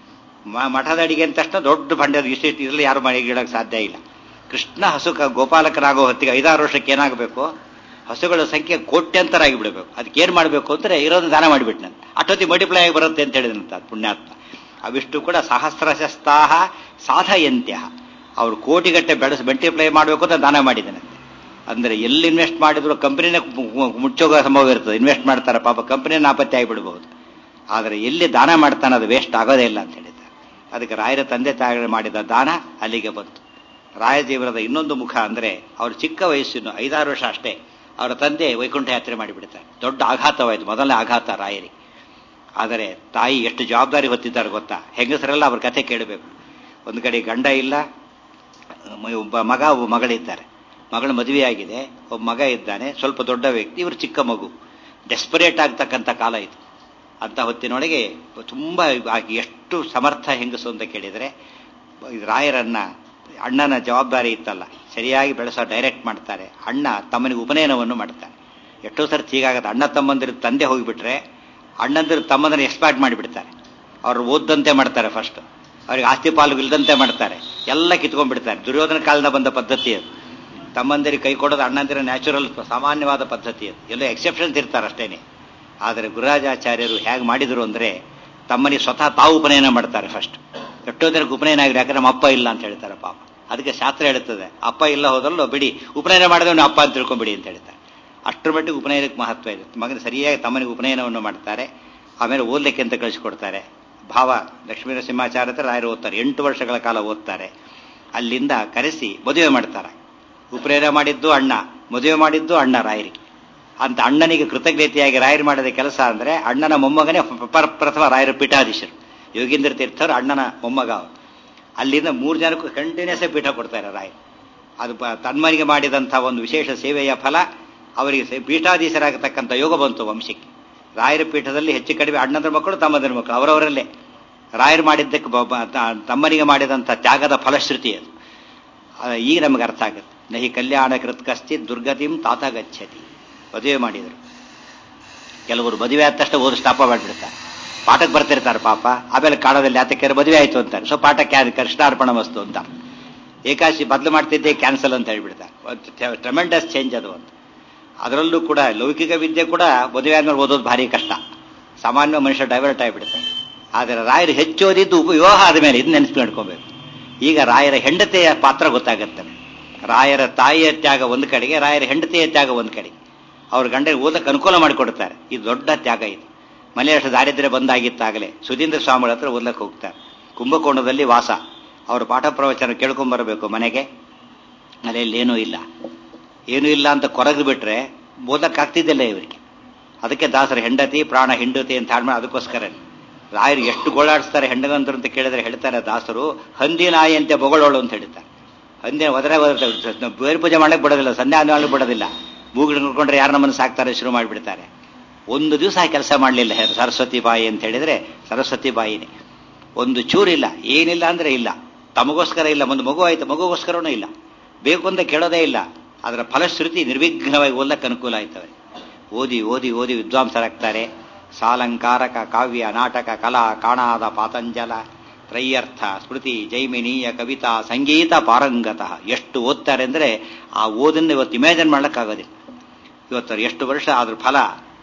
ಮಠದ ಅಡಿಗೆ ಅಂತ ತಕ್ಷಣ ದೊಡ್ಡ ಬಂಡದ ಇಷ್ಟಿಷ್ಟು ಇರಲಿ ಯಾರು ಮನೆಗಿಡಕ್ಕೆ ಸಾಧ್ಯ ಇಲ್ಲ ಕೃಷ್ಣ ಹಸು ಗೋಪಾಲಕರಾಗೋ ಹೊತ್ತಿಗೆ ಐದಾರು ವರ್ಷಕ್ಕೆ ಏನಾಗಬೇಕು ಹಸುಗಳ ಸಂಖ್ಯೆ ಕೋಟ್ಯಂತರ ಬಿಡಬೇಕು ಅದಕ್ಕೆ ಏನ್ ಮಾಡಬೇಕು ಅಂದ್ರೆ ಇರೋದು ದಾನ ಮಾಡಿಬಿಟ್ನಂತ ಅಷ್ಟೊತ್ತಿ ಮಲ್ಟಿಪ್ಲೈ ಆಗಿ ಬರುತ್ತೆ ಅಂತ ಹೇಳಿದಂತ ಪುಣ್ಯಾತ್ಮ ಅವಿಷ್ಟು ಕೂಡ ಸಹಸ್ರಶಸ್ತಾಹ ಸಾಧಯಂತ್ಯ ಅವ್ರು ಕೋಟಿಗಟ್ಟೆ ಬೆಳೆಸಿ ಮಲ್ಟಿಪ್ಲೈ ಮಾಡಬೇಕು ಅಂತ ದಾನ ಮಾಡಿದನಂತೆ ಅಂದ್ರೆ ಎಲ್ಲಿ ಇನ್ವೆಸ್ಟ್ ಮಾಡಿದ್ರು ಕಂಪನಿನ ಮುಚ್ಚೋಗೋ ಸಂಭವ ಇರ್ತದೆ ಇನ್ವೆಸ್ಟ್ ಮಾಡ್ತಾರೆ ಪಾಪ ಕಂಪನಿ ನಾಪತ್ತೆ ಆಗಿಬಿಡಬಹುದು ಆದರೆ ಎಲ್ಲಿ ದಾನ ಮಾಡ್ತಾನೆ ಅದು ವೇಸ್ಟ್ ಆಗೋದೇ ಇಲ್ಲ ಅಂತ ಹೇಳಿದ್ದಾರೆ ಅದಕ್ಕೆ ರಾಯರ ತಂದೆ ತಾಯಿಗಳು ಮಾಡಿದ ದಾನ ಅಲ್ಲಿಗೆ ಬಂತು ರಾಯ ಜೀವನದ ಇನ್ನೊಂದು ಮುಖ ಅಂದ್ರೆ ಅವ್ರ ಚಿಕ್ಕ ವಯಸ್ಸಿನ ಐದಾರು ವರ್ಷ ಅಷ್ಟೇ ಅವರ ತಂದೆ ವೈಕುಂಠ ಯಾತ್ರೆ ಮಾಡಿಬಿಡ್ತಾರೆ ದೊಡ್ಡ ಆಘಾತವಾಯಿತು ಮೊದಲನೇ ಆಘಾತ ರಾಯರಿಗೆ ಆದರೆ ತಾಯಿ ಎಷ್ಟು ಜವಾಬ್ದಾರಿ ಹೊತ್ತಿದ್ದಾರೆ ಗೊತ್ತಾ ಹೆಂಗಸರೆಲ್ಲ ಅವ್ರ ಕಥೆ ಕೇಳಬೇಕು ಒಂದು ಕಡೆ ಗಂಡ ಇಲ್ಲ ಒಬ್ಬ ಮಗ ಒಬ್ಬ ಮಗಳಿದ್ದಾರೆ ಮಗಳು ಮದುವೆಯಾಗಿದೆ ಒಬ್ಬ ಮಗ ಇದ್ದಾನೆ ಸ್ವಲ್ಪ ದೊಡ್ಡ ವ್ಯಕ್ತಿ ಇವರು ಚಿಕ್ಕ ಮಗು ಡೆಸ್ಪರೇಟ್ ಆಗ್ತಕ್ಕಂಥ ಕಾಲ ಇದು ಅಂತ ಹೊತ್ತಿನೊಳಗೆ ತುಂಬಾ ಎಷ್ಟು ಸಮರ್ಥ ಹೆಂಗಸು ಅಂತ ಕೇಳಿದರೆ ರಾಯರನ್ನ ಅಣ್ಣನ ಜವಾಬ್ದಾರಿ ಇತ್ತಲ್ಲ ಸರಿಯಾಗಿ ಬೆಳೆಸೋ ಡೈರೆಕ್ಟ್ ಮಾಡ್ತಾರೆ ಅಣ್ಣ ತಮ್ಮನಿಗೆ ಉಪನಯನವನ್ನು ಮಾಡ್ತಾರೆ ಎಷ್ಟೋ ಸರ್ತಿ ಹೀಗಾಗತ್ತೆ ಅಣ್ಣ ತಮ್ಮಂದಿರ ತಂದೆ ಹೋಗಿಬಿಟ್ರೆ ಅಣ್ಣಂದಿರ ತಮ್ಮಂದ್ರೆ ಎಕ್ಸ್ಪರ್ಟ್ ಮಾಡಿಬಿಡ್ತಾರೆ ಅವ್ರು ಓದ್ದಂತೆ ಮಾಡ್ತಾರೆ ಫಸ್ಟ್ ಅವ್ರಿಗೆ ಆಸ್ತಿ ಪಾಲು ಇಲ್ದಂತೆ ಮಾಡ್ತಾರೆ ಎಲ್ಲ ಕಿತ್ಕೊಂಡ್ಬಿಡ್ತಾರೆ ದುರ್ಯೋಧನ ಕಾಲದ ಬಂದ ಪದ್ಧತಿ ಅದು ತಮ್ಮಂದಿರಿಗೆ ಕೈ ಕೊಡೋದು ಅಣ್ಣಂದಿರ ನ್ಯಾಚುರಲ್ ಸಾಮಾನ್ಯವಾದ ಪದ್ಧತಿ ಅದು ಎಲ್ಲೋ ಎಕ್ಸೆಪ್ಷನ್ಸ್ ಇರ್ತಾರೆ ಅಷ್ಟೇನೆ ಆದರೆ ಗುರುರಾಜಾಚಾರ್ಯರು ಹೇಗೆ ಮಾಡಿದರು ಅಂದರೆ ತಮ್ಮನಿಗೆ ಸ್ವತಃ ತಾವು ಉಪನಯನ ಮಾಡ್ತಾರೆ ಫಸ್ಟ್ ಎಷ್ಟೋ ಜನಕ್ಕೆ ಉಪನಯನ ಆಗಿದೆ ಯಾಕಂದ್ರೆ ನಮ್ಮ ಅಪ್ಪ ಇಲ್ಲ ಅಂತ ಹೇಳ್ತಾರೆ ಪಾಪ ಅದಕ್ಕೆ ಶಾಸ್ತ್ರ ಹೇಳುತ್ತದೆ ಅಪ್ಪ ಇಲ್ಲ ಹೋದಲ್ಲೋ ಬಿಡಿ ಉಪನಯನ ಮಾಡಿದವನು ಅಪ್ಪ ಅಂತ ತಿಳ್ಕೊಂಬಿಡಿ ಅಂತ ಹೇಳ್ತಾರೆ ಅಷ್ಟರ ಮಟ್ಟಿಗೆ ಉಪನಯನಕ್ಕೆ ಮಹತ್ವ ಇದೆ ಮಗನ ಸರಿಯಾಗಿ ತಮ್ಮನಿಗೆ ಉಪನಯನವನ್ನು ಮಾಡ್ತಾರೆ ಆಮೇಲೆ ಓದಲಿಕ್ಕೆ ಅಂತ ಕಳಿಸಿಕೊಡ್ತಾರೆ ಭಾವ ಲಕ್ಷ್ಮೀ ನರಸಿಂಹಾಚಾರ್ಯ ಹತ್ರ ರಾಯರು ಓದ್ತಾರೆ ಎಂಟು ವರ್ಷಗಳ ಕಾಲ ಓದ್ತಾರೆ ಅಲ್ಲಿಂದ ಕರೆಸಿ ಮದುವೆ ಮಾಡ್ತಾರೆ ಉಪನಯನ ಮಾಡಿದ್ದು ಅಣ್ಣ ಮದುವೆ ಮಾಡಿದ್ದು ಅಣ್ಣ ರಾಯರಿಗೆ ಅಂತ ಅಣ್ಣನಿಗೆ ಕೃತಜ್ಞತೆಯಾಗಿ ರಾಯರು ಮಾಡಿದ ಕೆಲಸ ಅಂದ್ರೆ ಅಣ್ಣನ ಮೊಮ್ಮಗನೇ ಪ- ಪ್ರಥಮ ರಾಯರ ಪೀಠಾಧೀಶರು ಯೋಗೀಂದ್ರ ತೀರ್ಥರು ಅಣ್ಣನ ಮೊಮ್ಮಗ ಅವರು ಅಲ್ಲಿಂದ ಮೂರು ಜನಕ್ಕೂ ಕಂಟಿನ್ಯೂಸ್ ಪೀಠ ಕೊಡ್ತಾರೆ ರಾಯರು ಅದು ಪ- ತನ್ಮನಿಗೆ ಮಾಡಿದಂಥ ಒಂದು ವಿಶೇಷ ಸೇವೆಯ ಫಲ ಅವರಿಗೆ ಸೇ- ಪೀಠಾಧೀಶರಾಗತಕ್ಕಂಥ ಯೋಗ ಬಂತು ವಂಶಕ್ಕೆ ರಾಯರ ಪೀಠದಲ್ಲಿ ಹೆಚ್ಚು ಕಡಿಮೆ ಅಣ್ಣಂದ್ರ ಮಕ್ಕಳು ತಮ್ಮಂದ್ರ ಮಕ್ಕಳು ಅವರವರಲ್ಲೇ ರಾಯರು ಮಾಡಿದ್ದಕ್ಕೆ ಬ- ಬ- ತ- ತಮ್ಮನಿಗೆ ಮಾಡಿದಂಥ ತ್ಯಾಗದ ಫಲಶ್ರುತಿ ಅದು ಆ, ಈಗ ನಮಗೆ ಅರ್ಥ ಆಗುತ್ತೆ ನಹಿ ಕಲ್ಯಾಣ ಕೃತ್ ಕಶ್ಚಿತ್ ದುರ್ಗತಿಂ ತಾತ ಗಚ್ಚತಿ ಮದುವೆ ಮಾಡಿದರು ಕೆಲವರು ಮದುವೆ ಆದ ತಕ್ಷಣ ಓದು ಸ್ಟಾಪ ಮಾಡಿಬಿಡ್ತಾರೆ ಪಾಠಕ್ಕೆ ಬರ್ತಿರ್ತಾರೆ ಪಾಪ ಆಮೇಲೆ ಕಾಡದಲ್ಲಿ ಯಾತಕ್ಕೆ ಮದುವೆ ಆಯ್ತು ಅಂತಾರೆ ಸೊ ಪಾಠಕ್ಕೆ ಅದು ಕೃಷ್ಣಾರ್ಪಣ ವಸ್ತು ಅಂತ ಏಕಾಶಿ ಬದಲು ಮಾಡ್ತಿದ್ದೆ ಕ್ಯಾನ್ಸಲ್ ಅಂತ ಹೇಳ್ಬಿಡ್ತಾರೆ ಟ್ರಮೆಂಡಸ್ ಚೇಂಜ್ ಅದು ಅಂತ ಅದರಲ್ಲೂ ಕೂಡ ಲೌಕಿಕ ವಿದ್ಯೆ ಕೂಡ ಮದುವೆ ಆದ್ಮೇಲೆ ಓದೋದು ಭಾರಿ ಕಷ್ಟ ಸಾಮಾನ್ಯ ಮನುಷ್ಯ ಡೈವರ್ಟ್ ಆಗಿಬಿಡ್ತಾರೆ ಆದರೆ ರಾಯರು ಹೆಚ್ಚು ಓದಿದ್ದು ಉಪ- ವಿವಾಹ ಆದಮೇಲೆ ಇದು ನೆನಪಿಟ್ಕೊಬೇಕು ಈಗ ರಾಯರ ಹೆಂಡತಿಯ ಪಾತ್ರ ಗೊತ್ತಾಗುತ್ತೆ ರಾಯರ ತಾಯಿಯ ತ್ಯಾಗ ಒಂದು ಕಡೆಗೆ ರಾಯರ ಹೆಂಡತಿಯ ತ್ಯಾಗ ಒಂದು ಕಡೆಗೆ ಅವ್ರ ಗಂಡ ಓದಕ್ಕೆ ಅನುಕೂಲ ಮಾಡಿಕೊಡ್ತಾರೆ ಇದು ದೊಡ್ಡ ತ್ಯಾಗ ಇದು ಮನೆಯಷ್ಟು ದಾರಿದ್ರ್ಯ ಬಂದಾಗಿತ್ತಾಗಲೇ ಸುಧೀಂದ್ರ ಸ್ವಾಮಿಗಳ ಹತ್ರ ಓದ್ಲಕ್ಕೆ ಹೋಗ್ತಾರೆ ಕುಂಭಕೋಣದಲ್ಲಿ ವಾಸ ಅವರು ಪಾಠ ಪ್ರವಚನ ಕೇಳ್ಕೊಂಬರಬೇಕು ಮನೆಗೆ ಮನೆಯಲ್ಲಿ ಏನೂ ಇಲ್ಲ ಏನೂ ಇಲ್ಲ ಅಂತ ಕೊರಗು ಬಿಟ್ರೆ ಓದಕ್ಕಾಗ್ತಿದ್ದಿಲ್ಲ ಇವರಿಗೆ ಅದಕ್ಕೆ ದಾಸರ ಹೆಂಡತಿ ಪ್ರಾಣ ಹಿಂಡತಿ ಅಂತ ಹಾಡ್ಮೇಲೆ ಅದಕ್ಕೋಸ್ಕರ ರಾಯರು ಎಷ್ಟು ಗೋಳಾಡಿಸ್ತಾರೆ ಹೆಂಡಗಂತರು ಅಂತ ಕೇಳಿದ್ರೆ ಹೇಳ್ತಾರೆ ದಾಸರು ಹಂದಿ ನಾಯಿ ಅಂತೆ ಬೊಗಳೋಳು ಅಂತ ಹೇಳ್ತಾರೆ ಹಂದಿನ ಒದರ ಬೇರೆ ಪೂಜೆ ಮಾಡಕ್ಕೆ ಬಿಡೋದಿಲ್ಲ ಸಂಧ್ಯಾ ಮಾಡಕ್ಕೆ ಬಿಡೋದಿಲ್ಲ ಮೂಗಿಡ್ ನೋಡ್ಕೊಂಡ್ರೆ ಯಾರು ನಮ್ಮನ್ನು ಸಾಕ್ತಾರೆ ಶುರು ಮಾಡಿಬಿಡ್ತಾರೆ ಒಂದು ದಿವಸ ಕೆಲಸ ಮಾಡಲಿಲ್ಲ ಸರಸ್ವತಿ ಬಾಯಿ ಅಂತ ಹೇಳಿದ್ರೆ ಸರಸ್ವತಿ ಬಾಯಿನೇ ಒಂದು ಚೂರಿಲ್ಲ ಏನಿಲ್ಲ ಅಂದ್ರೆ ಇಲ್ಲ ತಮಗೋಸ್ಕರ ಇಲ್ಲ ಒಂದು ಮಗು ಆಯ್ತು ಮಗುಗೋಸ್ಕರನೂ ಇಲ್ಲ ಬೇಕು ಅಂತ ಕೇಳೋದೇ ಇಲ್ಲ ಅದರ ಫಲಶ್ರುತಿ ನಿರ್ವಿಘ್ನವಾಗಿ ಓದಕ್ಕೆ ಅನುಕೂಲ ಆಯ್ತವೆ ಓದಿ ಓದಿ ಓದಿ ವಿದ್ವಾಂಸರಾಗ್ತಾರೆ ಸಾಲಂಕಾರಕ ಕಾವ್ಯ ನಾಟಕ ಕಲಾ ಕಾಣಾದ ಪಾತಂಜಲ ತ್ರಯ್ಯರ್ಥ ಸ್ಮೃತಿ ಜೈಮಿನೀಯ ಕವಿತಾ ಸಂಗೀತ ಪಾರಂಗತಃ ಎಷ್ಟು ಓದ್ತಾರೆ ಅಂದ್ರೆ ಆ ಓದನ್ನು ಇವತ್ತು ಇಮ್ಯಾಜಿನ್ ಮಾಡ್ಲಿಕ್ಕಾಗೋದಿಲ್ಲ ಇವತ್ತು ಎಷ್ಟು ವರ್ಷ ಅದ್ರ ಫಲ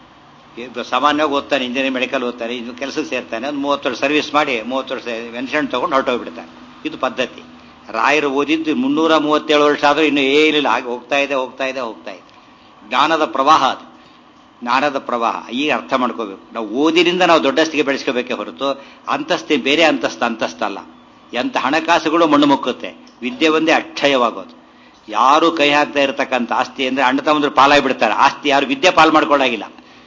ಇವ್ರು ಸಾಮಾನ್ಯವಾಗಿ ಓದ್ತಾನೆ ಇಂಜಿನಿಯರಿಂಗ್ ಮೆಡಿಕಲ್ ಓದ್ತಾನೆ ಇನ್ನು ಕೆಲಸಕ್ಕೆ ಸೇರ್ತಾನೆ ಒಂದು ಮೂವತ್ತು ವರ್ಷ ಸರ್ವಿಸ್ ಮಾಡಿ ಮೂವತ್ತು ವರ್ಷ ಮೆನ್ಷನ್ ತಗೊಂಡು ಹೊರಟೋಗ್ಬಿಡ್ತಾನೆ ಇದು ಪದ್ಧತಿ ರಾಯರು ಓದಿದ್ದು ಮುನ್ನೂರ ಮೂವತ್ತೇಳು ವರ್ಷ ಆದರೂ ಇನ್ನು ಏನಿಲ್ಲ ಹಾಗೆ ಹೋಗ್ತಾ ಇದೆ ಹೋಗ್ತಾ ಇದೆ ಹೋಗ್ತಾ ಇದೆ ಜ್ಞಾನದ ಪ್ರವಾಹ ಅದು ಜ್ಞಾನದ ಪ್ರವಾಹ ಈಗ ಅರ್ಥ ಮಾಡ್ಕೋಬೇಕು ನಾವು ಓದಿನಿಂದ ನಾವು ದೊಡ್ಡಸ್ತಿಗೆ ಬೆಳೆಸ್ಕೋಬೇಕೇ ಹೊರತು ಅಂತಸ್ತಿ ಬೇರೆ ಅಂತಸ್ತು ಅಂತಸ್ತಲ್ಲ ಎಂಥ ಹಣಕಾಸುಗಳು ಮಣ್ಣು ಮುಕ್ಕುತ್ತೆ ವಿದ್ಯೆ ಒಂದೇ ಅಕ್ಷಯವಾಗೋದು ಯಾರು ಕೈ ಹಾಕ್ತಾ ಇರತಕ್ಕಂಥ ಆಸ್ತಿ ಅಂದ್ರೆ ಅಣ್ಣ ತಮ್ಮಂದ್ರು ಪಾಲಾಗಿ ಬಿಡ್ತಾರೆ ಆಸ್ತಿ ಯಾರು ವಿದ್ಯೆ ಪಾಲು ಮಾಡ್ಕೊಳ್ಳಾಗಿಲ್ಲ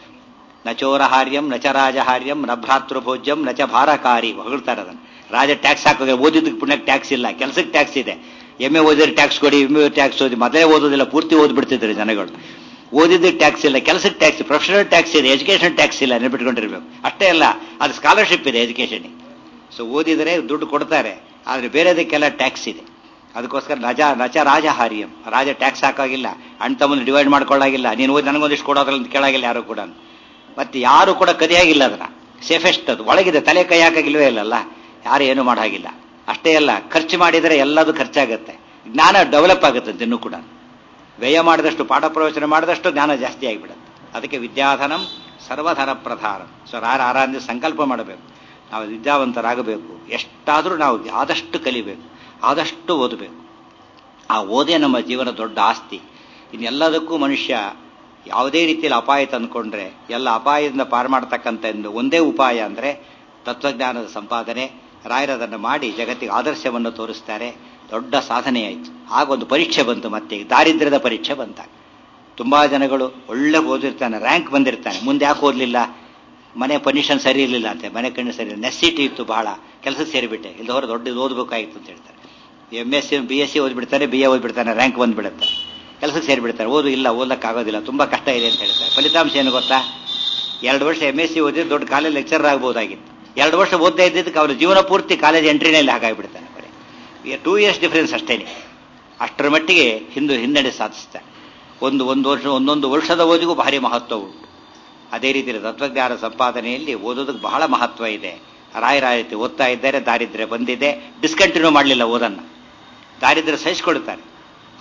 ನ ಚೋರಹಾರ್ಯಂ ನ ಚ ರಾಜಹಾರ್ಯಂ ನ ಭ್ರಾತೃಭೋಜ್ಯಂ ನ ಚ ಭಾರಕಾರಿ ಹೊಗಳ್ತಾರೆ ಅದನ್ನು ರಾಜ ಟ್ಯಾಕ್ಸ್ ಹಾಕೋದು ಓದಿದ್ದಕ್ಕೆ ಪುಣ್ಯಕ್ಕೆ ಟ್ಯಾಕ್ಸ್ ಇಲ್ಲ ಕೆಲಸಕ್ಕೆ ಟ್ಯಾಕ್ಸ್ ಇದೆ ಎಮ್ ಎ ಓದಿದ್ರೆ ಟ್ಯಾಕ್ಸ್ ಕೊಡಿ ಎಮ್ ಎ ಟ್ಯಾಕ್ಸ್ ಓದಿ ಮೊದಲೇ ಓದೋದಿಲ್ಲ ಪೂರ್ತಿ ಓದ್ಬಿಡ್ತಿದ್ರು ಜನಗಳು ಓದಿದ್ದಕ್ಕೆ ಟ್ಯಾಕ್ಸ್ ಇಲ್ಲ ಕೆಲಸಕ್ಕೆ ಟ್ಯಾಕ್ಸ್ ಪ್ರೊಫೆಷನಲ್ ಟ್ಯಾಕ್ಸ್ ಇದೆ ಎಜುಕೇಷನ್ ಟ್ಯಾಕ್ಸ್ ಇಲ್ಲ ನೆನಪಿಟ್ಕೊಂಡಿರ್ಬೇಕು ಅಷ್ಟೇ ಅಲ್ಲ ಅದು ಸ್ಕಾಲರ್ಶಿಪ್ ಇದೆ ಎಜುಕೇಷನ್ ಸೊ ಓದಿದರೆ ದುಡ್ಡು ಕೊಡ್ತಾರೆ ಆದರೆ ಬೇರೆದಕ್ಕೆಲ್ಲ ಟ್ಯಾಕ್ಸ್ ಇದೆ ಅದಕ್ಕೋಸ್ಕರ ನಜ ನಚ ರಾಜಹಾರ್ಯಂ ರಾಜ ಟ್ಯಾಕ್ಸ್ ಹಾಕಾಗಿಲ್ಲ ಅಣ್ಣ ತಮ್ಮನ್ನು ಡಿವೈಡ್ ಮಾಡ್ಕೊಳ್ಳಾಗಿಲ್ಲ ನೀನು ಓದಿ ನನಗೊಂದಿಷ್ಟು ಕೊಡೋದ್ರಲ್ಲಿ ಅಂತ ಕೇಳಾಗಿಲ್ಲ ಯಾರು ಕೂಡ ಮತ್ತೆ ಯಾರು ಕೂಡ ಕದಿಯಾಗಿಲ್ಲ ಅದನ್ನ ಸೇಫೆಸ್ಟ್ ಅದು ಒಳಗಿದೆ ತಲೆ ಕೈ ಹಾಕಾಗಿಲ್ವೇ ಇಲ್ಲಲ್ಲ ಯಾರು ಏನು ಮಾಡಾಗಿಲ್ಲ ಅಷ್ಟೇ ಅಲ್ಲ ಖರ್ಚು ಮಾಡಿದರೆ ಎಲ್ಲದು ಖರ್ಚಾಗುತ್ತೆ ಜ್ಞಾನ ಡೆವಲಪ್ ಆಗುತ್ತೆ ಇನ್ನೂ ಕೂಡ ವ್ಯಯ ಮಾಡಿದಷ್ಟು ಪಾಠ ಪ್ರವಚನ ಮಾಡಿದಷ್ಟು ಜ್ಞಾನ ಜಾಸ್ತಿ ಆಗಿಬಿಡುತ್ತೆ ಅದಕ್ಕೆ ವಿದ್ಯಾಧನಂ ಸರ್ವಧನ ಪ್ರಧಾನ ಸೊ ರಾರ ಆರಾಧ್ಯ ಸಂಕಲ್ಪ ಮಾಡಬೇಕು ನಾವು ವಿದ್ಯಾವಂತರಾಗಬೇಕು ಎಷ್ಟಾದರೂ ನಾವು ಆದಷ್ಟು ಕಲಿಬೇಕು ಆದಷ್ಟು ಓದಬೇಕು ಆ ಓದೇ ನಮ್ಮ ಜೀವನ ದೊಡ್ಡ ಆಸ್ತಿ ಇನ್ನೆಲ್ಲದಕ್ಕೂ ಮನುಷ್ಯ ಯಾವುದೇ ರೀತಿಯಲ್ಲಿ ಅಪಾಯ ತಂದುಕೊಂಡ್ರೆ ಎಲ್ಲ ಅಪಾಯದಿಂದ ಪಾರು ಮಾಡ್ತಕ್ಕಂಥ ಒಂದು ಒಂದೇ ಉಪಾಯ ಅಂದರೆ ತತ್ವಜ್ಞಾನದ ಸಂಪಾದನೆ ರಾಯರದನ್ನು ಮಾಡಿ ಜಗತ್ತಿಗೆ ಆದರ್ಶವನ್ನು ತೋರಿಸ್ತಾರೆ ದೊಡ್ಡ ಸಾಧನೆ ಆಯಿತು ಆಗ ಒಂದು ಪರೀಕ್ಷೆ ಬಂತು ಮತ್ತೆ ದಾರಿದ್ರ್ಯದ ಪರೀಕ್ಷೆ ಬಂತಾಗ ತುಂಬಾ ಜನಗಳು ಒಳ್ಳೆ ಓದಿರ್ತಾನೆ ರ್ಯಾಂಕ್ ಬಂದಿರ್ತಾನೆ ಮುಂದೆ ಯಾಕೆ ಓದಲಿಲ್ಲ ಮನೆ ಪೊಸಿಷನ್ ಸರಿ ಇರಲಿಲ್ಲ ಅಂತೆ ಮನೆ ಕಣ್ಣು ಸರಿ ನೆಸಿಟಿ ಇತ್ತು ಬಹಳ ಕೆಲಸಕ್ಕೆ ಸೇರಿಬಿಟ್ಟೆ ಇಲ್ಲಿ ಹೊರ ದೊಡ್ಡದು ಓದಬೇಕಾಗಿತ್ತು ಅಂತ ಹೇಳ್ತಾರೆ M S C B S C ಓದ್ಬಿಡ್ತಾರೆ ಬಿ ಎ ಓದ್ಬಿಡ್ತಾನೆ ರ್ಯಾಂಕ್ ಬಂದ್ಬಿಡುತ್ತೆ ಕೆಲಸಕ್ಕೆ ಸೇರಿಬಿಡ್ತಾರೆ ಓದು ಇಲ್ಲ ಓದಕ್ಕಾಗೋದಿಲ್ಲ ತುಂಬಾ ಕಷ್ಟ ಇದೆ ಅಂತ ಹೇಳ್ತಾರೆ ಫಲಿತಾಂಶ ಏನು ಗೊತ್ತಾ ಎರಡು ವರ್ಷ ಎಮ್ ಎಸ್ ಸಿ ಓದಿದ್ರೆ ದೊಡ್ಡ ಕಾಲೇಜ್ ಲೆಕ್ಚರ್ ಆಗ್ಬೋದಾಗಿತ್ತು ಎರಡು ವರ್ಷ ಓದ್ತಾ ಇದ್ದಿದ್ದಕ್ಕೆ ಅವ್ರ ಜೀವನ ಪೂರ್ತಿ ಕಾಲೇಜ್ ಎಂಟ್ರಿನಲ್ಲಿ ಹಾಗಾಗಿಬಿಡ್ತಾನೆ ಬರೀ ಟೂ ಇಯರ್ಸ್ ಡಿಫರೆನ್ಸ್ ಅಷ್ಟೇನೆ ಅಷ್ಟರ ಮಟ್ಟಿಗೆ ಹಿಂದೆ ಹಿನ್ನಡೆ ಸಾಧಿಸ್ತಾರೆ ಒಂದು ಒಂದು ವರ್ಷ ಒಂದೊಂದು ವರ್ಷದ ಓದಿಗೂ ಭಾರಿ ಮಹತ್ವ ಉಂಟು ಅದೇ ರೀತಿಯಲ್ಲಿ ತತ್ವಜ್ಞಾನ ಸಂಪಾದನೆಯಲ್ಲಿ ಓದೋದಕ್ಕೆ ಬಹಳ ಮಹತ್ವ ಇದೆ ರಾಯರಾಯತಿ ಓದ್ತಾ ಇದ್ದಾರೆ ದಾರಿದ್ರ್ಯ ಬಂದಿದೆ ಡಿಸ್ಕಂಟಿನ್ಯೂ ಮಾಡಲಿಲ್ಲ ಓದನ್ನ ದಾರಿದ್ರ್ಯ ಸಹಿಸ್ಕೊಳ್ತಾರೆ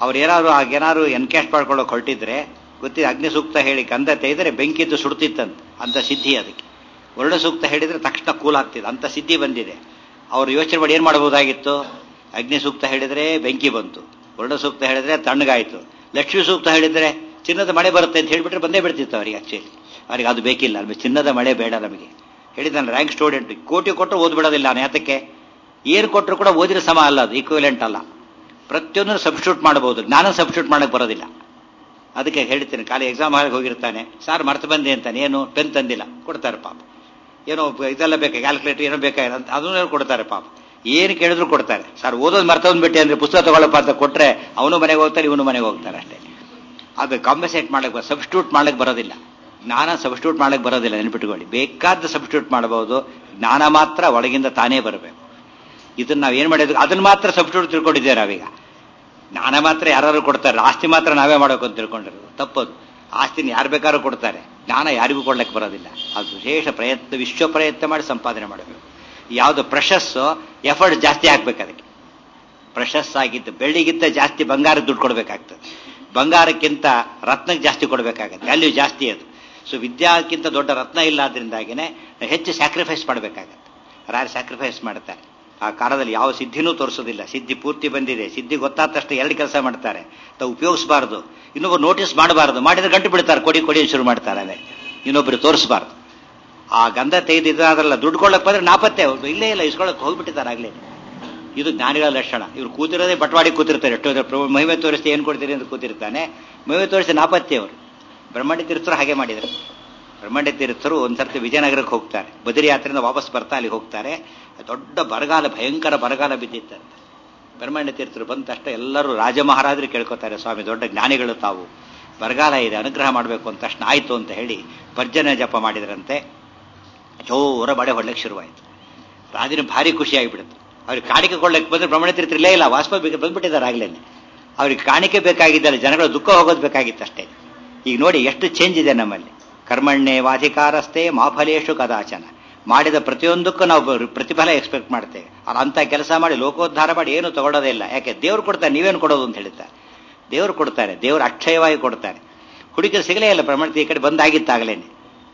ಅವ್ರು ಏನಾದ್ರು ಆಗೇನಾದ್ರು ಎನ್ಕ್ಯಾಶ್ ಮಾಡ್ಕೊಳ್ಳೋಕೆ ಹೊರಟಿದ್ರೆ ಗೊತ್ತಿದೆ ಅಗ್ನಿ ಸೂಕ್ತ ಹೇಳಿ ಗಂಧ ತೆಗೆದರೆ ಬೆಂಕಿದ್ದು ಸುಡ್ತಿತ್ತಂತ ಅಂತ ಸಿದ್ಧಿ ಅದಕ್ಕೆ ವರ್ಣ ಸೂಕ್ತ ಹೇಳಿದ್ರೆ ತಕ್ಷಣ ಕೂಲ್ ಆಗ್ತಿದೆ ಅಂತ ಸಿದ್ಧಿ ಬಂದಿದೆ ಅವ್ರು ಯೋಚನೆ ಮಾಡಿ ಏನು ಮಾಡ್ಬೋದಾಗಿತ್ತು ಅಗ್ನಿ ಸೂಕ್ತ ಹೇಳಿದ್ರೆ ಬೆಂಕಿ ಬಂತು ವರ್ಣ ಸೂಕ್ತ ಹೇಳಿದ್ರೆ ತಣ್ಣಗಾಯ್ತು ಲಕ್ಷ್ಮಿ ಸೂಕ್ತ ಹೇಳಿದ್ರೆ ಚಿನ್ನದ ಮಳೆ ಬರುತ್ತೆ ಅಂತ ಹೇಳಿಬಿಟ್ರೆ ಬಂದೇ ಬಿಡ್ತಿತ್ತು ಅವರಿಗೆ ಆಕ್ಚುಲಿ ಅವರಿಗೆ ಅದು ಬೇಕಿಲ್ಲ ನಮಗೆ ಚಿನ್ನದ ಮಳೆ ಬೇಡ ನಮಗೆ ಹೇಳಿದ್ದಾನೆ ರ್ಯಾಂಕ್ ಸ್ಟೂಡೆಂಟ್ ಕೋಟಿ ಕೊಟ್ಟರು ಓದ್ಬಿಡೋದಿಲ್ಲ ಅವನು ಯಾತಕ್ಕೆ ಏನು ಕೊಟ್ಟರು ಕೂಡ ಓದಿರೋ ಸಮ ಅಲ್ಲ ಅದು ಈಕ್ವಿಲೆಂಟ್ ಅಲ್ಲ ಪ್ರತಿಯೊಂದನ್ನು ಸಬ್ಸ್ಟಿಟ್ಯೂಟ್ ಮಾಡಬಹುದು ಜ್ಞಾನ ಸಬ್ಸ್ಟಿಟ್ಯೂಟ್ ಮಾಡಕ್ಕೆ ಬರೋದಿಲ್ಲ ಅದಕ್ಕೆ ಹೇಳ್ತೀನಿ ಖಾಲಿ ಎಕ್ಸಾಮ್ ಹಾಗೆ ಹೋಗಿರ್ತಾನೆ ಸರ್ ಮರ್ತು ಬಂದೆ ಅಂತಾನೆ ಏನು ಪೆನ್ ತಂದಿಲ್ಲ ಕೊಡ್ತಾರೆ ಪಾಪ ಏನೋ ಇದೆಲ್ಲ ಬೇಕಾ ಕ್ಯಾಲ್ಕುಲೇಟರ್ ಏನೋ ಬೇಕಾ ಅಂತ ಅದನ್ನ ಕೊಡ್ತಾರೆ ಪಾಪ ಏನು ಕೇಳಿದ್ರು ಕೊಡ್ತಾರೆ ಸರ್ ಓದೋದು ಮರ್ತೊಂದ್ಬಿಟ್ಟೆ ಅಂದ್ರೆ ಪುಸ್ತಕ ತಗೊಳ್ಳಪ್ಪ ಅಂತ ಕೊಟ್ರೆ ಅವನು ಮನೆಗೆ ಹೋಗ್ತಾರೆ ಇವನು ಮನೆಗೆ ಹೋಗ್ತಾರೆ ಅಷ್ಟೇ ಅದು ಕಾಂಪನ್ಸೇಟ್ ಮಾಡಕ್ಕೆ ಸಬ್ಸ್ಟಿಟ್ಯೂಟ್ ಮಾಡಕ್ಕೆ ಬರೋದಿಲ್ಲ ಜ್ಞಾನ ಸಬ್ಸ್ಟಿಟ್ಯೂಟ್ ಮಾಡಕ್ಕೆ ಬರೋದಿಲ್ಲ ನೆನ್ಪಿಟ್ಕೊಳ್ಳಿ ಬೇಕಾದ ಸಬ್ಸ್ಟಿಟ್ಯೂಟ್ ಮಾಡಬಹುದು ಜ್ಞಾನ ಮಾತ್ರ ಒಳಗಿಂದ ತಾನೇ ಬರಬೇಕು ಇದನ್ನ ನಾವು ಏನ್ ಮಾಡಿದ್ವಿ ಅದನ್ನ ಮಾತ್ರ ಸಬ್ಸ್ಟಿಟ್ಯೂಟ್ ತಿಳ್ಕೊಂಡಿದ್ದೇವೆ ನಾವೀಗ ಜ್ಞಾನ ಮಾತ್ರ ಯಾರು ಕೊಡ್ತಾರೆ ಆಸ್ತಿ ಮಾತ್ರ ನಾವೇ ಮಾಡೋಕೆ ಅಂತ ತಿಳ್ಕೊಂಡಿರೋದು ತಪ್ಪದು ಆಸ್ತಿನ ಯಾರು ಬೇಕಾದ್ರೂ ಕೊಡ್ತಾರೆ ಜ್ಞಾನ ಯಾರಿಗೂ ಕೊಡ್ಲಿಕ್ಕೆ ಬರೋದಿಲ್ಲ ಅದು ವಿಶೇಷ ಪ್ರಯತ್ನ ವಿಶ್ವ ಪ್ರಯತ್ನ ಮಾಡಿ ಸಂಪಾದನೆ ಮಾಡಬೇಕು ಯಾವುದು ಪ್ರಶಸ್ಸು ಎಫರ್ಟ್ ಜಾಸ್ತಿ ಹಾಕ್ಬೇಕು ಅದಕ್ಕೆ ಪ್ರಶಸ್ತ ಆಗಿದ್ದು ಬೆಳ್ಳಿಗಿಂತ ಜಾಸ್ತಿ ಬಂಗಾರ ದುಡ್ಡು ಕೊಡಬೇಕಾಗ್ತದೆ ಬಂಗಾರಕ್ಕಿಂತ ರತ್ನಕ್ಕೆ ಜಾಸ್ತಿ ಕೊಡಬೇಕಾಗತ್ತೆ ವ್ಯಾಲ್ಯೂ ಜಾಸ್ತಿ ಅದು ಸೊ ವಿದ್ಯಾಕ್ಕಿಂತ ದೊಡ್ಡ ರತ್ನ ಇಲ್ಲ ಆದ್ರಿಂದಾಗಿನೇ ಹೆಚ್ಚು ಸ್ಯಾಕ್ರಿಫೈಸ್ ಮಾಡಬೇಕಾಗತ್ತೆ ರಾರು ಸ್ಯಾಕ್ರಿಫೈಸ್ ಮಾಡ್ತಾರೆ ಆ ಕಾಲದಲ್ಲಿ ಯಾವ ಸಿದ್ಧಿನೂ ತೋರಿಸೋದಿಲ್ಲ ಸಿದ್ಧಿ ಪೂರ್ತಿ ಬಂದಿದೆ ಸಿದ್ಧಿ ಗೊತ್ತಾದ ತಕ್ಷಣ ಎರಡು ಕೆಲಸ ಮಾಡ್ತಾರೆ ತಾವು ಉಪಯೋಗಿಸಬಾರ್ದು ಇನ್ನೊಬ್ಬರು ನೋಟಿಸ್ ಮಾಡಬಾರ್ದು ಮಾಡಿದ್ರೆ ಗಂಟು ಬಿಡ್ತಾರೆ ಕೊಡಿ ಕೊಡಿ ಶುರು ಮಾಡ್ತಾರೆ ಅದೇ ಇನ್ನೊಬ್ಬರು ತೋರಿಸಬಾರ್ದು ಆ ಗಂಧ ತೆಗೆದಿದ್ದಾದ್ರಲ್ಲ ದುಡ್ಡು ಕೊಳ್ಳಕ್ಕೆ ಬಂದ್ರೆ ನಾಪತ್ತೆ ಅವ್ರು ಇಲ್ಲೇ ಇಲ್ಲ ಇಸ್ಕೊಳಕ್ಕೆ ಹೋಗ್ಬಿಟ್ಟಿದ್ದಾರೆ ಆಗ್ಲೇ ಇದು ಜ್ಞಾನಿಗಳ ಲಕ್ಷಣ ಇವ್ರು ಕೂತಿರೋದೇ ಬಟವಾಡಿ ಕೂತಿರ್ತಾರೆ ಎಷ್ಟೋ ಜನ ಪ್ರಭು ಮಹಿಮೆ ತೋರಿಸಿ ಏನು ಕೊಡ್ತೀರಿ ಅಂತ ಕೂತಿರ್ತಾನೆ ಮಹಿಮೆ ತೋರಿಸಿ ನಾಪತ್ತೆ ಅವರು ಬ್ರಹ್ಮಾಂಡ ತೀರ್ಥರು ಹಾಗೆ ಮಾಡಿದರು ಬ್ರಹ್ಮಾಂಡ ತೀರ್ಥರು ಒಂದ್ಸರ್ತಿ ವಿಜಯನಗರಕ್ಕೆ ಹೋಗ್ತಾರೆ ಬದರಿ ಯಾತ್ರೆಯಿಂದ ವಾಪಸ್ ಬರ್ತಾ ಅಲ್ಲಿ ಹೋಗ್ತಾರೆ ದೊಡ್ಡ ಬರಗಾಲ ಭಯಂಕರ ಬರಗಾಲ ಬಿದ್ದಿದ್ದಾರೆ ಬ್ರಹ್ಮಾಂಡ ತೀರ್ಥರು ಬಂದ ತಕ್ಷಣ ಎಲ್ಲರೂ ರಾಜ ಮಹಾರಾಜರು ಕೇಳ್ಕೊತಾರೆ ಸ್ವಾಮಿ ದೊಡ್ಡ ಜ್ಞಾನಿಗಳು ತಾವು ಬರಗಾಲ ಇದೆ ಅನುಗ್ರಹ ಮಾಡಬೇಕು ಅಂತ ತಕ್ಷಣ ಆಯ್ತು ಅಂತ ಹೇಳಿ ಪರ್ಜನ ಜಪ ಮಾಡಿದ್ರಂತೆ ಜೋರ ಬಡೆ ಹೊಡ್ಲಿಕ್ಕೆ ಶುರುವಾಯಿತು ರಾಜನ ಭಾರಿ ಖುಷಿಯಾಗಿಬಿಡುತ್ತೆ ಅವ್ರಿಗೆ ಕಾಣಿಕೆ ಕೊಳ್ಳಕ್ಕೆ ಬಂದ್ರೆ ಬ್ರಹ್ಮಣ ತೀರ್ಥ ಇಲ್ಲೇ ಇಲ್ಲ ವಾಸ್ಪ ಬಂದ್ಬಿಟ್ಟಿದ್ದಾರೆ ಆಗ್ಲೇನೆ ಅವ್ರಿಗೆ ಕಾಣಿಕೆ ಬೇಕಾಗಿದ್ದಲ್ಲ ಜನಗಳ ದುಃಖ ಹೋಗೋದು ಬೇಕಾಗಿತ್ತು ಅಷ್ಟೇ ಈಗ ನೋಡಿ ಎಷ್ಟು ಚೇಂಜ್ ಇದೆ ನಮ್ಮಲ್ಲಿ ಕರ್ಮಣ್ಣೆ ವಾಧಿಕಾರಸ್ಥೆ ಮಾಫಲೇಶು ಕದಾಚನ ಮಾಡಿದ ಪ್ರತಿಯೊಂದಕ್ಕೂ ನಾವು ಪ್ರತಿಫಲ ಎಕ್ಸ್ಪೆಕ್ಟ್ ಮಾಡ್ತೇವೆ ಅವ್ರು ಅಂತ ಕೆಲಸ ಮಾಡಿ ಲೋಕೋದ್ಧಾರ ಮಾಡಿ ಏನು ತಗೊಳ್ಳೋದೇ ಇಲ್ಲ ಯಾಕೆ ದೇವ್ರು ಕೊಡ್ತಾರೆ ನೀವೇನು ಕೊಡೋದು ಅಂತ ಹೇಳ್ತಾರೆ ದೇವ್ರು ಕೊಡ್ತಾರೆ ದೇವ್ರು ಅಕ್ಷಯವಾಗಿ ಕೊಡ್ತಾರೆ ಹುಡುಗರು ಸಿಗಲೇ ಇಲ್ಲ ಪ್ರಮಾಣ ಈ ಕಡೆ ಬಂದಾಗಿತ್ತಾಗಲೇನೆ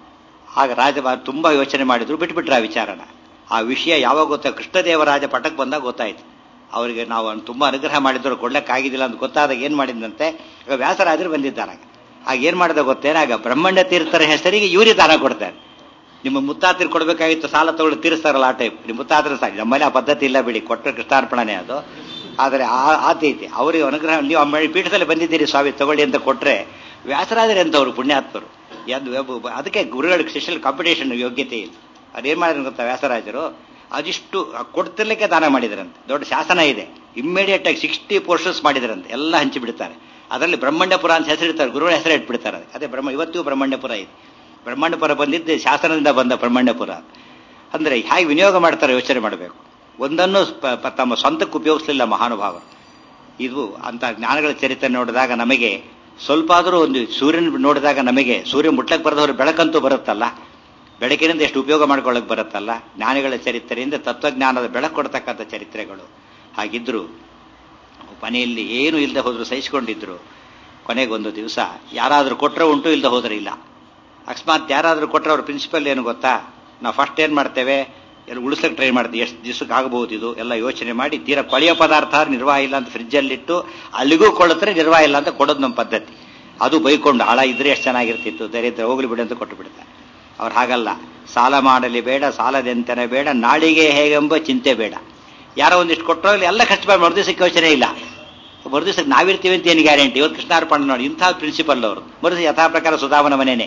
ಆಗ ರಾಜ ತುಂಬಾ ಯೋಚನೆ ಮಾಡಿದ್ರು ಬಿಟ್ಬಿಟ್ರೆ ಆ ವಿಚಾರನ ಆ ವಿಷಯ ಯಾವಾಗ ಗೊತ್ತಾ ಕೃಷ್ಣದೇವರಾಜ ಪಟಕ್ ಬಂದಾಗ ಗೊತ್ತಾಯ್ತು ಅವರಿಗೆ ನಾವು ತುಂಬಾ ಅನುಗ್ರಹ ಮಾಡಿದ್ರು ಕೊಡ್ಲಿಕ್ಕಾಗಿದ್ದಿಲ್ಲ ಅಂತ ಗೊತ್ತಾದಾಗ ಏನ್ ಮಾಡಿದಂತೆ ಈಗ ವ್ಯಾಸರಾಜರು ಬಂದಿದ್ದಾರೆ ಆಗ ಏನ್ ಮಾಡಿದ ಗೊತ್ತೇನೆ ಆಗ ಬ್ರಹ್ಮಣ್ಯ ತೀರ್ಥರ ಹೆಸರಿಗೆ ಇವರಿ ದಾನ ಕೊಡ್ತಾರೆ ನಿಮ್ಮ ಮುತ್ತಾತಿರ್ ಕೊಡಬೇಕಾಗಿತ್ತು ಸಾಲ ತಗೊಳ್ಳಿ ತೀರಿಸ್ತಾರಲ್ಲ ಆ ಟೈಪ್ ನಿಮ್ಮ ಮುತ್ತಾತರ ಸಾಕು ನಮ್ಮನೆ ಆ ಪದ್ಧತಿ ಇಲ್ಲ ಬಿಡಿ ಕೊಟ್ಟರೆ ಕೃಷ್ಣಾರ್ಪಣನೆ ಅದು ಆದರೆ ಆ ಐತಿ ಅವರಿಗೆ ಅನುಗ್ರಹ ನೀವು ಅಮ್ಮ ಪೀಠದಲ್ಲಿ ಬಂದಿದ್ದೀರಿ ಸ್ವಾಮಿ ತಗೊಳ್ಳಿ ಅಂತ ಕೊಟ್ರೆ ವ್ಯಾಸರಾಜರೇ ಅಂತವ್ರು ಪುಣ್ಯಾತ್ಮರು ಅದಕ್ಕೆ ಗುರುಗಳಿಗೆ ಶಿಷ್ಯಲ್ ಕಾಂಪಿಟೇಷನ್ ಯೋಗ್ಯತೆ ಇಲ್ಲ ಅದೇನ್ ಮಾಡಿದ್ರು ಗೊತ್ತಾ ವ್ಯಾಸರಾಜರು ಅದಿಷ್ಟು ಕೊಡ್ತಿರ್ಲಿಕ್ಕೆ ದಾನ ಮಾಡಿದ್ರಂತೆ ದೊಡ್ಡ ಶಾಸನ ಇದೆ ಇಮ್ಮಿಡಿಯೇಟ್ ಆಗಿ ಸಿಕ್ಸ್ಟಿ ಪೋರ್ಷನ್ಸ್ ಮಾಡಿದ್ರಂತೆ ಎಲ್ಲ ಹಂಚಿ ಬಿಡ್ತಾರೆ ಅದರಲ್ಲಿ ಬ್ರಹ್ಮಣ್ಯಪುರ ಅಂತ ಹೆಸರಿಡ್ತಾರೆ ಗುರುಗಳ ಹೆಸರು ಇಟ್ಬಿಡ್ತಾರೆ ಅದೇ ಬ್ರಹ್ಮ ಇವತ್ತಿಗೂ ಬ್ರಹ್ಮಣ್ಯಪುರ ಇದೆ ಬ್ರಹ್ಮಾಂಡಪುರ ಬಂದಿದ್ದು ಶಾಸನದಿಂದ ಬಂದ ಬ್ರಹ್ಮಾಂಡಪುರ ಅಂದ್ರೆ ಹೇಗೆ ವಿನಿಯೋಗ ಮಾಡ್ತಾರೆ ಯೋಚನೆ ಮಾಡಬೇಕು ಒಂದನ್ನು ತಮ್ಮ ಸ್ವಂತಕ್ಕೆ ಉಪಯೋಗಿಸಲಿಲ್ಲ ಮಹಾನುಭಾವರು ಇದು ಅಂತ ಜ್ಞಾನಗಳ ಚರಿತ್ರೆ ನೋಡಿದಾಗ ನಮಗೆ ಸ್ವಲ್ಪ ಆದರೂ ಒಂದು ಸೂರ್ಯನ ನೋಡಿದಾಗ ನಮಗೆ ಸೂರ್ಯ ಮುಟ್ಲಕ್ಕೆ ಬರದವ್ರು ಬೆಳಕಂತೂ ಬರುತ್ತಲ್ಲ ಬೆಳಕಿನಿಂದ ಎಷ್ಟು ಉಪಯೋಗ ಮಾಡ್ಕೊಳ್ಳಕ್ ಬರುತ್ತಲ್ಲ ಜ್ಞಾನಿಗಳ ಚರಿತ್ರೆಯಿಂದ ತತ್ವಜ್ಞಾನದ ಬೆಳಕು ಕೊಡ್ತಕ್ಕಂಥ ಚರಿತ್ರೆಗಳು ಹಾಗಿದ್ರು ಮನೆಯಲ್ಲಿ ಏನು ಇಲ್ಲದೆ ಹೋದ್ರು ಸಹಿಸಿಕೊಂಡಿದ್ರು ಕೊನೆಗೊಂದು ದಿವಸ ಯಾರಾದರೂ ಕೊಟ್ಟರೆ ಉಂಟು ಇಲ್ಲದೆ ಹೋದ್ರೆ ಇಲ್ಲ ಅಕಸ್ಮಾತ್ ಯಾರಾದರೂ ಕೊಟ್ಟರೆ ಅವ್ರ ಪ್ರಿನ್ಸಿಪಲ್ ಏನು ಗೊತ್ತಾ ನಾವು ಫಸ್ಟ್ ಏನು ಮಾಡ್ತೇವೆ ಎಲ್ಲ ಉಳಿಸಕ್ಕೆ ಟ್ರೈ ಮಾಡ್ತೀವಿ ಎಷ್ಟು ದಿವಸಕ್ಕೆ ಆಗಬಹುದು ಇದು ಎಲ್ಲ ಯೋಚನೆ ಮಾಡಿ ತೀರಾ ಕೊಳೆಯ ಪದಾರ್ಥ ನಿರ್ವಾಹ ಇಲ್ಲ ಅಂತ ಫ್ರಿಜ್ಜಲ್ಲಿಟ್ಟು ಅಲ್ಲಿಗೂ ಕೊಡುತ್ತಾರೆ ನಿರ್ವಾಹ ಇಲ್ಲ ಅಂತ ಕೊಡೋದು ನಮ್ಮ ಪದ್ಧತಿ ಅದು ಬೈಕೊಂಡು ಹಾಳ ಇದ್ರೆ ಎಷ್ಟು ಚೆನ್ನಾಗಿರ್ತಿತ್ತು ದರಿದ್ರ ಹೋಗ್ಲಿ ಬಿಡಿ ಅಂತ ಕೊಟ್ಟು ಬಿಡ್ತಾರೆ ಅವ್ರು ಹಾಗಲ್ಲ ಸಾಲ ಮಾಡಲಿ ಬೇಡ ಸಾಲದೆಂತನೇ ಬೇಡ ನಾಳಿಗೆ ಹೇಗೆಂಬ ಚಿಂತೆ ಬೇಡ ಯಾರೋ ಒಂದಿಷ್ಟು ಕೊಟ್ಟರೋ ಎಲ್ಲ ಖರ್ಚು ಮಾಡಿ ಮರುದಿವಸಕ್ಕೆ ಯೋಚನೆ ಇಲ್ಲ ಮರುದಿವಸಕ್ಕೆ ನಾವಿರ್ತೀವಿ ಅಂತ ಏನು ಗ್ಯಾರಂಟಿ ಇವತ್ತು ಕೃಷ್ಣಾರ್ಪಣ ನೋಡಿ ಇಂಥ ಪ್ರಿನ್ಸಿಪಲ್ ಅವರು ಮರುದಿವಸ ಯಥಾ ಪ್ರಕಾರ ಸುಧಾಮನ ಮನೇನೆ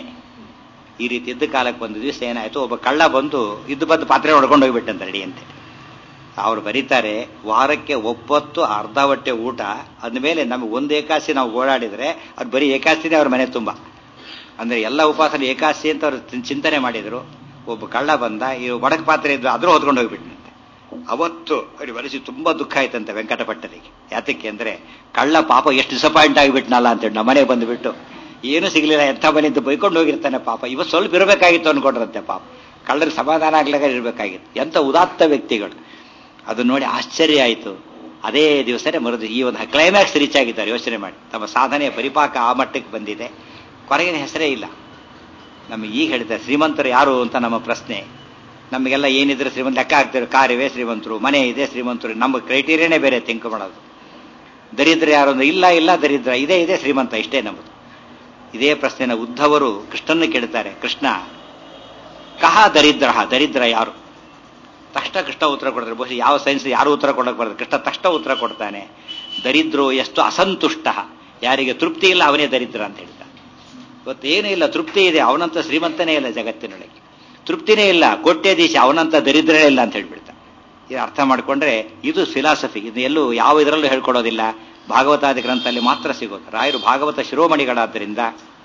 ಈ ರೀತಿ ಇದ್ದ ಕಾಲಕ್ಕೆ ಒಂದು ದಿವಸ ಏನಾಯ್ತು ಒಬ್ಬ ಕಳ್ಳ ಬಂದು ಇದ್ದು ಬಂದು ಪಾತ್ರೆ ಹೊಡ್ಕೊಂಡು ಹೋಗ್ಬಿಟ್ಟಂತ ರೆಡಿಯಂತೆ ಅವ್ರು ಬರೀತಾರೆ ವಾರಕ್ಕೆ ಒಪ್ಪತ್ತು ಅರ್ಧ ಹೊಟ್ಟೆ ಊಟ ಅಂದಮೇಲೆ ನಮಗೆ ಒಂದು ಏಕಾಸಿ ನಾವು ಓಡಾಡಿದ್ರೆ ಅದು ಬರೀ ಏಕಾಸಿನೇ ಅವ್ರ ಮನೆ ತುಂಬ ಅಂದ್ರೆ ಎಲ್ಲ ಉಪವಾಸನ ಏಕಾಸಿ ಅಂತ ಅವ್ರು ಚಿಂತನೆ ಮಾಡಿದ್ರು ಒಬ್ಬ ಕಳ್ಳ ಬಂದ ಈ ಒಡಕ್ ಪಾತ್ರೆ ಇದ್ದು ಅದ್ರೂ ಹೊತ್ಕೊಂಡು ಹೋಗ್ಬಿಟ್ನಂತೆ ಅವತ್ತು ಅವ್ರಿಗೆ ಮನಸ್ಸಿ ತುಂಬಾ ದುಃಖ ಆಯ್ತಂತೆ ವೆಂಕಟಪಟ್ಟರಿಗೆ ಯಾತಕ್ಕೆ ಅಂದ್ರೆ ಕಳ್ಳ ಪಾಪ ಎಷ್ಟು ಡಿಸಪಾಯಿಂಟ್ ಆಗಿಬಿಟ್ನಲ್ಲ ಅಂತೇಳಿ ನಮ್ಮ ಮನೆಗೆ ಬಂದುಬಿಟ್ಟು ಏನು ಸಿಗ್ಲಿಲ್ಲ ಎಂಥ ಮನೆಯಿಂದ ಬೈಕೊಂಡು ಹೋಗಿರ್ತಾನೆ ಪಾಪ ಇವತ್ತು ಸ್ವಲ್ಪ ಇರಬೇಕಾಗಿತ್ತು ಅನ್ಕೊಂಡ್ರಂತೆ ಪಾಪ ಕಳ್ಳರಿಗೆ ಸಮಾಧಾನ ಆಗ್ಲಾಗ ಇರಬೇಕಾಗಿತ್ತು ಎಂಥ ಉದಾತ್ತ ವ್ಯಕ್ತಿಗಳು ಅದು ನೋಡಿ ಆಶ್ಚರ್ಯ ಆಯಿತು ಅದೇ ದಿವಸನೇ ಮರುದು ಈ ಒಂದು ಕ್ಲೈಮ್ಯಾಕ್ಸ್ ರೀಚ್ ಆಗಿದ್ದಾರೆ ಯೋಚನೆ ಮಾಡಿ ತಮ್ಮ ಸಾಧನೆಯ ಪರಿಪಾಕ ಆ ಮಟ್ಟಕ್ಕೆ ಬಂದಿದೆ ಕೊರಗಿನ ಹೆಸರೇ ಇಲ್ಲ ನಮಗೆ ಈಗ ಹೇಳ್ತಾರೆ ಶ್ರೀಮಂತರು ಯಾರು ಅಂತ ನಮ್ಮ ಪ್ರಶ್ನೆ ನಮಗೆಲ್ಲ ಏನಿದ್ರೆ ಶ್ರೀಮಂತ ಲೆಕ್ಕ ಹಾಕ್ತಾರೆ ಕಾರಿವೆ ಶ್ರೀಮಂತರು ಮನೆ ಇದೆ ಶ್ರೀಮಂತರು ನಮ್ಮ ಕ್ರೈಟೀರಿಯಾನೇ ಬೇರೆ ತಿಂಕ್ ಮಾಡೋದು ದರಿದ್ರ ಯಾರು ಅಂದ್ರೆ ಇಲ್ಲ ಇಲ್ಲ ದರಿದ್ರ ಇದೇ ಇದೆ ಶ್ರೀಮಂತ ಇಷ್ಟೇ ನಮ್ಮದು ಇದೇ ಪ್ರಶ್ನೆನ ಉದ್ಧವರು ಕೃಷ್ಣನ ಕೇಳ್ತಾರೆ ಕೃಷ್ಣ ಕಹ ದರಿದ್ರ ದರಿದ್ರ ಯಾರು ತಕ್ಷಣ ಕೃಷ್ಣ ಉತ್ತರ ಕೊಡ್ತಾರೆ ಬಹುಶಃ ಯಾವ ಸೈನ್ಸ್ ಯಾರು ಉತ್ತರ ಕೊಡಕ್ಕೆ ಬರ್ತದೆ ಕೃಷ್ಣ ತಕ್ಷಣ ಉತ್ತರ ಕೊಡ್ತಾನೆ ದರಿದ್ರು ಎಷ್ಟು ಅಸಂತುಷ್ಟ ಯಾರಿಗೆ ತೃಪ್ತಿ ಇಲ್ಲ ಅವನೇ ದರಿದ್ರ ಅಂತ ಹೇಳ್ತಾನೆ ಇವತ್ತೇನೂ ಇಲ್ಲ ತೃಪ್ತಿ ಇದೆ ಅವನಂತ ಶ್ರೀಮಂತನೇ ಇಲ್ಲ ಜಗತ್ತಿನೊಳಗೆ ತೃಪ್ತಿನೇ ಇಲ್ಲ ಕೋಟ್ಯಾಧೀಶ ಅವನಂತ ದರಿದ್ರನೇ ಇಲ್ಲ ಅಂತ ಹೇಳ್ಬಿಡ್ತಾನೆ ಇದು ಅರ್ಥ ಮಾಡ್ಕೊಂಡ್ರೆ ಇದು ಫಿಲಾಸಫಿ ಇದು ಎಲ್ಲೂ ಯಾವ ಇದರಲ್ಲೂ ಹೇಳ್ಕೊಡೋದಿಲ್ಲ ಭಾಗವತಾದಿ ಗ್ರಂಥದಲ್ಲಿ ಮಾತ್ರ ಸಿಗೋದು ರಾಯರು ಭಾಗವತ ಶಿರೋಮಣಿಗಳಾದ್ದರಿಂದ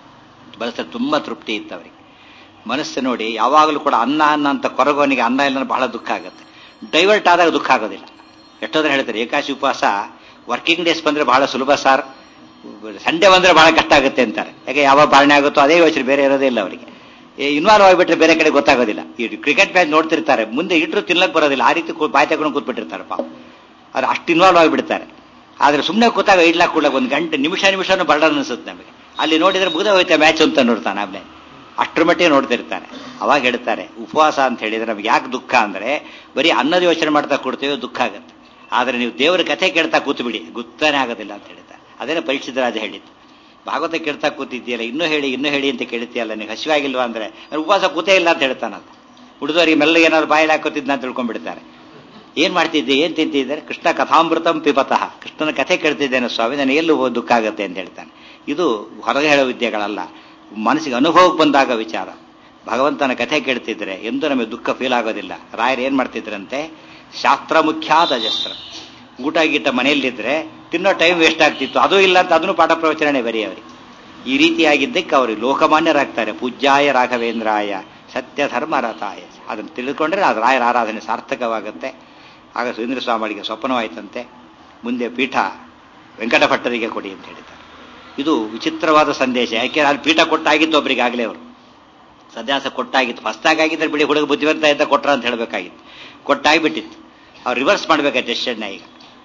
ಬಳಸ ತುಂಬಾ ತೃಪ್ತಿ ಇತ್ತು ಅವರಿಗೆ ಮನಸ್ಸು ನೋಡಿ ಯಾವಾಗಲೂ ಕೂಡ ಅನ್ನ ಅನ್ನ ಅಂತ ಕೊರಗೋನಿಗೆ ಅನ್ನ ಇಲ್ಲ ಬಹಳ ದುಃಖ ಆಗುತ್ತೆ ಡೈವರ್ಟ್ ಆದಾಗ ದುಃಖ ಆಗೋದಿಲ್ಲ ಎಷ್ಟೋದ್ರೆ ಹೇಳ್ತಾರೆ ಏಕಾಶಿ ಉಪವಾಸ ವರ್ಕಿಂಗ್ ಡೇಸ್ ಬಂದ್ರೆ ಬಹಳ ಸುಲಭ ಸಾರ್ ಸಂಡೇ ಬಂದ್ರೆ ಬಹಳ ಕಷ್ಟ ಆಗುತ್ತೆ ಅಂತಾರೆ ಯಾಕೆ ಯಾವಾಗ ಪಾಲನೆ ಆಗುತ್ತೋ ಅದೇ ಯೋಚನೆ ಬೇರೆ ಇರೋದೇ ಇಲ್ಲ ಅವರಿಗೆ ಇನ್ವಾಲ್ವ್ ಆಗಿಬಿಟ್ರೆ ಬೇರೆ ಕಡೆ ಗೊತ್ತಾಗೋದಿಲ್ಲ ಈ ಕ್ರಿಕೆಟ್ ಮ್ಯಾಚ್ ನೋಡ್ತಿರ್ತಾರೆ ಮುಂದೆ ಇಟ್ಟರು ತಿನ್ನಕ್ ಬರೋದಿಲ್ಲ ಆ ರೀತಿ ಬಾಯಿ ತಗೊಂಡು ಕೂತ್ಬಿಟ್ಟಿರ್ತಾರೆ ಪಾಪ ಅವ್ರು ಅಷ್ಟು ಇನ್ವಾಲ್ವ್ ಆಗಿಬಿಡ್ತಾರೆ ಆದ್ರೆ ಸುಮ್ಮನೆ ಕೂತಾಗ ಇಡ್ಲಾಕ್ ಕೂಡ ಒಂದು ಗಂಟೆ ನಿಮಿಷ ನಿಮಿಷನೂ ಬರಡ ಅನಿಸುತ್ತೆ ನಮಗೆ ಅಲ್ಲಿ ನೋಡಿದ್ರೆ ಮುಗಿದ ಹೋಯ್ತಾ ಮ್ಯಾಚ್ ಅಂತ ನೋಡ್ತಾನೆ ಆಮೇಲೆ ಅಷ್ಟರ ಮಟ್ಟಿಗೆ ನೋಡ್ತಿರ್ತಾನೆ ಅವಾಗ ಹೇಳ್ತಾರೆ ಉಪವಾಸ ಅಂತ ಹೇಳಿದ್ರೆ ನಮ್ಗೆ ಯಾಕೆ ದುಃಖ ಅಂದ್ರೆ ಬರೀ ಅನ್ನದ ಯೋಚನೆ ಮಾಡ್ತಾ ಕೊಡ್ತೇವೆ ದುಃಖ ಆಗುತ್ತೆ ಆದ್ರೆ ನೀವು ದೇವರ ಕಥೆ ಕೇಳ್ತಾ ಕೂತ್ಬಿಡಿ ಗೊತ್ತಾನೆ ಆಗೋದಿಲ್ಲ ಅಂತ ಹೇಳ್ತಾರೆ ಅದೇನೇ ಪರೀಕ್ಷಿತ ರಾಜ ಹೇಳಿದ್ದು ಭಾಗವತ ಕೇಳ್ತಾ ಕೂತಿದ್ದೀಯಲ್ಲ ಇನ್ನೂ ಹೇಳಿ ಇನ್ನೂ ಹೇಳಿ ಅಂತ ಕೇಳ್ತೀಯಲ್ಲ ನೀವು ಹಸಿವಾಗಿಲ್ವಾ ಅಂದ್ರೆ ನಾನು ಉಪವಾಸ ಕೂತೇ ಇಲ್ಲ ಅಂತ ಹೇಳ್ತಾನಂತ ಹುಡುಗರಿಗೆ ಮೆಲ್ಲಗೆ ಏನಾದ್ರು ಬಾಯಲ್ಲಿ ಹಾಕೋತಿದ್ನ ಅಂತ ತಿಳ್ಕೊಂಡ್ಬಿಡ್ತಾರೆ ಏನ್ ಮಾಡ್ತಿದ್ದೆ ಏನ್ ತಿಂತಿದ್ದಾರೆ ಕೃಷ್ಣ ಕಥಾಮೃತಂ ಪಿಪತಃ ಕೃಷ್ಣನ ಕಥೆ ಕೇಳ್ತಿದ್ದೇನೆ ಸ್ವಾಮಿ ನನಗೆ ಎಲ್ಲೂ ದುಃಖ ಆಗುತ್ತೆ ಅಂತ ಹೇಳ್ತಾನೆ ಇದು ಹೊರಗೆ ಹೇಳೋ ವಿದ್ಯೆಗಳಲ್ಲ ಮನಸ್ಸಿಗೆ ಅನುಭವಕ್ಕೆ ಬಂದಾಗ ವಿಚಾರ ಭಗವಂತನ ಕಥೆ ಕೇಳ್ತಿದ್ರೆ ಎಂದು ನಮಗೆ ದುಃಖ ಫೀಲ್ ಆಗೋದಿಲ್ಲ ರಾಯರು ಏನ್ ಮಾಡ್ತಿದ್ರಂತೆ ಶಾಸ್ತ್ರ ಮುಖ್ಯಾದ ಅಜಸ್ತ್ರ ಊಟ ಗೀಟ ಮನೆಯಲ್ಲಿದ್ರೆ ತಿನ್ನೋ ಟೈಮ್ ವೇಸ್ಟ್ ಆಗ್ತಿತ್ತು ಅದು ಇಲ್ಲ ಅಂತ ಅದನ್ನು ಪಾಠ ಪ್ರವಚನೆ ಬರೀ ಅವರಿಗೆ ಈ ರೀತಿಯಾಗಿದ್ದಕ್ಕೆ ಅವರು ಲೋಕಮಾನ್ಯರಾಗ್ತಾರೆ ಪೂಜ್ಯಾಯ ರಾಘವೇಂದ್ರಾಯ ಸತ್ಯ ಧರ್ಮ ರಥಾಯ ಅದನ್ನು ತಿಳ್ಕೊಂಡ್ರೆ ಅದು ರಾಯರ ಆರಾಧನೆ ಸಾರ್ಥಕವಾಗುತ್ತೆ ಆಗ ಸುರೇಂದ್ರ ಸ್ವಾಮಿಗಳಿಗೆ ಸ್ವಪ್ನವಾಯ್ತಂತೆ ಮುಂದೆ ಪೀಠ ವೆಂಕಟಭಟ್ಟರಿಗೆ ಕೊಡಿ ಅಂತ ಹೇಳಿದ್ದಾರೆ ಇದು ವಿಚಿತ್ರವಾದ ಸಂದೇಶ ಯಾಕೆ ಅಲ್ಲಿ ಪೀಠ ಕೊಟ್ಟಾಗಿತ್ತು ಒಬ್ಬರಿಗೆ ಆಗಲೇ ಅವರು ಸನ್ಯಾಸ ಕೊಟ್ಟಾಗಿತ್ತು ಫಸ್ಟಾಗಿದ್ದರೆ ಬಿಡಿ ಹುಡುಗ ಬುದ್ಧಿವಂತ ಅಂತ ಕೊಟ್ರ ಅಂತ ಹೇಳಬೇಕಾಗಿತ್ತು ಕೊಟ್ಟಾಗಿಬಿಟ್ಟಿತ್ತು ಅವ್ರು ರಿವರ್ಸ್ ಮಾಡಬೇಕಾಯ್ತು ಡೆಸಿಷನ್ನ ಈಗ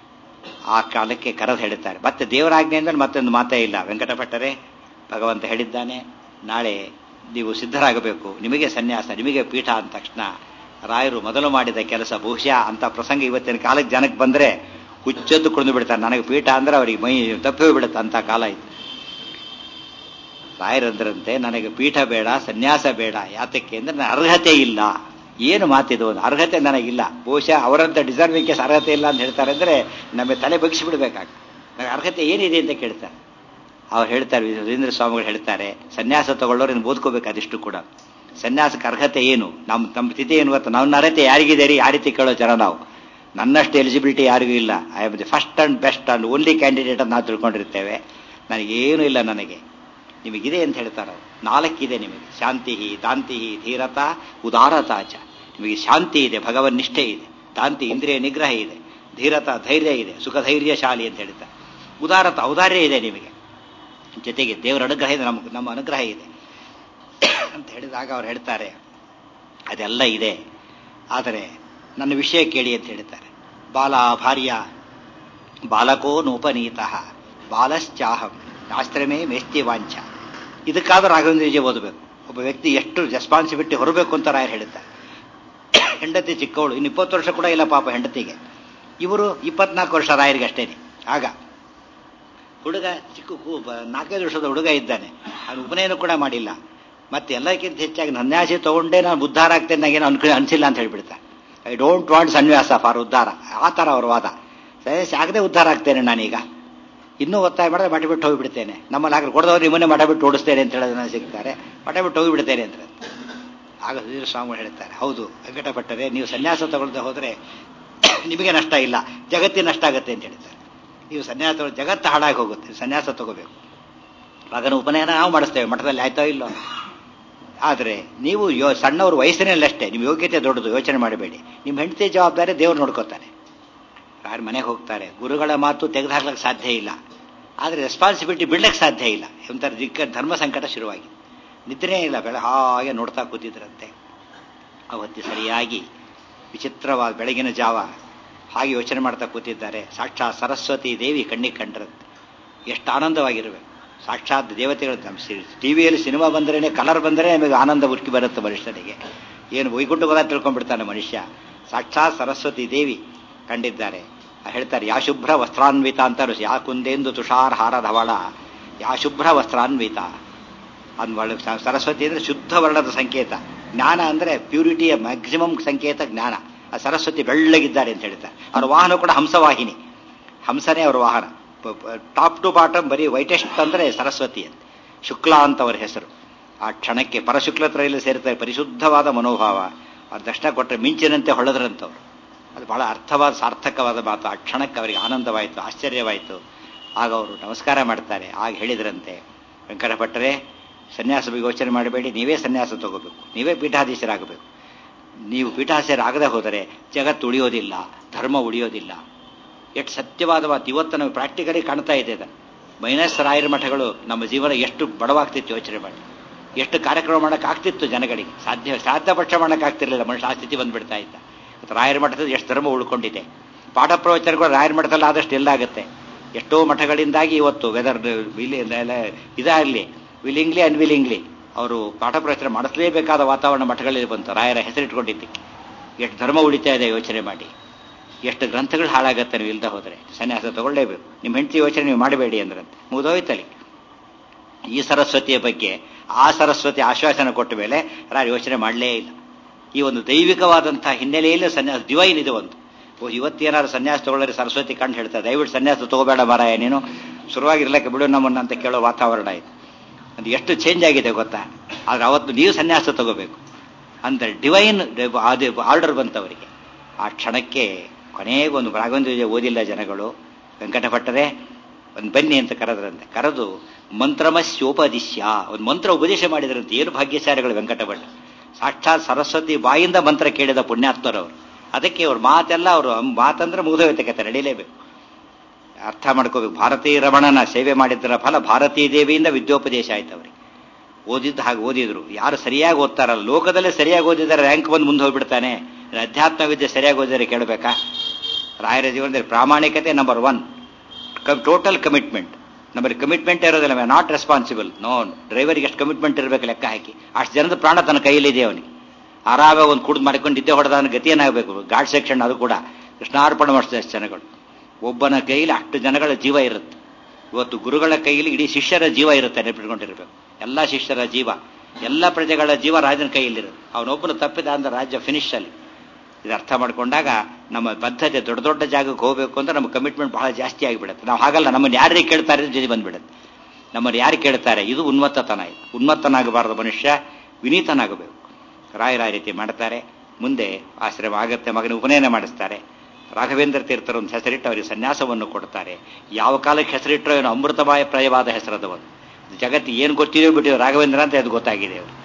ಆ ಕಾಲಕ್ಕೆ ಕರೆದು ಹೇಳ್ತಾರೆ ಮತ್ತೆ ದೇವರಾಜ್ಞೆ ಅಂದ್ರೆ ಮತ್ತೊಂದು ಮಾತೇ ಇಲ್ಲ ವೆಂಕಟಭಟ್ಟರೇ ಭಗವಂತ ಹೇಳಿದ್ದಾನೆ ನಾಳೆ ನೀವು ಸಿದ್ಧರಾಗಬೇಕು ನಿಮಗೆ ಸನ್ಯಾಸ ನಿಮಗೆ ಪೀಠ ಅಂದ ತಕ್ಷಣ ರಾಯರು ಮೊದಲು ಮಾಡಿದ ಕೆಲಸ ಬಹುಶಃ ಅಂತ ಪ್ರಸಂಗ ಇವತ್ತಿನ ಕಾಲಕ್ಕೆ ಜನಕ್ಕೆ ಬಂದ್ರೆ ಹುಚ್ಚದ್ದು ಕುಡಿದು ಬಿಡ್ತಾರೆ ನನಗೆ ಪೀಠ ಅಂದ್ರೆ ಅವರಿಗೆ ಮೈ ತಪ್ಪಿ ಬಿಡುತ್ತೆ ಅಂತ ಕಾಲ ಇತ್ತು ರಾಯರಂದ್ರಂತೆ ನನಗೆ ಪೀಠ ಬೇಡ ಸನ್ಯಾಸ ಬೇಡ ಯಾತಕ್ಕೆ ಅಂದ್ರೆ ನನ್ನ ಅರ್ಹತೆ ಇಲ್ಲ ಏನು ಮಾತಿದು ಅರ್ಹತೆ ನನಗಿಲ್ಲ ಬಹುಶಃ ಅವರಂತ ಡಿಸರ್ವಿಂಗ್ ಕೇಸ್ ಅರ್ಹತೆ ಇಲ್ಲ ಅಂತ ಹೇಳ್ತಾರೆ ಅಂದ್ರೆ ನಮಗೆ ತಲೆ ಬಗ್ಗಿಸಿಬಿಡ್ಬೇಕಾಗ ನನಗೆ ಅರ್ಹತೆ ಏನಿದೆ ಅಂತ ಕೇಳ್ತಾರೆ ಅವ್ರು ಹೇಳ್ತಾರೆ ವೀರೇಂದ್ರ ಸ್ವಾಮಿಗಳು ಹೇಳ್ತಾರೆ ಸನ್ಯಾಸ ತಗೊಳ್ಳೋರು ಇನ್ನು ಓದ್ಕೋಬೇಕು ಅದಿಷ್ಟು ಕೂಡ ಸನ್ಯಾಸಕ್ಕೆ ಅರ್ಹತೆ ಏನು ನಮ್ಮ ನಮ್ಮ ಸ್ಥಿತಿ ಏನು ಗೊತ್ತಾ ನನ್ನ ಅರ್ಹತೆ ಯಾರಿಗಿದೆ ರೀ ಯಾವ ರೀತಿ ಕೇಳೋ ಜನ ನಾವು ನನ್ನಷ್ಟು ಎಲಿಜಿಬಿಲಿಟಿ ಯಾರಿಗೂ ಇಲ್ಲ I am the first and best and only candidate ಅಂತ ನಾವು ತಿಳ್ಕೊಂಡಿರ್ತೇವೆ ನನಗೇನು ಇಲ್ಲ ನನಗೆ ನಿಮಗಿದೆ ಅಂತ ಹೇಳ್ತಾರೆ ನಾಲ್ಕಿದೆ ನಿಮಗೆ ಶಾಂತಿ ದಾಂತಿ ಧೀರತ ಉದಾರತಾ ಚ ನಿಮಗೆ ಶಾಂತಿ ಇದೆ ಭಗವನ್ ನಿಷ್ಠೆ ಇದೆ ದಾಂತಿ ಇಂದ್ರಿಯ ನಿಗ್ರಹ ಇದೆ ಧೀರತ ಧೈರ್ಯ ಇದೆ ಸುಖ ಧೈರ್ಯಶಾಲಿ ಅಂತ ಹೇಳ್ತಾರೆ ಉದಾರತ ಔದಾರ್ಯ ಇದೆ ನಿಮಗೆ ಜೊತೆಗೆ ದೇವರ ಅನುಗ್ರಹ ಇದೆ ನಮ್ಮ ನಮ್ಮ ಅನುಗ್ರಹ ಇದೆ ಅಂತ ಹೇಳಿದಾಗ ಅವ್ರು ಹೇಳ್ತಾರೆ ಅದೆಲ್ಲ ಇದೆ ಆದರೆ ನನ್ನ ವಿಷಯ ಕೇಳಿ ಅಂತ ಹೇಳ್ತಾರೆ ಬಾಲ ಭಾರ್ಯ ಬಾಲಕೋ ನೋಪನೀತಃ ಬಾಲಶ್ಚಾಹಂ ಆಶ್ರಮೇ ಮೇಸ್ತಿ ವಾಂಛ ಇದಕ್ಕಾದ್ರೂ ರಾಘವೇಂದ್ರ ವಿಜಯ ಓದಬೇಕು ಒಬ್ಬ ವ್ಯಕ್ತಿ ಎಷ್ಟು ರೆಸ್ಪಾನ್ಸಿಬಿಲಿಟಿ ಹೊರಬೇಕು ಅಂತ ರಾಯರು ಹೇಳ್ತಾರೆ ಹೆಂಡತಿ ಚಿಕ್ಕವಳು ಇನ್ನು ಇಪ್ಪತ್ತು ವರ್ಷ ಕೂಡ ಇಲ್ಲ ಪಾಪ ಹೆಂಡತಿಗೆ ಇವರು ಇಪ್ಪತ್ನಾಲ್ಕು ವರ್ಷ ರಾಯರಿಗೆ ಅಷ್ಟೇನೆ ಆಗ ಹುಡುಗ ಚಿಕ್ಕ ನಾಲ್ಕೈದು ವರ್ಷದ ಹುಡುಗ ಇದ್ದಾನೆ ಅವನು ಉಪನಯನ ಕೂಡ ಮಾಡಿಲ್ಲ ಮತ್ತೆ ಎಲ್ಲಕ್ಕಿಂತ ಹೆಚ್ಚಾಗಿ ಸನ್ಯಾಸಿ ತಗೊಂಡೇ ನಾನು ಉದ್ಧಾರ ಆಗ್ತೇನೆ ನನಗೇನು ಅನ್ಕ ಅನಿಸಿಲ್ಲ ಅಂತ ಹೇಳ್ಬಿಡ್ತಾ ಐ ಡೋಂಟ್ ವಾಂಟ್ ಸನ್ಯಾಸ ಫಾರ್ ಉದ್ಧಾರ ಆ ಥರ ಅವ್ರ ವಾದ ಸನ್ಯಾಸಿ ಆಗದೆ ಉದ್ಧಾರ ಆಗ್ತೇನೆ ನಾನೀಗ ಇನ್ನೂ ಒತ್ತಾಯ ಮಾಡಿದ್ರೆ ಮಠ ಬಿಟ್ಟು ಹೋಗಿಬಿಡ್ತೇನೆ ನಮ್ಮಲ್ಲಿ ಹಾಗೆ ಕೊಡದವ್ರು ನಿಮ್ಮನ್ನೇ ಮಠ ಬಿಟ್ಟು ಓಡಿಸ್ತೇನೆ ಅಂತ ಹೇಳೋದನ್ನ ಸಿಗ್ತಾರೆ ಮಠ ಬಿಟ್ಟು ಹೋಗಿಬಿಡ್ತೇನೆ ಅಂತ ಆಗ ಸುಧೀರ್ ಸ್ವಾಮಿಗಳು ಹೇಳ್ತಾರೆ ಹೌದು ವೆಂಕಟಪಟ್ಟರೆ ನೀವು ಸನ್ಯಾಸ ತಗೊಳ್ದೆ ಹೋದರೆ ನಿಮಗೆ ನಷ್ಟ ಇಲ್ಲ ಜಗತ್ತಿನ ನಷ್ಟ ಆಗುತ್ತೆ ಅಂತ ಹೇಳ್ತಾರೆ ನೀವು ಸನ್ಯಾಸ ತಗೊಳ್ಳಿ ಜಗತ್ತು ಹಾಳಾಗಿ ಹೋಗುತ್ತೆ ಸನ್ಯಾಸ ತಗೋಬೇಕು ಮಗನ ಉಪನಯನ ನಾವು ಮಾಡಿಸ್ತೇವೆ ಮಠದಲ್ಲಿ ಆಯ್ತೋ ಇಲ್ಲೋ ಆದರೆ ನೀವು ಯೋ ಸಣ್ಣವ್ರ ವಯಸ್ಸಿನಲ್ಲಿ ಅಷ್ಟೇ ನಿಮ್ಮ ಯೋಗ್ಯತೆ ದೊಡ್ಡದು ಯೋಚನೆ ಮಾಡಬೇಡಿ ನಿಮ್ಮ ಹೆಂಡತಿ ಜವಾಬ್ದಾರಿ ದೇವ್ರು ನೋಡ್ಕೋತಾನೆ ಯಾರು ಮನೆಗೆ ಹೋಗ್ತಾರೆ ಗುರುಗಳ ಮಾತು ತೆಗೆದುಹಾಕ್ಲಿಕ್ಕೆ ಸಾಧ್ಯ ಇಲ್ಲ ಆದರೆ ರೆಸ್ಪಾನ್ಸಿಬಿಲಿಟಿ ಬಿಡ್ಲಿಕ್ಕೆ ಸಾಧ್ಯ ಇಲ್ಲ ಒಂಥರ ದಿಕ್ಕ ಧರ್ಮ ಸಂಕಟ ಶುರುವಾಗಿ ನಿದ್ರೆ ಇಲ್ಲ ಬೆಳೆ ಹಾಗೆ ನೋಡ್ತಾ ಕೂತಿದ್ರಂತೆ ಅವತ್ತು ಸರಿಯಾಗಿ ವಿಚಿತ್ರವಾದ ಬೆಳಗಿನ ಜಾವ ಹಾಗೆ ಯೋಚನೆ ಮಾಡ್ತಾ ಕೂತಿದ್ದಾರೆ ಸಾಕ್ಷಾತ್ ಸರಸ್ವತಿ ದೇವಿ ಕಣ್ಣಿಗೆ ಕಂಡ್ರಂತೆ ಎಷ್ಟು ಆನಂದವಾಗಿರಬೇಕು ಸಾಕ್ಷಾತ್ ದೇವತೆಗಳು ನಮ್ಮ ಟಿ ವಿಯಲ್ಲಿ ಸಿನಿಮಾ ಬಂದ್ರೇ ಕಲರ್ ಬಂದರೆ ನಮಗೆ ಆನಂದ ಉರ್ಕಿ ಬರುತ್ತೆ ಮನುಷ್ಯನಿಗೆ ಏನು ವೈಕುಂಠ ಗೊತ್ತ ತಿಳ್ಕೊಂಡ್ಬಿಡ್ತಾನೆ ಮನುಷ್ಯ ಸಾಕ್ಷಾತ್ ಸರಸ್ವತಿ ದೇವಿ ಕಂಡಿದ್ದಾರೆ ಹೇಳ್ತಾರೆ ಯಾ ಶುಭ್ರ ವಸ್ತ್ರಾನ್ವಿತ ಅಂತಾರೆ ಯಾ ಕುಂದೆಂದು ತುಷಾರ್ ಹಾರ ಧವಳ ಯಾ ಶುಭ್ರ ವಸ್ತ್ರಾನ್ವಿತ ಅಂದ್ವಳ ಸರಸ್ವತಿ ಅಂದರೆ ಶುದ್ಧ ವರ್ಣದ ಸಂಕೇತ ಜ್ಞಾನ ಅಂದರೆ ಪ್ಯೂರಿಟಿಯ ಮ್ಯಾಕ್ಸಿಮಮ್ ಸಂಕೇತ ಜ್ಞಾನ ಆ ಸರಸ್ವತಿ ಬೆಳ್ಳಗಿದ್ದಾರೆ ಅಂತ ಹೇಳ್ತಾರೆ ಅವರ ವಾಹನ ಕೂಡ ಹಂಸವಾಹಿನಿ ಹಂಸನೇ ಅವರ ವಾಹನ ಟಾಪ್ ಟು ಬಾಟಮ್ ಬರೀ ವೈಟೆಸ್ಟ್ ಅಂದರೆ ಸರಸ್ವತಿ ಅಂತ ಶುಕ್ಲಾ ಅಂತ ಅವರ ಹೆಸರು ಆ ಕ್ಷಣಕ್ಕೆ ಪರಶುಕ್ಲತ್ರಯಲ್ಲಿ ಸೇರ್ತಾರೆ ಪರಿಶುದ್ಧವಾದ ಮನೋಭಾವ ಅವ್ರ ದರ್ಶನ ಕೊಟ್ಟರೆ ಮಿಂಚಿನಂತೆ ಹೊಳೆದ್ರಂತವ್ರು ಅದು ಬಹಳ ಅರ್ಥವಾದ ಸಾರ್ಥಕವಾದ ಮಾತು ಆ ಕ್ಷಣಕ್ಕೆ ಅವರಿಗೆ ಆನಂದವಾಯಿತು ಆಶ್ಚರ್ಯವಾಯಿತು ಆಗ ಅವರು ನಮಸ್ಕಾರ ಮಾಡ್ತಾರೆ ಆಗ ಹೇಳಿದ್ರಂತೆ ವೆಂಕಟಭಟ್ಟರೆ ಸನ್ಯಾಸ ಬಗ್ಗೆ ಯೋಚನೆ ಮಾಡಬೇಡಿ ನೀವೇ ಸನ್ಯಾಸ ತಗೋಬೇಕು ನೀವೇ ಪೀಠಾಧೀಶರಾಗಬೇಕು ನೀವು ಪೀಠಾಧೀಶರಾಗದೆ ಹೋದರೆ ಜಗತ್ತು ಉಳಿಯೋದಿಲ್ಲ ಧರ್ಮ ಉಳಿಯೋದಿಲ್ಲ ಎಷ್ಟು ಸತ್ಯವಾದ ಮಾತು ಇವತ್ತು ನಾವು ಪ್ರಾಕ್ಟಿಕಲಿ ಕಾಣ್ತಾ ಇದೆ ಅದನ್ನು ಮೈನಸ್ ರಾಯರ ಮಠಗಳು ನಮ್ಮ ಜೀವನ ಎಷ್ಟು ಬಡವಾಗ್ತಿತ್ತು ಯೋಚನೆ ಮಾಡಿ ಎಷ್ಟು ಕಾರ್ಯಕ್ರಮ ಮಾಡೋಕ್ಕಾಗ್ತಿತ್ತು ಜನಗಳಿಗೆ ಸಾಧ್ಯ ಸಾಧ್ಯ ಪಕ್ಷ ಮಾಡೋಕ್ಕಾಗ್ತಿರ್ಲಿಲ್ಲ ಮನುಷ್ಯ ಆ ಸ್ಥಿತಿ ಬಂದ್ಬಿಡ್ತಾ ಇದ್ದ ಮತ್ತು ರಾಯರ ಮಠದಲ್ಲಿ ಎಷ್ಟು ಧರ್ಮ ಉಳ್ಕೊಂಡಿದೆ ಪಾಠ ಪ್ರವಚನಗಳು ರಾಯರ ಮಠದಲ್ಲಿ ಆದಷ್ಟು ಎಲ್ಲಾಗುತ್ತೆ ಎಷ್ಟೋ ಮಠಗಳಿಂದಾಗಿ ಇವತ್ತು ವೆದರ್ ವಿಲಿ ಇದಾಗಲಿ ವಿಲಿಂಗ್ಲಿ ಅನ್ವಿಲಿಂಗ್ಲಿ ಅವರು ಪಾಠ ಪ್ರವಚನ ಮಾಡಿಸಲೇಬೇಕಾದ ವಾತಾವರಣ ಮಠಗಳಲ್ಲಿ ಬಂತು ರಾಯರ ಹೆಸರಿಟ್ಕೊಂಡಿದ್ದಕ್ಕೆ ಎಷ್ಟು ಧರ್ಮ ಉಳಿತಾ ಇದೆ ಯೋಚನೆ ಮಾಡಿ ಎಷ್ಟು ಗ್ರಂಥಗಳು ಹಾಳಾಗತ್ತೆ ನೀವು ಇಲ್ದ ಹೋದರೆ ಸನ್ಯಾಸ ತಗೊಳ್ಳೇಬೇಕು ನಿಮ್ಮ ಹೆಂಡತಿ ಯೋಚನೆ ನೀವು ಮಾಡಬೇಡಿ ಅಂದ್ರಂತೆ ಮುಗಿದೋಯ್ತಲ್ಲಿ ಈ ಸರಸ್ವತಿಯ ಬಗ್ಗೆ ಆ ಸರಸ್ವತಿ ಆಶ್ವಾಸನೆ ಕೊಟ್ಟ ಮೇಲೆ ರಾಯರು ಯೋಚನೆ ಮಾಡಲೇ ಇಲ್ಲ ಈ ಒಂದು ದೈವಿಕವಾದಂತಹ ಹಿನ್ನೆಲೆಯಲ್ಲಿ ಸನ್ಯಾಸ ಡಿವೈನ್ ಇದೆ ಒಂದು ಓ ಇವತ್ತೇನಾದ್ರು ಸನ್ಯಾಸ ತಗೊಳ್ಳೋರಿ ಸರಸ್ವತಿ ಕಂಡು ಹೇಳ್ತಾರೆ ದಯವಿಟ್ಟು ಸನ್ಯಾಸ ತಗೋಬೇಡ ಮಾರಾಯ ನೀನು ಶುರುವಾಗಿರ್ಲಕ್ಕೆ ಬಿಡು ನಮ್ಮನ್ನ ಅಂತ ಕೇಳೋ ವಾತಾವರಣ ಇದೆ ಅದು ಎಷ್ಟು ಚೇಂಜ್ ಆಗಿದೆ ಗೊತ್ತಾ ಆದ್ರೆ ಅವತ್ತು ನೀವು ಸನ್ಯಾಸ ತಗೋಬೇಕು ಅಂತ ಡಿವೈನ್ ಅದು ಆರ್ಡರ್ ಬಂತವರಿಗೆ ಆ ಕ್ಷಣಕ್ಕೆ ಕೊನೆಗೊಂದು ರಾಘವೇಂದ್ರ ಓದಿಲ್ಲ ಜನಗಳು ವೆಂಕಟಭಟ್ಟರೇ ಒಂದು ಬನ್ನಿ ಅಂತ ಕರೆದ್ರಂತೆ ಕರೆದು ಮಂತ್ರಮಸ್ಯೋಪದಿಶ್ಯ ಒಂದು ಮಂತ್ರ ಉಪದೇಶ ಮಾಡಿದ್ರಂತೆ ಏನು ಭಾಗ್ಯಶಾಲಿಗಳು ವೆಂಕಟಭಟ್ಟ ಸಾಕ್ಷಾತ್ ಸರಸ್ವತಿ ಬಾಯಿಂದ ಮಂತ್ರ ಕೇಳಿದ ಪುಣ್ಯಾತ್ಮರವರು ಅದಕ್ಕೆ ಅವ್ರ ಮಾತೆಲ್ಲ ಅವರು ಮಾತಂದ್ರೆ ಮುಗಿದೋಯ್ತೆ ಕತೆ ನಡೀಲೇಬೇಕು ಅರ್ಥ ಮಾಡ್ಕೋಬೇಕು ಭಾರತೀ ರಮಣನ ಸೇವೆ ಮಾಡಿದ್ದರ ಫಲ ಭಾರತೀ ದೇವಿಯಿಂದ ವಿದ್ಯೋಪದೇಶ ಆಯ್ತು ಅವರಿಗೆ ಓದಿದ್ದು ಹಾಗೆ ಓದಿದ್ರು ಯಾರು ಸರಿಯಾಗಿ ಓದ್ತಾರಲ್ಲ ಲೋಕದಲ್ಲೇ ಸರಿಯಾಗಿ ಓದಿದ್ದಾರೆ ರ್ಯಾಂಕ್ ಬಂದು ಮುಂದೆ ಹೋಗ್ಬಿಡ್ತಾನೆ ಅಧ್ಯಾತ್ಮ ವಿದ್ಯೆ ಸರಿಯಾಗಿ ಓದಿದರೆ ಕೇಳಬೇಕಾ ರಾಯರ ಜೀವನದಲ್ಲಿ ಪ್ರಾಮಾಣಿಕತೆ ನಂಬರ್ ಒನ್ ಟೋಟಲ್ ಕಮಿಟ್ಮೆಂಟ್ ನಮ್ಮಲ್ಲಿ ಕಮಿಟ್ಮೆಂಟ್ ಇರೋದಿಲ್ಲ ನಾಟ್ ರೆಸ್ಪಾನ್ಸಿಬಲ್ ನೋ ಡ್ರೈವರ್ಗೆ ಎಷ್ಟು ಕಮಿಟ್ಮೆಂಟ್ ಇರಬೇಕು ಲೆಕ್ಕ ಹಾಕಿ ಅಷ್ಟು ಜನದ ಪ್ರಾಣ ತನ್ನ ಕೈಯಲ್ಲಿದೆ ಅವನಿಗೆ ಆರಾಮಾಗಿ ಒಂದು ಕುಡಿದು ಮಾಡ್ಕೊಂಡು ನಿದ್ದೆ ಹೊಡೆದ ಗತಿ ಏನಾಗಬೇಕು ಗಾಡ್ ಸೆಕ್ಷನ್ ಅದು ಕೂಡ ಕೃಷ್ಣಾರ್ಪಣೆ ಮಾಡಿಸಿದ ಅಷ್ಟು ಜನಗಳು ಒಬ್ಬನ ಕೈಯಲ್ಲಿ ಅಷ್ಟು ಜನಗಳ ಜೀವ ಇರುತ್ತೆ ಇವತ್ತು ಗುರುಗಳ ಕೈಯಲ್ಲಿ ಇಡೀ ಶಿಷ್ಯರ ಜೀವ ಇರುತ್ತೆ ನೆನಪಿಟ್ಕೊಂಡಿರ್ಬೇಕು ಎಲ್ಲ ಶಿಷ್ಯರ ಜೀವ ಎಲ್ಲ ಪ್ರಜೆಗಳ ಜೀವ ರಾಜನ ಕೈಯಲ್ಲಿರುತ್ತೆ ಅವನೊಬ್ಬನು ತಪ್ಪಿದ ಅಂದ್ರೆ ರಾಜ್ಯ ಫಿನಿಶ್ ಅಲ್ಲಿ ಇದು ಅರ್ಥ ಮಾಡ್ಕೊಂಡಾಗ ನಮ್ಮ ಬದ್ಧತೆ ದೊಡ್ಡ ದೊಡ್ಡ ಜಾಗಕ್ಕೆ ಹೋಗಬೇಕು ಅಂತ ನಮ್ಮ ಕಮಿಟ್ಮೆಂಟ್ ಬಹಳ ಜಾಸ್ತಿ ಆಗಿಬಿಡುತ್ತೆ ನಾವು ಹಾಗಲ್ಲ ನಮ್ಮನ್ನು ಯಾರಿಗೆ ಕೇಳ್ತಾರೆ ಜೊತೆ ಬಂದ್ಬಿಡುತ್ತೆ ನಮ್ಮನ್ನು ಯಾರು ಕೇಳ್ತಾರೆ ಇದು ಉನ್ಮತ್ತತನ ಇದು ಉನ್ಮತ್ತನಾಗಬಾರದು ಮನುಷ್ಯ ವಿನೀತನಾಗಬೇಕು ರಾಯರ ರೀತಿ ಮಾಡ್ತಾರೆ ಮುಂದೆ ಆಶ್ರಮ ಆಗತ್ತೆ ಮಗನ ಉಪನಯನ ಮಾಡಿಸ್ತಾರೆ ರಾಘವೇಂದ್ರ ತೀರ್ಥರು ಒಂದು ಹೆಸರಿಟ್ಟು ಅವರಿಗೆ ಸನ್ಯಾಸವನ್ನು ಕೊಡ್ತಾರೆ ಯಾವ ಕಾಲಕ್ಕೆ ಹೆಸರಿಟ್ಟರೋ ಏನೋ ಅಮೃತಮಯ ಪ್ರಯವಾದ ಹೆಸರದ ಒಂದು ಜಗತ್ತು ಏನು ಗೊತ್ತಿದೆಯೋ ಬಿಟ್ಟಿದೆ ರಾಘವೇಂದ್ರ ಅಂತ ಅದು ಗೊತ್ತಾಗಿದೆ ಅವರು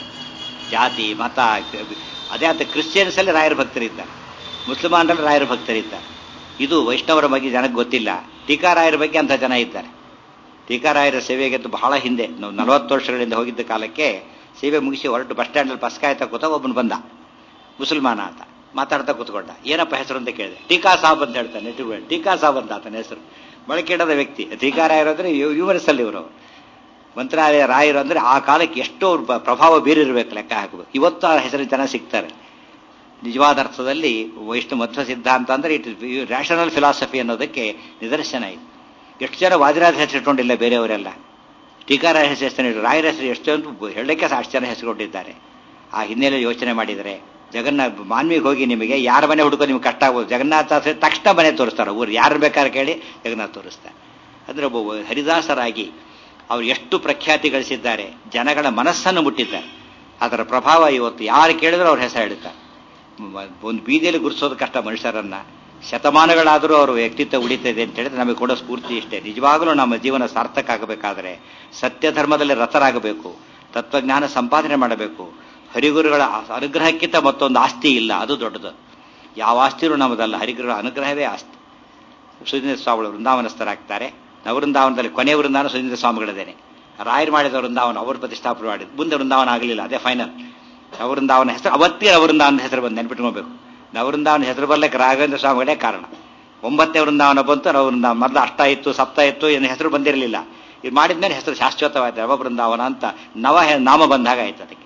ಜಾತಿ ಮತ ಅದೇ ಅಂತ ಕ್ರಿಶ್ಚಿಯನ್ಸ್ ಅಲ್ಲಿ ರಾಯರ ಭಕ್ತರಿದ್ದಾರೆ ಮುಸಲ್ಮಾನರಲ್ಲಿ ರಾಯರ ಭಕ್ತರಿದ್ದಾರೆ ಇದು ವೈಷ್ಣವರ ಬಗ್ಗೆ ಜನಕ್ಕೆ ಗೊತ್ತಿಲ್ಲ ಟೀಕಾರಾಯರ ಬಗ್ಗೆ ಅಂತ ಜನ ಇದ್ದಾರೆ ಟೀಕಾರಾಯರ ಸೇವೆಗೆ ಬಹಳ ಹಿಂದೆ ನಾವು ನಲವತ್ತು ವರ್ಷಗಳಿಂದ ಹೋಗಿದ್ದ ಕಾಲಕ್ಕೆ ಸೇವೆ ಮುಗಿಸಿ ಹೊರಟು ಬಸ್ ಸ್ಟ್ಯಾಂಡಲ್ಲಿ ಬಸ್ ಕಾಯ್ತಾ ಕೂತ ಒಬ್ಬನು ಬಂದ ಮುಸಲ್ಮಾನ ಅಂತ ಮಾತಾಡ್ತಾ ಕೂತ್ಕೊಂಡ ಏನಪ್ಪ ಹೆಸರು ಅಂತ ಕೇಳಿದೆ ಟೀಕಾ ಸಾಬ್ ಅಂತ ಹೇಳ್ತಾನೆ ನೆಟ್ಟಿಗಳು ಟೀಕಾ ಸಾಬ್ ಅಂತ ಆತನ ಹೆಸರು ಬಳಕೆಡದ ವ್ಯಕ್ತಿ ಟೀಕಾರಾಯರು ಅಂದ್ರೆ ಯೂಮರ್ಸ್ ಅಲ್ಲಿ ಇವರು ಮಂತ್ರಾಲಯ ರಾಯರು ಅಂದ್ರೆ ಆ ಕಾಲಕ್ಕೆ ಎಷ್ಟೋ ಪ್ರಭಾವ ಬೀರಿರ್ಬೇಕು ಲೆಕ್ಕ ಹಾಕಬೇಕು ಇವತ್ತು ಆ ಹೆಸರಿನ ಜನ ಸಿಗ್ತಾರೆ ನಿಜವಾದ ಅರ್ಥದಲ್ಲಿ ವೈಷ್ಣು ಮಧ್ವ ಸಿದ್ಧಾಂತ ಅಂದ್ರೆ ಇಟ್ ರ್ಯಾಷನಲ್ ಫಿಲಾಸಫಿ ಅನ್ನೋದಕ್ಕೆ ನಿದರ್ಶನ ಇದೆ ಎಷ್ಟು ಜನ ವಾದಿರಾಜ ಹೆಸರಿಟ್ಕೊಂಡಿಲ್ಲ ಬೇರೆಯವರೆಲ್ಲ ಟೀಕಾರಾಯ ಹೆಸರು ರಾಯರ ಹೆಸರು ಎಷ್ಟೊಂದು ಹೇಳಕ್ಕೆ ಅಷ್ಟು ಜನ ಹೆಸರುಕೊಂಡಿದ್ದಾರೆ ಆ ಹಿನ್ನೆಲೆ ಯೋಚನೆ ಮಾಡಿದರೆ ಜಗನ್ನಾಥ್ ಮಾನ್ವಿಗೆ ಹೋಗಿ ನಿಮಗೆ ಯಾರ ಮನೆ ಹುಡುಕೋ ನಿಮ್ಗೆ ಕಷ್ಟ ಆಗ್ಬೋದು ಜಗನ್ನಾಥ ತಕ್ಷಣ ಮನೆ ತೋರಿಸ್ತಾರೆ ಊರು ಯಾರು ಬೇಕಾದ್ರೆ ಕೇಳಿ ಜಗನ್ನಾಥ್ ತೋರಿಸ್ತಾರೆ ಅಂದ್ರೆ ಒಬ್ಬ ಹರಿದಾಸರಾಗಿ ಅವರು ಎಷ್ಟು ಪ್ರಖ್ಯಾತಿ ಗಳಿಸಿದ್ದಾರೆ ಜನಗಳ ಮನಸ್ಸನ್ನು ಮುಟ್ಟಿದ್ದಾರೆ ಅದರ ಪ್ರಭಾವ ಇವತ್ತು ಯಾರು ಕೇಳಿದ್ರು ಅವ್ರ ಹೆಸರು ಹೇಳ್ತಾರೆ ಒಂದು ಬೀದಿಯಲ್ಲಿ ಗುರುಸೋದು ಕಷ್ಟ ಮನುಷ್ಯರನ್ನ ಶತಮಾನಗಳಾದರೂ ಅವರು ವ್ಯಕ್ತಿತ್ವ ಉಳಿತದೆ ಅಂತ ಹೇಳಿದ್ರೆ ನಮಗೆ ಕೊಡೋ ಸ್ಫೂರ್ತಿ ಇಷ್ಟೇ ನಿಜವಾಗಲೂ ನಮ್ಮ ಜೀವನ ಸಾರ್ಥಕ ಆಗಬೇಕಾದ್ರೆ ಸತ್ಯ ಧರ್ಮದಲ್ಲಿ ರಥರಾಗಬೇಕು ತತ್ವಜ್ಞಾನ ಸಂಪಾದನೆ ಮಾಡಬೇಕು ಹರಿಗುರುಗಳ ಅನುಗ್ರಹಕ್ಕಿಂತ ಮತ್ತೊಂದು ಆಸ್ತಿ ಇಲ್ಲ ಅದು ದೊಡ್ಡದು ಯಾವ ಆಸ್ತಿನೂ ನಮ್ಮದಲ್ಲ ಹರಿಗುರುಗಳ ಅನುಗ್ರಹವೇ ಆಸ್ತಿ ಸುಧೀಂದ್ರ ಸ್ವಾಮಿಗಳು ವೃಂದಾವನಸ್ಥರಾಗ್ತಾರೆ ನವೃಂದಾವನದಲ್ಲಿ ಕೊನೆಯ ವೃಂದಾವನ ಸುಧೀಂದ್ರ ಸ್ವಾಮಿಗಳದೇನೆ ರಾಯರು ಮಾಡಿದ ವೃಂದಾವನ ಅವರು ಪ್ರತಿಷ್ಠಾಪನೆ ಮಾಡಿದ್ರು ಮುಂದೆ ವೃಂದಾವನ ಆಗಲಿಲ್ಲ ಅದೇ ಫೈನಲ್ ಅವೃಂದಾವನ ಹೆಸರು ಅವತ್ತೇ ಅವೃಂದಾವನ ಹೆಸರು ಬಂದು ನೆನ್ಪಿಟ್ಕೋಬೇಕು ನವವೃಂದಾವನ ಹೆಸರು ಬರ್ಲಿಕ್ಕೆ ರಾಘವೇಂದ್ರ ಸ್ವಾಮಿಗಳೇ ಕಾರಣ ಒಂಬತ್ತನೇ ವೃಂದಾವನ ಬಂತು ನವವೃಂದಾವನ ಮೊದಲು ಅಷ್ಟ ಇತ್ತು ಸಪ್ತ ಇತ್ತು ಏನು ಹೆಸರು ಬಂದಿರಲಿಲ್ಲ ಇದು ಮಾಡಿದ್ಮೇಲೆ ಹೆಸರು ಶಾಶ್ವತವಾದ ನವವೃಂದಾವನ ಅಂತ ನವ ಹೆ- ನಾಮ ಬಂದಾಗ ಆಯ್ತು ಅದಕ್ಕೆ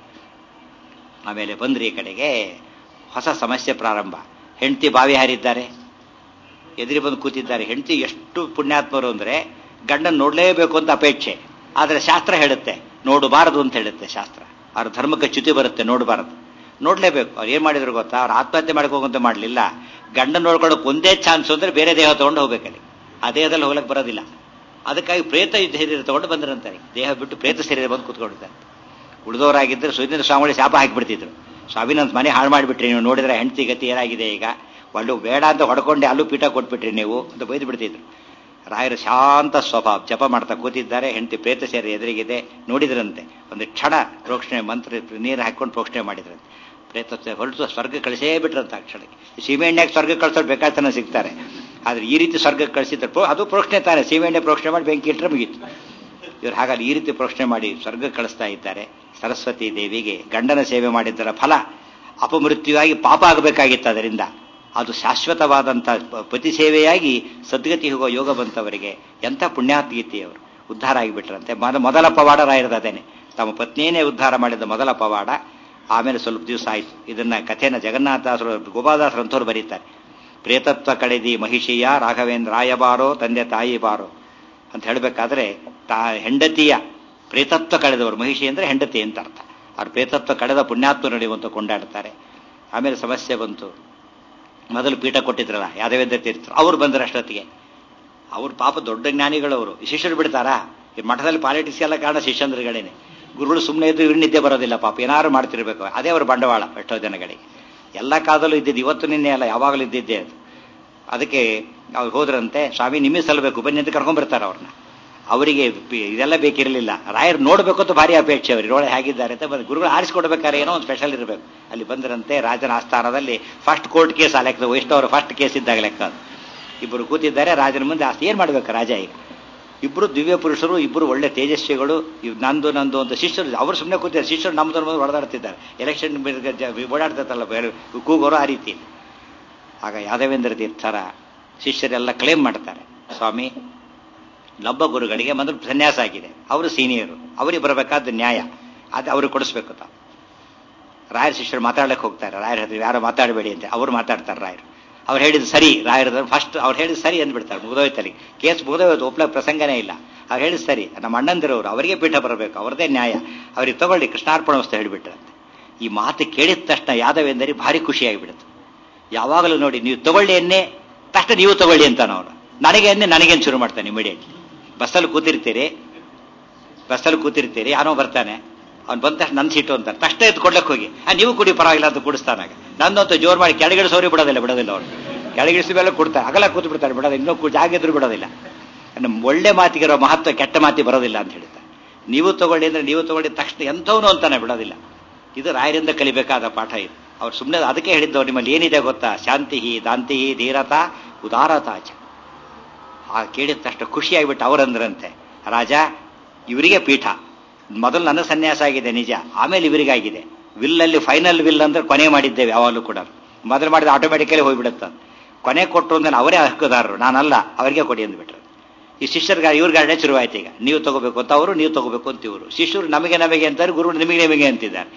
ಆಮೇಲೆ ಬಂದ್ರಿ ಈ ಕಡೆಗೆ ಹೊಸ ಸಮಸ್ಯೆ ಪ್ರಾರಂಭ ಹೆಂಡತಿ ಬಾವಿ ಹಾರಿದ್ದಾರೆ ಎದುರಿ ಬಂದು ಕೂತಿದ್ದಾರೆ ಹೆಂಡತಿ ಎಷ್ಟು ಪುಣ್ಯಾತ್ಮರು ಅಂದ್ರೆ ಗಂಡನ ನೋಡಲೇಬೇಕು ಅಂತ ಅಪೇಕ್ಷೆ ಆದರೆ ಶಾಸ್ತ್ರ ಹೇಳುತ್ತೆ ನೋಡಬಾರದು ಅಂತ ಹೇಳುತ್ತೆ ಶಾಸ್ತ್ರ ಅವ್ರ ಧರ್ಮಕ್ಕೆ ಚ್ಯುತಿ ಬರುತ್ತೆ ನೋಡಬಾರದು ನೋಡ್ಲೇಬೇಕು ಅವ್ರು ಏನ್ ಮಾಡಿದ್ರು ಗೊತ್ತಾ ಅವ್ರು ಆತ್ಮಹತ್ಯೆ ಮಾಡ್ಕೋಗಂತ ಮಾಡಲಿಲ್ಲ ಗಂಡನ ನೋಡ್ಕೊಳ್ಳೋಕೆ ಒಂದೇ ಚಾನ್ಸ್ ಅಂದ್ರೆ ಬೇರೆ ದೇಹ ತಗೊಂಡು ಹೋಗ್ಬೇಕಲ್ಲಿ ಆ ದೇಹದಲ್ಲಿ ಹೋಗ್ಲಕ್ಕೆ ಬರೋದಿಲ್ಲ ಅದಕ್ಕಾಗಿ ಪ್ರೇತ ಶರೀರ ತಗೊಂಡು ಬಂದ್ರಂತಾರೆ ದೇಹ ಬಿಟ್ಟು ಪ್ರೇತ ಶರೀರ ಬಂದು ಕೂತ್ಕೊಂಡಿದ್ದಾರೆ ಉಳಿದವರಾಗಿದ್ದರೆ ಸುಧೀಂದ್ರ ಸ್ವಾಮಿಗಳು ಶಾಪ ಹಾಕಿಬಿಡ್ತಿದ್ರು ಸ್ವಾಮಿ ನನ್ನ ಮನೆ ಹಾಳು ಮಾಡಿಬಿಟ್ರಿ ನೀವು ನೋಡಿದ್ರೆ ಹೆಂಡತಿ ಗತಿ ಏನಾಗಿದೆ ಈಗ ಒಳ್ಳೆ ಬೇಡ ಅಂತ ಹೊಡ್ಕೊಂಡೆ ಅಲ್ಲೂ ಪೀಠ ಕೊಟ್ಬಿಟ್ರಿ ನೀವು ಅಂತ ಬೈದು ಬಿಡ್ತಿದ್ರು ರಾಯರು ಶಾಂತ ಸ್ವಭಾವ ಜಪ ಮಾಡ್ತಾ ಕೂತಿದ್ದಾರೆ ಹೆಂಡತಿ ಪ್ರೇತ ಸೇರಿ ಎದುರಿಗಿದೆ ನೋಡಿದ್ರಂತೆ ಒಂದು ಕ್ಷಣ ಪ್ರೋಕ್ಷಣೆ ಮಂತ್ರ ನೀರು ಹಾಕೊಂಡು ಪ್ರೋಕ್ಷಣೆ ಮಾಡಿದ್ರಂತೆ ಪ್ರೇತ ಹೊರಟು ಸ್ವರ್ಗ ಕಳಿಸೇ ಬಿಟ್ರಂತ ಆ ಕ್ಷಣಕ್ಕೆ ಸೀಮೆಎಣ್ಣೆಗೆ ಸ್ವರ್ಗ ಕಳ್ಸೋರು ಬೇಕಾತನ ಸಿಗ್ತಾರೆ ಆದ್ರೆ ಈ ರೀತಿ ಸ್ವರ್ಗಕ್ಕೆ ಕಳಿಸಿದ್ರೆ ಪ್ರೋ- ಅದು ಪ್ರೋಕ್ಷಣೆ ತಾನೆ ಸೀಮೆಎಣ್ಣೆ ಪ್ರೋಕ್ಷಣೆ ಮಾಡಿ ಬೆಂಕಿ ಇಟ್ಟರೆ ಮುಗೀತು ಇವ್ರು ಹಾಗಾಗಿ ಈ ರೀತಿ ಪ್ರಶ್ನೆ ಮಾಡಿ ಸ್ವರ್ಗ ಕಳಿಸ್ತಾ ಇದ್ದಾರೆ ಸರಸ್ವತಿ ದೇವಿಗೆ ಗಂಡನ ಸೇವೆ ಮಾಡಿದ್ದರ ಫಲ ಅಪಮೃತ್ಯುವಾಗಿ ಪಾಪ ಆಗಬೇಕಾಗಿತ್ತು ಅದರಿಂದ ಅದು ಶಾಶ್ವತವಾದಂಥ ಪ- ಪತಿ ಸೇವೆಯಾಗಿ ಸದ್ಗತಿ ಹೋಗೋ ಯೋಗ ಬಂತವರಿಗೆ ಎಂಥ ಪುಣ್ಯಾತ್ಗೀತಿ ಅವರು ಉದ್ಧಾರ ಆಗಿಬಿಟ್ರಂತೆ ಮೊದ ಮೊದಲ ಪವಾಡ ರಾಯರದ ಅದೇನೆ ತಮ್ಮ ಪತ್ನಿಯೇ ಉದ್ಧಾರ ಮಾಡಿದ ಮೊದಲ ಪವಾಡ ಆಮೇಲೆ ಸ್ವಲ್ಪ ದಿವಸ ಆಯಿತು ಇದನ್ನ ಕಥೆನ ಜಗನ್ನಾಥದಾಸರು ಗೋಪಾಲದಾಸರು ಅಂಥವ್ರು ಬರೀತಾರೆ ಪ್ರೇತತ್ವ ಕಳೆದಿ ಮಹಿಷಿಯ ರಾಘವೇಂದ್ರ ರಾಯಬಾರೋ ತಂದೆ ತಾಯಿ ಬಾರೋ ಅಂತ ಹೇಳಬೇಕಾದ್ರೆ ತಾ ಹೆಂಡತಿಯ ಪ್ರೇತತ್ವ ಕಳೆದವರು ಮಹಿಷಿ ಅಂದ್ರೆ ಹೆಂಡತಿ ಅಂತ ಅರ್ಥ ಅವ್ರ ಪ್ರೇತತ್ವ ಕಳೆದ ಪುಣ್ಯಾತ್ಮ ನಡೆಯುವಂತ ಕೊಂಡಾಡ್ತಾರೆ ಆಮೇಲೆ ಸಮಸ್ಯೆ ಬಂತು ಮೊದಲು ಪೀಠ ಕೊಟ್ಟಿದ್ರಲ್ಲ ಯಾದವೇಂದ್ರ ತೀರ್ಥರು ಅವ್ರು ಬಂದರು ಅಷ್ಟೊತ್ತಿಗೆ ಅವ್ರ ಪಾಪ ದೊಡ್ಡ ಜ್ಞಾನಿಗಳವರು ಶಿಷ್ಯರು ಬಿಡ್ತಾರಾ ಈ ಮಠದಲ್ಲಿ ಪಾಲಿಟಿಕ್ಸ್ ಎಲ್ಲ ಕಾರಣ ಶಿಷ್ಯಂದ್ರಗಳೇನೆ ಗುರುಗಳು ಸುಮ್ಮನೆ ಇದ್ದು ಇವ್ರು ನಿದ್ದೆ ಬರೋದಿಲ್ಲ ಪಾಪ ಏನಾದ್ರು ಮಾಡ್ತಿರ್ಬೇಕು ಅದೇ ಅವ್ರ ಬಂಡವಾಳ ಎಷ್ಟೋ ಜನಗಳಿಗೆ ಎಲ್ಲ ಕಾಲದಲ್ಲೂ ಇದ್ದಿದ್ದು ಇವತ್ತು ನಿನ್ನೆ ಅಲ್ಲ ಯಾವಾಗಲೂ ಇದ್ದಿದ್ದೆ ಅದು ಅದಕ್ಕೆ ಅವ್ರು ಹೋದ್ರಂತೆ ಸ್ವಾಮಿ ನಿಮಗೆ ಸಲ್ಲಬೇಕು ಬನ್ನಿ ಅಂತ ಕರ್ಕೊಂಡ್ಬರ್ತಾರೆ ಅವ್ರನ್ನ ಅವರಿಗೆ ಪಿ- ಇದೆಲ್ಲ ಬೇಕಿರಲಿಲ್ಲ ರಾಯರು ನೋಡಬೇಕು ಅಂತ ಭಾರಿ ಅಪೇಕ್ಷೆ ಅವ್ರಿಗೆ ನೋಡ ಹೇಗಿದ್ದಾರೆ ಅಂತ ಬಂದು ಗುರುಗಳು ಆರಿಸ್ಕೊಡ್ಬೇಕಾದ್ರೆ ಏನೋ ಒಂದು ಸ್ಪೆಷಲ್ ಇರಬೇಕು ಅಲ್ಲಿ ಬಂದರಂತೆ ರಾಜನ ಆಸ್ಥಾನದಲ್ಲಿ ಫಸ್ಟ್ ಕೋರ್ಟ್ ಕೇಸ್ ಆ ಲೆಕ್ಕ ಎಷ್ಟು ಅವರು ಫಸ್ಟ್ ಕೇಸ್ ಇದ್ದಾಗ ಲೆಕ್ಕ ಅದು ಇಬ್ಬರು ಕೂತಿದ್ದಾರೆ ರಾಜನ ಮುಂದೆ ಆಸ್ತಿ ಏನ್ ಮಾಡ್ಬೇಕು ರಾಜ ಈಗ ಇಬ್ಬರು ದಿವ್ಯ ಪುರುಷರು ಇಬ್ಬರು ಒಳ್ಳೆ ತೇಜಸ್ವಿಗಳು ಇವ್ ನಂದು ನಂದು ಅಂತ ಶಿಷ್ಯರು ಅವರು ಸುಮ್ಮನೆ ಕೂತಿದ್ದಾರೆ ಶಿಷ್ಯರು ನಮ್ಮದ್ರ ಮುಂದೆ ಹೊಡೆದಾಡ್ತಿದ್ದಾರೆ ಎಲೆಕ್ಷನ್ ಓಡಾಡ್ತಿರ್ತಾರಲ್ಲ ಬೇರೆ ಕೂಗೋರು ಆ ರೀತಿ ಆಗ ಯಾದವೇಂದ್ರ ತೀರ್ಥರ ಶಿಷ್ಯರೆಲ್ಲ ಕ್ಲೇಮ್ ಮಾಡ್ತಾರೆ ಸ್ವಾಮಿ ಲಬ್ಬ ಗುರುಗಳಿಗೆ ಮೊದಲು ಸನ್ಯಾಸ ಆಗಿದೆ ಅವರು ಸೀನಿಯರು ಅವರಿಗೆ ಬರಬೇಕಾದ ನ್ಯಾಯ ಅದು ಅವ್ರಿಗೆ ಕೊಡಿಸ್ಬೇಕು ತಾವು ರಾಯರ ಶಿಷ್ಯರು ಮಾತಾಡ್ಲಿಕ್ಕೆ ಹೋಗ್ತಾರೆ ರಾಯರ ಹತ್ರ ಯಾರು ಮಾತಾಡಬೇಡಿ ಅಂತ ಅವರು ಮಾತಾಡ್ತಾರೆ ರಾಯರು ಅವ್ರು ಹೇಳಿದ್ ಸರಿ ರಾಯರ ಫಸ್ಟ್ ಅವ್ರು ಹೇಳಿದ್ ಸರಿ ಅಂದ್ಬಿಡ್ತಾರೆ ಮುಗಿದೋಯ್ತಲ್ಲಿ ಕೇಸ್ ಮುಗಿದೋಯ್ತು ಒಪ್ಲಕ್ ಪ್ರಸಂಗನೇ ಇಲ್ಲ ಅವ್ರು ಹೇಳಿದ್ ಸರಿ ನಮ್ಮ ಅಣ್ಣಂದಿರವರು ಅವರಿಗೆ ಪೀಠ ಬರಬೇಕು ಅವ್ರದೇ ನ್ಯಾಯ ಅವ್ರಿಗೆ ತಗೊಳ್ಳಿ ಕೃಷ್ಣಾರ್ಪಣ ವಸ್ತು ಹೇಳಿಬಿಟ್ರಂತೆ ಈ ಮಾತು ಕೇಳಿದ ತಕ್ಷಣ ಯಾದವೇಂದರಿ ಭಾರಿ ಖುಷಿಯಾಗಿಬಿಡುತ್ತೆ ಯಾವಾಗಲೂ ನೋಡಿ ನೀವು ತಗೊಳ್ಳಿ ಎನ್ನೆ ತಕ್ಷಣ ನೀವು ತಗೊಳ್ಳಿ ಅಂತಾನ ಅವನು ನನಗೆ ಎನ್ನೆ ನನಗೇನು ಶುರು ಮಾಡ್ತಾನೆ ಇಮಿಡಿಯೇಟ್ಲಿ ಬಸ್ಸಲ್ಲಿ ಕೂತಿರ್ತೀರಿ ಬಸ್ಸಲ್ಲಿ ಕೂತಿರ್ತೀರಿ ಯಾರೋ ಬರ್ತಾನೆ ಅವ್ನು ಬಂದ ತಕ್ಷಣ ನನ್ನ ಸೀಟು ಅಂತಾರೆ ತಕ್ಷಣ ಎದ್ದು ಕೊಡ್ಲಕ್ಕೆ ಹೋಗಿ ಆ ನೀವು ಕುಡಿ ಪರವಾಗಿಲ್ಲ ಅಂತ ಕುಡಿಸ್ತಾನಾಗ ನಂದಂತೂ ಜೋರು ಮಾಡಿ ಕೆಳಗಿಳಿಸೋರಿ ಬಿಡೋದಿಲ್ಲ ಬಿಡೋದಿಲ್ಲ ಅವ್ರು ಕೆಳಗಿಳಿಸಿ ಮೇಲೆ ಕೊಡ್ತಾರೆ ಅಗಲ ಕೂತು ಬಿಡ್ತಾರೆ ಬಿಡೋದಿಲ್ಲ ಇನ್ನೂ ಕು- ಜಾಗ ಇದ್ರು ಬಿಡೋದಿಲ್ಲ ನಮ್ಮ ಒಳ್ಳೆ ಮಾತಿಗಿರೋ ಮಹತ್ವ ಕೆಟ್ಟ ಮಾತಿ ಬರೋದಿಲ್ಲ ಅಂತ ಹೇಳ್ತಾರೆ ನೀವು ತಗೊಳ್ಳಿ ಅಂದ್ರೆ ನೀವು ತಗೊಳ್ಳಿ ತಕ್ಷಣ ಎಂಥವನು ಅಂತಾನೆ ಬಿಡೋದಿಲ್ಲ ಇದು ರಾಯರಿಂದ ಕಲಿಬೇಕಾದ ಪಾಠ ಇದು ಅವ್ರು ಸುಮ್ಮನೆ ಅದಕ್ಕೆ ಹೇಳಿದ್ದವ್ರು ನಿಮ್ಮಲ್ಲಿ ಏನಿದೆ ಗೊತ್ತಾ ಶಾಂತಿ ದಾಂತಿ ಧೀರತಾ ಉದಾರತಾಚ ಆ ಕೇಳಿದ ತಕ್ಷಣ ಖುಷಿಯಾಗಿಬಿಟ್ಟು ಅವರಂದ್ರಂತೆ ರಾಜ ಇವರಿಗೆ ಪೀಠ ಮೊದಲು ನನ್ನ ಸನ್ಯಾಸ ಆಗಿದೆ ನಿಜ ಆಮೇಲೆ ಇವರಿಗಾಗಿದೆ ವಿಲ್ಲಲ್ಲಿ ಫೈನಲ್ ವಿಲ್ ಅಂದ್ರೆ ಕೊನೆ ಮಾಡಿದ್ದೇವೆ ಯಾವಾಗಲೂ ಕೂಡ ಮೊದಲು ಮಾಡಿದ ಆಟೋಮೆಟಿಕಲಿ ಹೋಗ್ಬಿಡುತ್ತೆ ಕೊನೆ ಕೊಟ್ಟರು ಅಂದ್ರೆ ಅವರೇ ಹಕ್ಕುದಾರರು ನಾನಲ್ಲ ಅವರಿಗೆ ಕೊಡಿ ಅಂದ್ಬಿಟ್ರು ಈ ಶಿಷ್ಯರ್ಗ ಇವ್ರಿಗಾಡನೆ ಶುರುವಾಯ್ತು ಈಗ ನೀವು ತಗೋಬೇಕು ಅಂತ ಅವರು ನೀವು ತಗೋಬೇಕು ಅಂತ ಇವರು ಶಿಷ್ಯರು ನಮಗೆ ನಮಗೆ ಅಂತಾರೆ ಗುರು ನಿಮಗೆ ನಿಮಗೆ ಅಂತಿದ್ದಾರೆ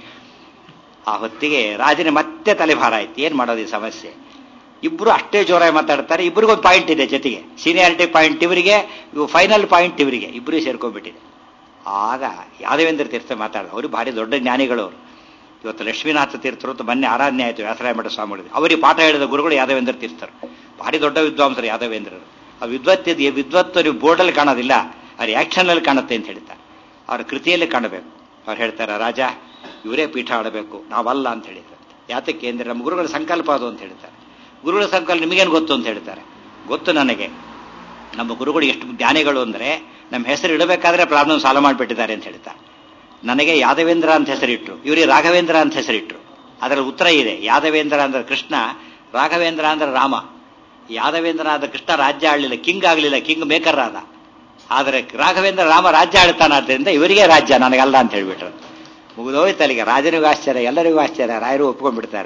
ಆ ಹೊತ್ತಿಗೆ ರಾಜನೇ ಮತ್ತೆ ತಲೆಭಾರ ಆಯ್ತು ಏನ್ ಮಾಡೋದು ಈ ಸಮಸ್ಯೆ ಇಬ್ರು ಅಷ್ಟೇ ಜೋರಾಗಿ ಮಾತಾಡ್ತಾರೆ ಇಬ್ರಿಗೊಂದು ಪಾಯಿಂಟ್ ಇದೆ ಜೊತೆಗೆ ಸೀನಿಯಾರಿಟಿ ಪಾಯಿಂಟ್ ಇವರಿಗೆ ಫೈನಲ್ ಪಾಯಿಂಟ್ ಇವರಿಗೆ ಇಬ್ಬರು ಸೇರ್ಕೊಂಡ್ಬಿಟ್ಟಿದೆ ಆಗ ಯಾದವೇಂದ್ರ ತೀರ್ಥ ಮಾತಾಡಿದ ಅವರು ಭಾರಿ ದೊಡ್ಡ ಜ್ಞಾನಿಗಳು ಅವರು ಇವತ್ತು ಲಕ್ಷ್ಮೀನಾಥ ತೀರ್ಥರು ಅಂತ ಮೊನ್ನೆ ಆರಾಧನೆ ಆಯಿತು ವ್ಯಾಸರಾಯ ಮಠ ಸ್ವಾಮಿಗಳು ಅವರಿಗೆ ಪಾಠ ಹೇಳಿದ ಗುರುಗಳು ಯಾದವೇಂದ್ರ ತೀರ್ಥರು ಭಾರಿ ದೊಡ್ಡ ವಿದ್ವಾಂಸರು ಯಾದವೇಂದ್ರರು ಆ ವಿದ್ವತ್ ವಿದ್ವತ್ತು ನೀವು ಬೋರ್ಡಲ್ಲಿ ಕಾಣೋದಿಲ್ಲ ಅವ್ರ ಆಕ್ಷನ್ನಲ್ಲಿ ಕಾಣುತ್ತೆ ಅಂತ ಹೇಳ್ತಾರೆ ಅವ್ರ ಕೃತಿಯಲ್ಲಿ ಕಾಣಬೇಕು ಅವ್ರು ಹೇಳ್ತಾರೆ ರಾಜ ಇವರೇ ಪೀಠ ಆಡಬೇಕು ನಾವಲ್ಲ ಅಂತ ಹೇಳಿದ್ದಾರೆ ಯಾತಕ್ಕೆ ಅಂದ್ರೆ ನಮ್ಮ ಗುರುಗಳ ಸಂಕಲ್ಪ ಅದು ಅಂತ ಹೇಳ್ತಾರೆ ಗುರುಗಳ ಸಂಕಲ್ಪ ನಿಮಗೇನು ಗೊತ್ತು ಅಂತ ಹೇಳ್ತಾರೆ ಗೊತ್ತು ನನಗೆ ನಮ್ಮ ಗುರುಗಳು ಎಷ್ಟು ಜ್ಞಾನಿಗಳು ಅಂದ್ರೆ ನಮ್ಮ ಹೆಸರು ಇಡಬೇಕಾದ್ರೆ ಪ್ರಾಬ್ಲಮ್ ಸಾಲ್ವ್ ಮಾಡಿಬಿಟ್ಟಿದ್ದಾರೆ ಅಂತ ಹೇಳ್ತಾರೆ ನನಗೆ ಯಾದವೇಂದ್ರ ಅಂತ ಹೆಸರಿಟ್ರು ಇವರಿಗೆ ರಾಘವೇಂದ್ರ ಅಂತ ಹೆಸರಿಟ್ರು ಅದರ ಉತ್ತರ ಇದೆ ಯಾದವೇಂದ್ರ ಅಂದ್ರೆ ಕೃಷ್ಣ ರಾಘವೇಂದ್ರ ಅಂದ್ರೆ ರಾಮ ಯಾದವೇಂದ್ರ ಆದ ಕೃಷ್ಣ ರಾಜ್ಯ ಆಡಲಿಲ್ಲ ಕಿಂಗ್ ಆಗಲಿಲ್ಲ ಕಿಂಗ್ ಮೇಕರ್ ಆದ ಆದರೆ ರಾಘವೇಂದ್ರ ರಾಮ ರಾಜ್ಯ ಆಳ್ತಾನಾದ್ರಿಂದ ಇವರಿಗೆ ರಾಜ್ಯ ನನಗಲ್ಲ ಅಂತ ಹೇಳ್ಬಿಟ್ರು ಮುಗಿದೋಯ್ತು ಅಲ್ಲಿಗೆ ರಾಜನಿಗೂ ಆಶ್ಚರ್ಯ ಎಲ್ಲರಿಗೂ ಆಶ್ಚರ್ಯ ರಾಯರು ಒಪ್ಕೊಂಡ್ಬಿಡ್ತಾರೆ